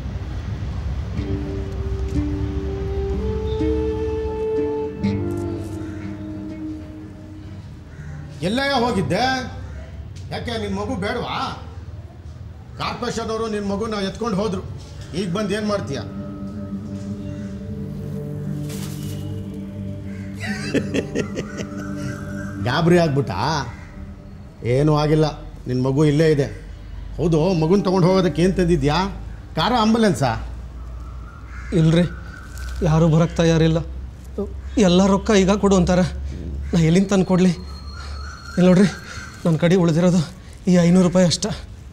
ಎಲ್ಲಯ್ಯ ಹೋಗಿದ್ದೆ ಯಾಕೆ ನಿನ್ನ ಮಗು ಬೇಡವಾ ಕಾರ್ಪೊರೇಷನ್ ಅವರು ನಿನ್ನ ಮಗುನ ಎತ್ಕೊಂಡು ಹೋದ್ರು ಈಗ ಬಂದು ಏನು ಮಾಡ್ತೀಯ ಗಾಬರಿ ಆಗ್ಬಿಟ್ಟಾ ಏನೂ ಆಗಿಲ್ಲ ನಿನ್ನ ಮಗು ಇಲ್ಲೇ ಇದೆ ಹೌದು ಮಗುನ ತೊಗೊಂಡು ಹೋಗೋದಕ್ಕೆ ಏನು ತಂದಿದ್ಯಾ ಕಾರ ಆಂಬುಲೆನ್ಸಾ ಇಲ್ರಿ ಯಾರೂ ಬರಕ್ಕೆ ತಯಾರಿಲ್ಲ ಎಲ್ಲ ರೊಕ್ಕ ಈಗ ಕೊಡು ಅಂತಾರೆ ನಾ ಎಲ್ಲಿಂದ ತಂದು ಕೊಡಲಿ ಇಲ್ಲ ನೋಡ್ರಿ ನನ್ನ ಕಡೆ ಉಳಿದಿರೋದು ಈ ಐನೂರು ರೂಪಾಯಿ ಅಷ್ಟ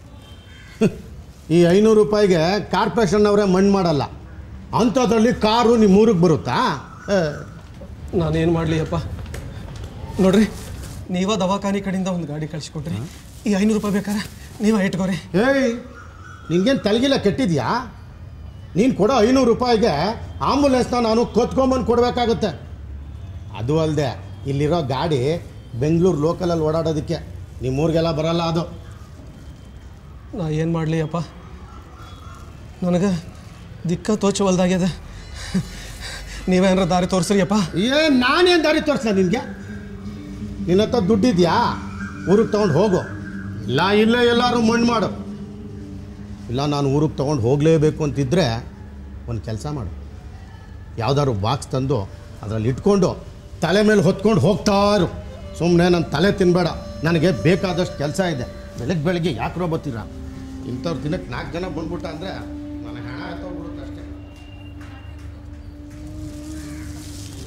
ಈ ಐನೂರು ರೂಪಾಯಿಗೆ ಕಾರ್ಪೊರೇಷನ್ ಅವರೇ ಮಣ್ಣು ಮಾಡಲ್ಲ ಅಂಥದ್ರಲ್ಲಿ ಕಾರು ನಿಮ್ಮ ಊರಿಗೆ ಬರುತ್ತಾ ಏ, ನಾನೇನು ಮಾಡಲಿ ಅಪ್ಪ ನೋಡ್ರಿ ನೀವ ದವಾಖಾನೆ ಕಡೆಯಿಂದ ಒಂದು ಗಾಡಿ ಕಳಿಸ್ಕೊಟ್ರಿ ಈ ಐನೂರು ರೂಪಾಯಿ ಬೇಕಾರೆ ನೀವ ಇಟ್ಕೋರಿ ಏಯ್ ನಿಂಗೇನು ತಲೆಗಿಲ್ಲ ಕೆಟ್ಟಿದ್ಯಾ ನೀನು ಕೊಡೋ ಐನೂರು ರೂಪಾಯಿಗೆ ಆಂಬುಲೆನ್ಸ್ನ ನಾನು ಕೊತ್ಕೊಂಬಂದು ಕೊಡಬೇಕಾಗುತ್ತೆ ಅದು ಅಲ್ಲದೆ ಇಲ್ಲಿರೋ ಗಾಡಿ ಬೆಂಗಳೂರು ಲೋಕಲಲ್ಲಿ ಓಡಾಡೋದಕ್ಕೆ ನಿಮ್ಮೂರಿಗೆಲ್ಲ ಬರಲ್ಲ ಅದು ನಾ ಏನು ಮಾಡಲಿ ಅಪ್ಪ ನನಗೆ ದಿಕ್ಕ ತೋಚವಲ್ದಾಗ್ಯದ ನೀವೇನಾರ ದಾರಿ ತೋರಿಸ್ರಿ ಅಪ್ಪ ಏ ನಾನೇನು ದಾರಿ ತೋರಿಸ್ಲ ನಿನಗೆ ನಿನ್ನ ಹತ್ರ ದುಡ್ಡಿದ್ಯಾ ಊರಿಗೆ ತೊಗೊಂಡು ಹೋಗು ಇಲ್ಲ ಇಲ್ಲೇ ಎಲ್ಲರೂ ಮಣ್ಣು ಮಾಡು ಇಲ್ಲ ನಾನು ಊರಿಗೆ ತೊಗೊಂಡು ಹೋಗಲೇಬೇಕು ಅಂತಿದ್ದರೆ ಒಂದು ಕೆಲಸ ಮಾಡು ಯಾವ್ದಾದ್ರು ಬಾಕ್ಸ್ ತಂದು ಅದರಲ್ಲಿ ಇಟ್ಕೊಂಡು ತಲೆ ಮೇಲೆ ಹೊತ್ಕೊಂಡು ಹೋಗ್ತಾ ಇರು ಸುಮ್ಮನೆ ನನ್ನ ತಲೆ ತಿನ್ನಬೇಡ ನನಗೆ ಬೇಕಾದಷ್ಟು ಕೆಲಸ ಇದೆ ಬೆಳಗ್ಗೆ ಬೆಳಗ್ಗೆ ಯಾಕ್ರೋ ಬರ್ತೀರಾ ಇಂಥವ್ರು ದಿನಕ್ಕೆ ನಾಲ್ಕು ಜನ ಬಂದ್ಬಿಟ್ಟ ಅಂದರೆ ನನಗೆ ಹಣ ಎತ್ತೋಗ್ಬಿಡುತ್ತೆ ಅಷ್ಟೇ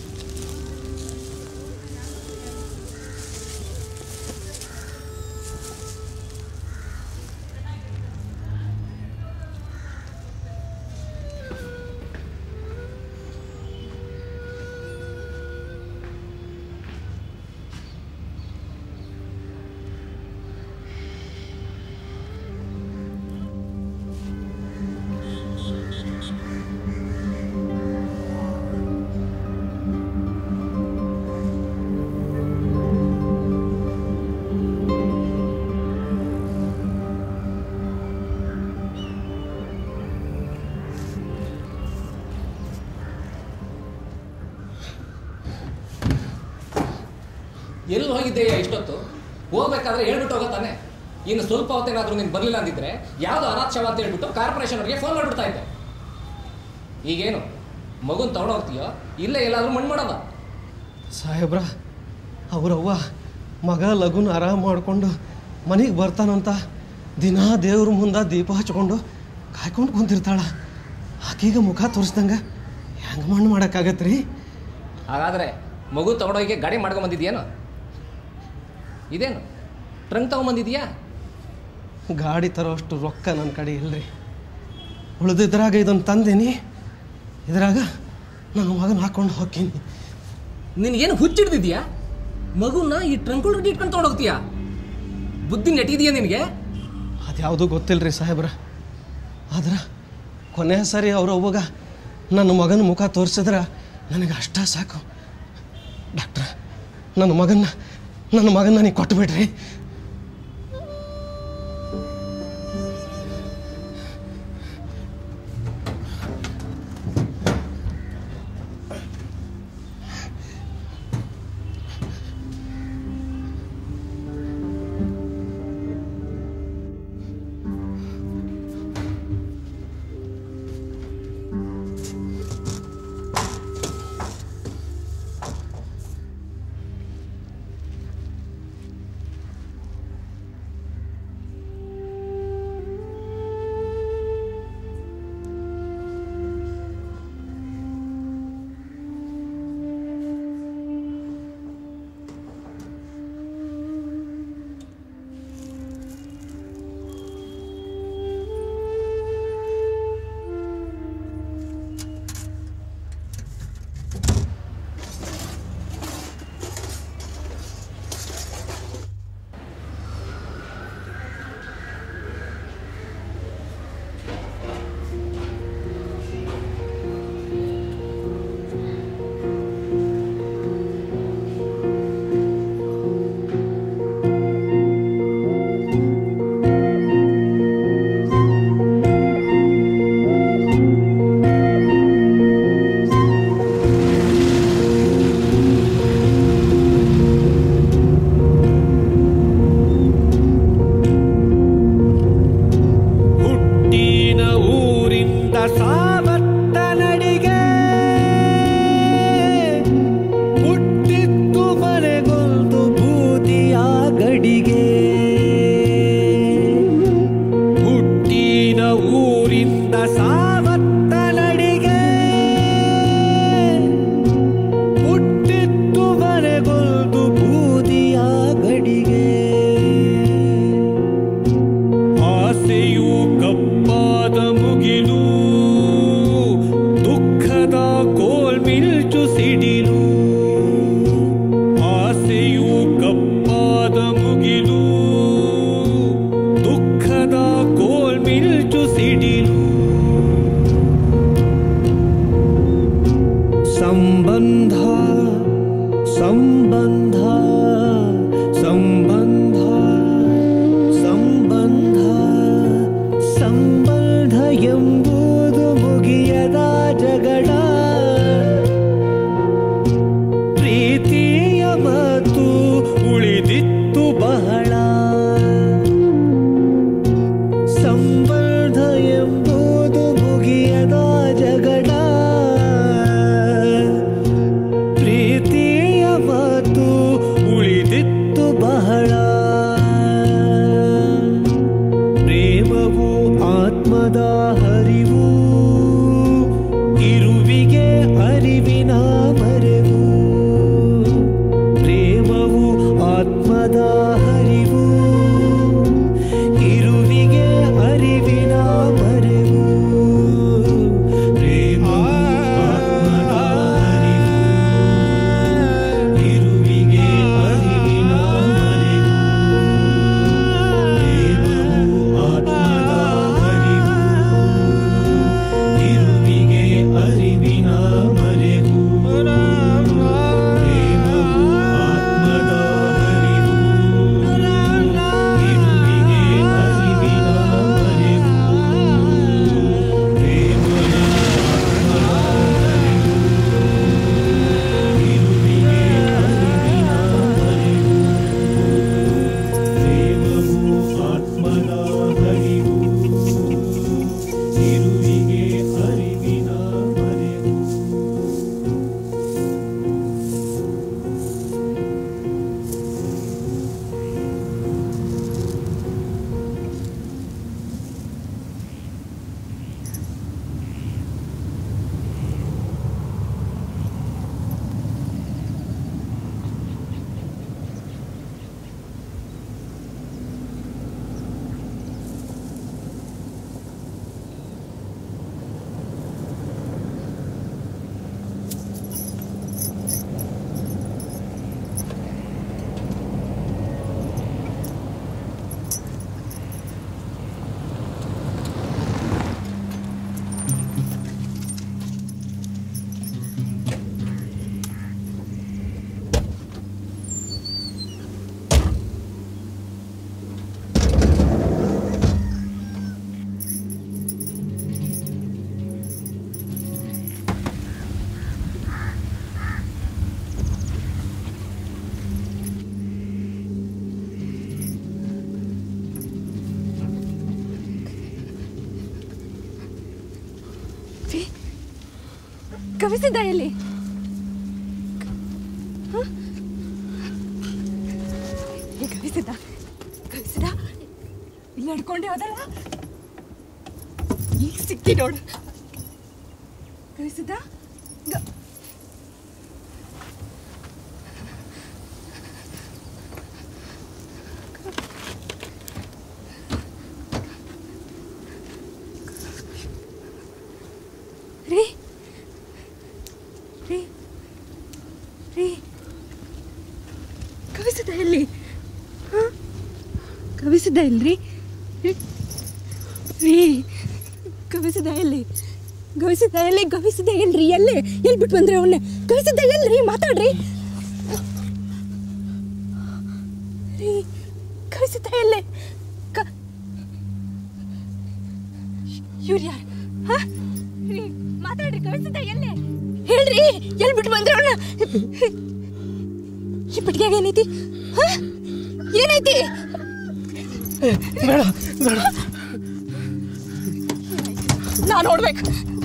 ಎಲ್ಲಿ ಹೋಗಿದ್ದೆಯಾ ಇಷ್ಟೊತ್ತು ಹೋಗ್ಬೇಕಾದ್ರೆ ಹೇಳ್ಬಿಟ್ಟು ಹೋಗೋ ತಾನೆ ಇನ್ನು ಸ್ವಲ್ಪ ಹೊತ್ತೇನಾದ್ರೂ ನೀನು ಬರಲಿಲ್ಲ ಅಂದಿದ್ರೆ ಯಾವುದೋ ಅನಾಥ ಶವ ಅಂತ ಹೇಳ್ಬಿಟ್ಟು ಕಾರ್ಪೊರೇಷನ್ ಅವ್ರಿಗೆ ಫೋನ್ ಮಾಡ್ಬಿಡ್ತಾ ಇದ್ದೆ ಈಗೇನು ಮಗುನ್ ತಗೊಂಡೋಗ್ತೀಯೋ ಇಲ್ಲೇ ಎಲ್ಲಾದ್ರೂ ಮಣ್ಣು ಮಾಡೋದ ಸಾಹೇಬ್ರ ಅವ್ರವ್ವ ಮಗ ಲಗುನ ಆರಾಮ್ ಮಾಡಿಕೊಂಡು ಮನೆಗೆ ಬರ್ತಾನಂತ ದಿನಾ ದೇವ್ರ ಮುಂದೆ ದೀಪ ಹಚ್ಕೊಂಡು ಕಾಯ್ಕೊಂಡು ಕುಂತಿರ್ತಾಳ ಆಕೀಗ ಮುಖ ತೋರಿಸ್ದಂಗೆ ಹೆಂಗೆ ಮಣ್ಣು ಮಾಡೋಕ್ಕಾಗತ್ತೆ ರೀ ಹಾಗಾದ್ರೆ ಮಗು ತಗೊಂಡೋಗಿ ಗಾಡಿ ಮಾಡ್ಕೊಂಬಂದಿದ್ಯೇನು ಇದೇನು ಟ್ರಂಕ್ ತಗೊಂಬಂದಿದ್ಯಾ ಗಾಡಿ ತರೋಷ್ಟು ರೊಕ್ಕ ನನ್ನ ಕಡೆ ಇಲ್ರಿ ಉಳಿದಿದ್ರಾಗ ಇದನ್ನು ತಂದೇನಿ ಇದ್ರಾಗ ನನ್ನ ಮಗನ ಹಾಕೊಂಡು ಹೋಗ್ತೀನಿ ನಿನಗೇನು ಹುಚ್ಚಿಡ್ದಿದ್ಯಾ ಮಗುನ ಈ ಟ್ರಂಕ್ ಒಳಗೆ ಇಟ್ಕೊಂಡು ತೊಗೊಂಡೋಗ್ತೀಯಾ ಬುದ್ಧಿ ನೆಟ್ಟಿದೆಯಾ ನಿನಗೆ ಅದ್ಯಾವುದೂ ಗೊತ್ತಿಲ್ಲ ರೀ ಸಾಹೇಬ್ರ ಆದ್ರೆ ಕೊನೆಯ ಸರಿ ಅವ್ರ ಅವ್ವಗ ನನ್ನ ಮಗನ ಮುಖ ತೋರಿಸಿದ್ರೆ ನನಗೆ ಅಷ್ಟ ಸಾಕು ಡಾಕ್ಟ್ರ ನನ್ನ ಮಗನ್ನ ನನ್ನ ಮಗನ್ನ ನೀವು ಕೊಟ್ಬಿಡ್ರಿ ಹುಟ್ಟಿನ ಊರಿಂದ ಸಾವತ್ತ ನಡಿಗೆ ಹುಟ್ಟಿತ್ತು ಮನೆಗೊಂದು ಬೂದಿಯ ಗಡಿಗೆ ಹುಟ್ಟಿನ ಊರಿಂದ ಸಾವತ್ತ ನಡಿಗೆ ಹುಟ್ಟಿತ್ತು ಮನೆಗೊಂದು ಬೂದಿಯ ಗಡಿಗೆ ಆಸೆಯು ಕಪ್ಪಾದ ಮುಗಿಲು ದುಃಖದ ಕೋಲ್ಮಿಲ್ಚು ಸಿಡಿಲು ಆಸೆಯು ಕಪ್ಪಾದ ಮುಗಿಲು ದುಃಖದ ಕೋಲ್ಮಿಲ್ಚು ಸಿಡಿಲು ಸಂಬಂಧ ಸಂಬಂಧ ಸಂಬಂಧ ಸಂಬಂಧ ಸಂಬಂಧ ಎಂಬುದು ಮುಗಿಯದ ಜಗಳ ಪ್ರೀತಿಯ ಮತ್ತು ಉಳಿದಿತ್ತು ಬಹಳ ಸಂಬಂಧ ಎಂಬುದು ಮುಗಿಯದ ಜಗಳ ಪ್ರೀತಿಯ ಮಾತು ಉಳಿದಿತ್ತು ಬಹಳ ಪ್ರೇಮವು ಆತ್ಮದ ಹರಿ ಕವಿಸಿದ್ದ ಎಲ್ಲಿ ಹ? ಏ, ಕವಿಸಿದ್ದ ಕವಿಸಿದ ಇಲ್ಲಿ ನಡ್ಕೊಂಡೆ ಹೋದಲ್ಲ ಈಗ ಸಿಕ್ಕಿ ನೋಡು ಕವಿಸಿದ್ದ ಗ- ರೀ ರೀ ರೀ ಕವಿಸಿದ ಎಲ್ಲಿ ಹ? ಕವಿಸಿದ ಎಲ್ರಿ ರೀ ಕವಿಸಿದ ಎಲ್ಲಿ ಗವಿಸಿದ ಎಲ್ಲಿ ಗವಿಸಿದ ಎಲ್ರಿ ಎಲ್ಲಿ ಎಲ್ಲಿ ಬಿಟ್ಟು ಬಂದ್ರೆ ಅವನ್ನೇ ಗವಿಸಿದ ಎಲ್ರಿ ಮಾತಾಡ್ರಿ ರೀ ಕವಿಸಿದ ಎಲ್ಲೇ ಕ ಇವ್ರು ಯಾರು ಹ? ರೀ ಮಾತಾಡ್ರಿ ಕವಿಸಿದ ಎಲ್ಲೇ ಹೇಳ್ರಿ ಎಲ್ಲಿ ಬಿಟ್ಟು ಬಂದ್ರೆ ಅವನ್ನ ಈ ಪೆಟ್ಟಿಗೆಯಾಗ ಏನೈತಿ ಹ? ಏನೈತಿ ಬೇಡ ಬೇಡ ನಾ ನೋಡ್ಬೇಕು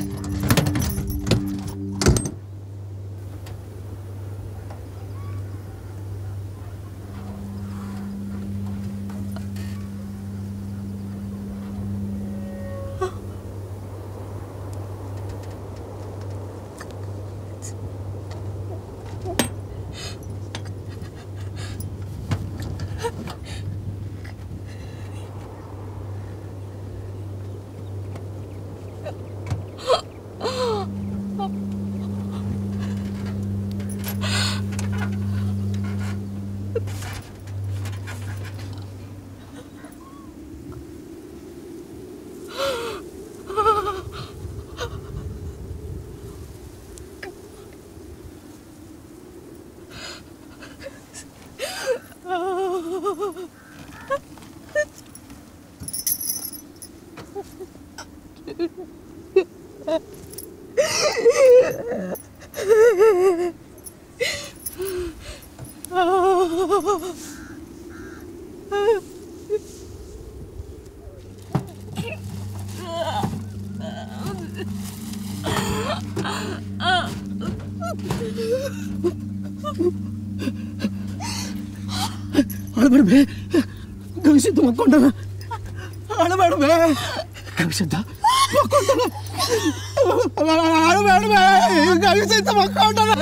ಅಳಬೇಡ್ಬೇ ಗವಿಸಿದ್ದು ಮಕ್ಕೊಂಡನ ಅಳಬೇಡ್ಬೇ ಗವಿಸಿದ್ದ ಮಕ್ಕೊಂಡನ ಅಳಬೇಡ್ಬೇ ಗವಿಸಿದ್ದು ಮಕ್ಕೊಂಡನ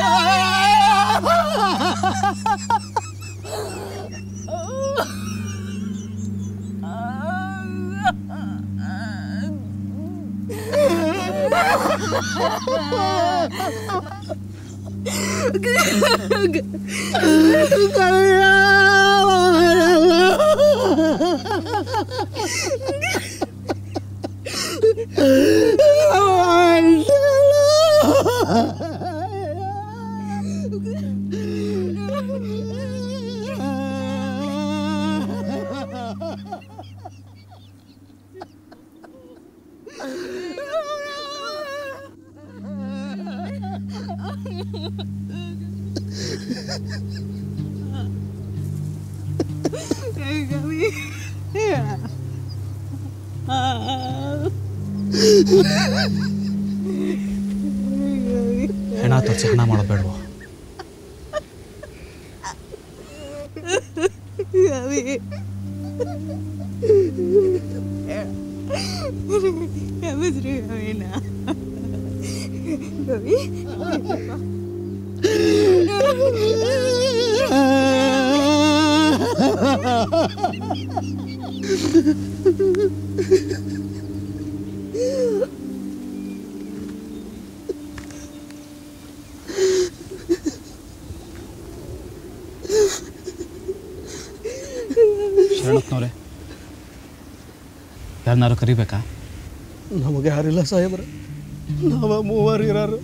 ಹೆಣ ತೋರಿಸಿ ಹಣ ಮಾಡೋದು ಬೇಡವೋ ಗವಿ ಗವಿಸ್ರಿ ಗವಿನ ಗವಿ ಶರಣಪ್ಪನವ್ರೆ ಯಾರನ್ನಾರು ಕರಿಬೇಕಾ ನಮಗೆ ಯಾರಿಲ್ಲ ಸಾಹೇಬ್ರ ನಾವ ಮೂವರು ಇರೋರು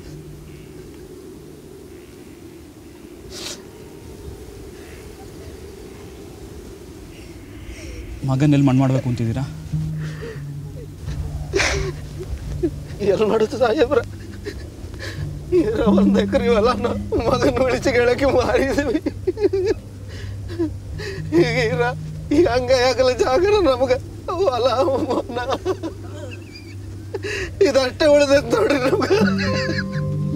ಮಗನಲ್ಲಿ ಮಣ್ಣು ಮಾಡಬೇಕು ಅಂತಿದ್ದೀರಾ ಎಲ್ಲಿ ಮಾಡುತ್ತೆ ಸಾಹೇಬ್ರ ಇರೋ ಒಂದು ಎಕರೆ ಹೊಲ ಮಗನ ಉಳಿಸಿ ಗೆಳಕ್ಕೆ ಮಾರಿದ್ವಿ ಈಗ ಇರ ಈಗ ಹಂಗ ಯಾಕಲ್ಲ ಜಾಗರ ನಮಗ ಹೊಲ ಮನ ಇದಷ್ಟೇ ಉಳಿದೈತೆ ನೋಡ್ರಿ ನಮ್ಗೆ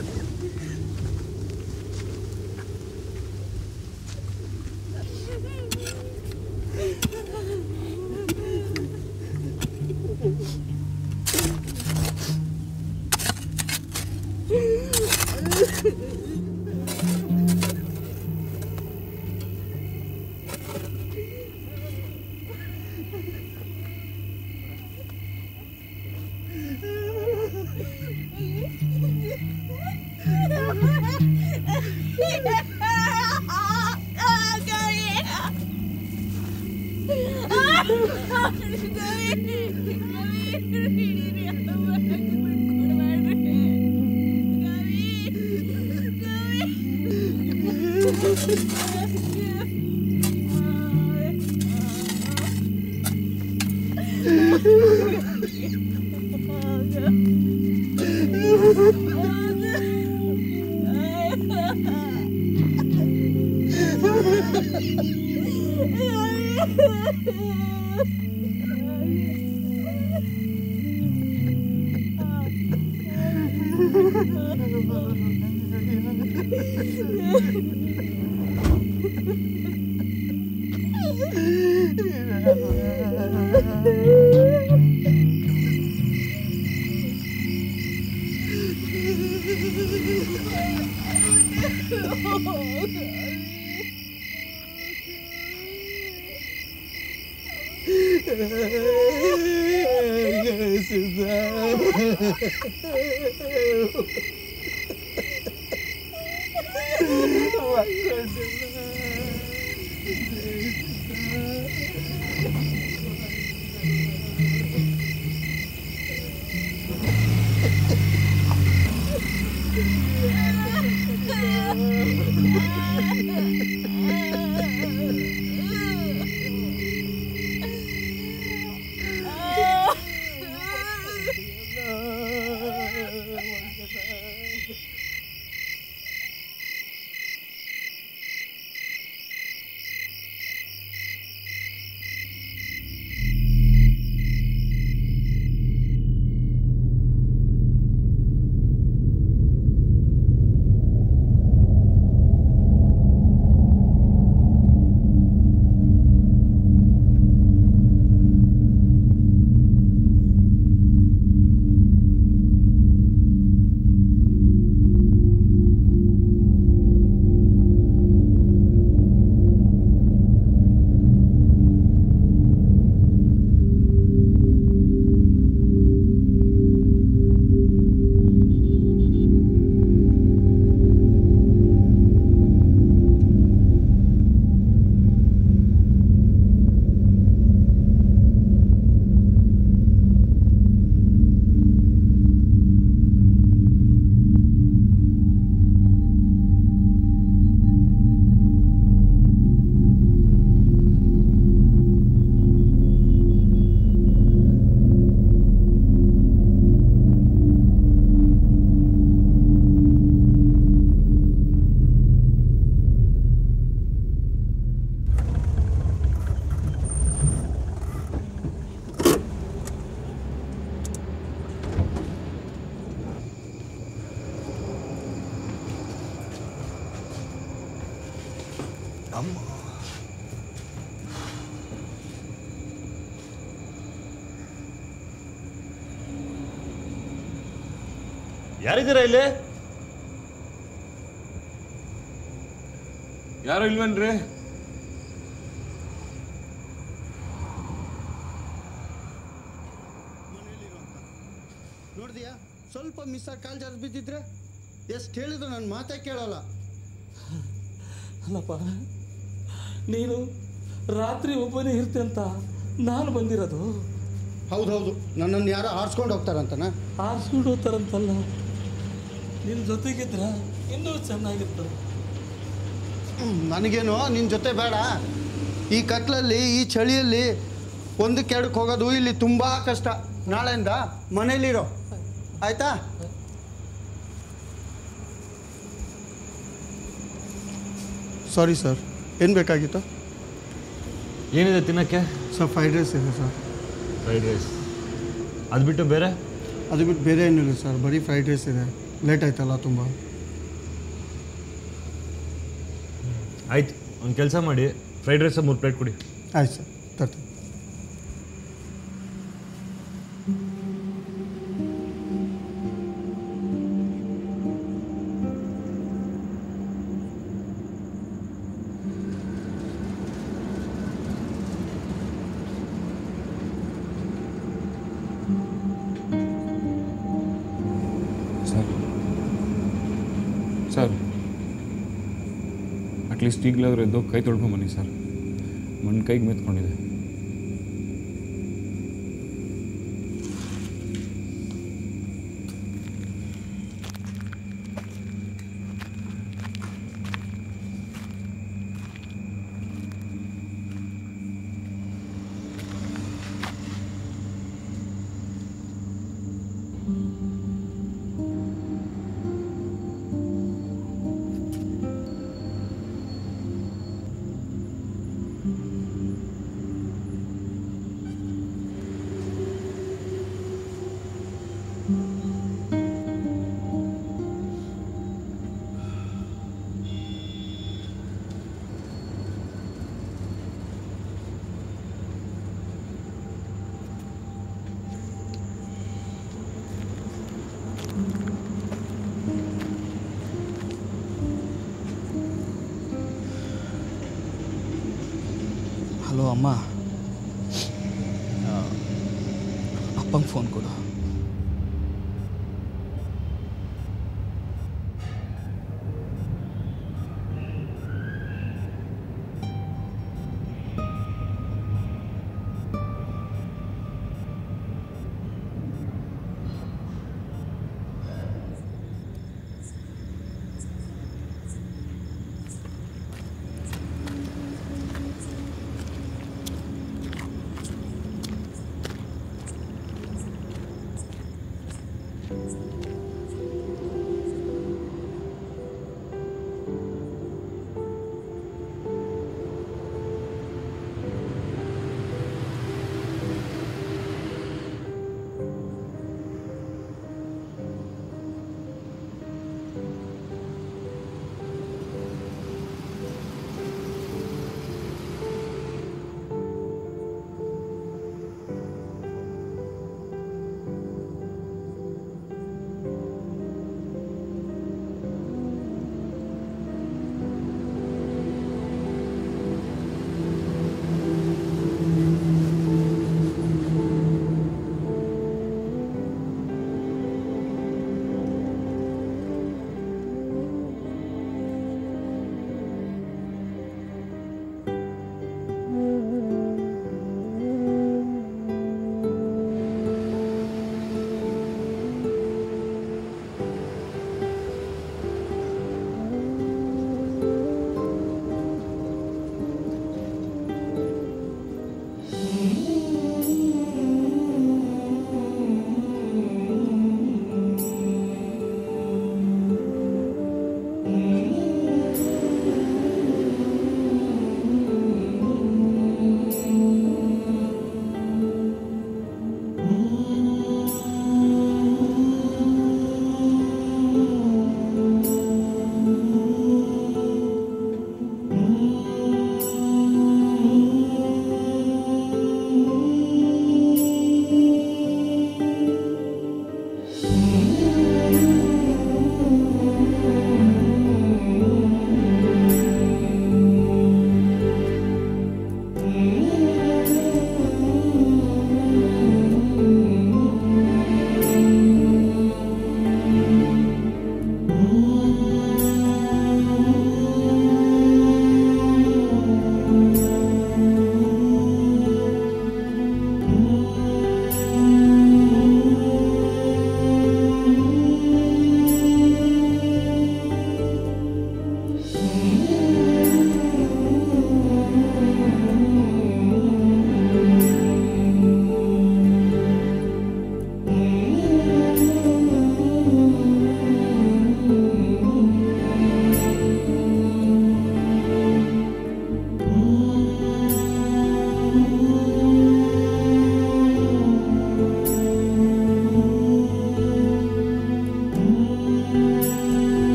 ಯಾರಿದ್ದೀರಾ ಇಲ್ಲಿ ಯಾರು ಇಲ್ವೇನ್ರಿ ನೋಡಿದ್ಯಾ ಸ್ವಲ್ಪ ಮಿಸ್ ಆಗಿ ಕಾಲ್ ಜಾರಿ ಬಿದ್ದಿದ್ರೆ ಎಷ್ಟು ಹೇಳಿದ್ರು ನನ್ನ ಮಾತೇ ಕೇಳಲ್ಲ ಅಲ್ಲಪ್ಪ ನೀನು ರಾತ್ರಿ ಒಬ್ಬನೇ ಇರ್ತೆ ಅಂತ ನಾನು ಬಂದಿರೋದು ಹೌದೌದು ನನ್ನನ್ನು ಯಾರೋ ಆರಿಸ್ಕೊಂಡು ಹೋಗ್ತಾರಂತನ ಆರಿಸ್ಕೊಂಡು ಹೋಗ್ತಾರಂತಲ್ಲ ನಿನ್ನ ಜೊತೆಗಿದ್ರ ಇನ್ನೂ ಚೆನ್ನಾಗಿತ್ತು ನನಗೇನು ನಿನ್ನ ಜೊತೆ ಬೇಡ ಈ ಕತ್ಲಲ್ಲಿ ಈ ಚಳಿಯಲ್ಲಿ ಒಂದು ಕೆಡಕ್ಕೆ ಹೋಗೋದು ಇಲ್ಲಿ ತುಂಬ ಕಷ್ಟ ನಾಳೆಯಿಂದ ಮನೇಲಿರೋ ಆಯ್ತಾ ಸಾರಿ ಸರ್ ಏನು ಬೇಕಾಗಿತ್ತು ಏನಿದೆ ತಿನ್ನಕ್ಕೆ ಸರ್ ಫ್ರೈಡ್ ರೈಸ್ ಇದೆ ಸರ್ ಫ್ರೈಡ್ ರೈಸ್ ಅದು ಬಿಟ್ಟು ಬೇರೆ ಅದು ಬಿಟ್ಟು ಬೇರೆ ಏನಿಲ್ಲ ಸರ್ ಬರೀ ಫ್ರೈಡ್ ರೈಸ್ ಇದೆ ಲೇಟ್ ಆಯ್ತಲ್ಲ ತುಂಬ ಆಯ್ತು ಒಂದು ಕೆಲಸ ಮಾಡಿ ಫ್ರೈಡ್ ರೈಸ್ ಮೂರು ಪ್ಲೇಟ್ ಕೊಡಿ ಆಯ್ತು ಸರ್ ತರ್ತೀನಿ ಸರ್ ಸರ್ ಅಟ್ಲೀಸ್ಟ್ ಈಗಲಾದ್ರೂ ಎದ್ದು ಕೈ ತೊಳ್ಕೊಂಬನ್ನಿ ಸರ್ ಮಣ್ಣು ಕೈಗೆ ಮೆತ್ಕೊಂಡಿದೆ ಹಲೋ ಅಮ್ಮ ಅಪ್ಪಂಗೆ ಫೋನ್ ಕೊಡು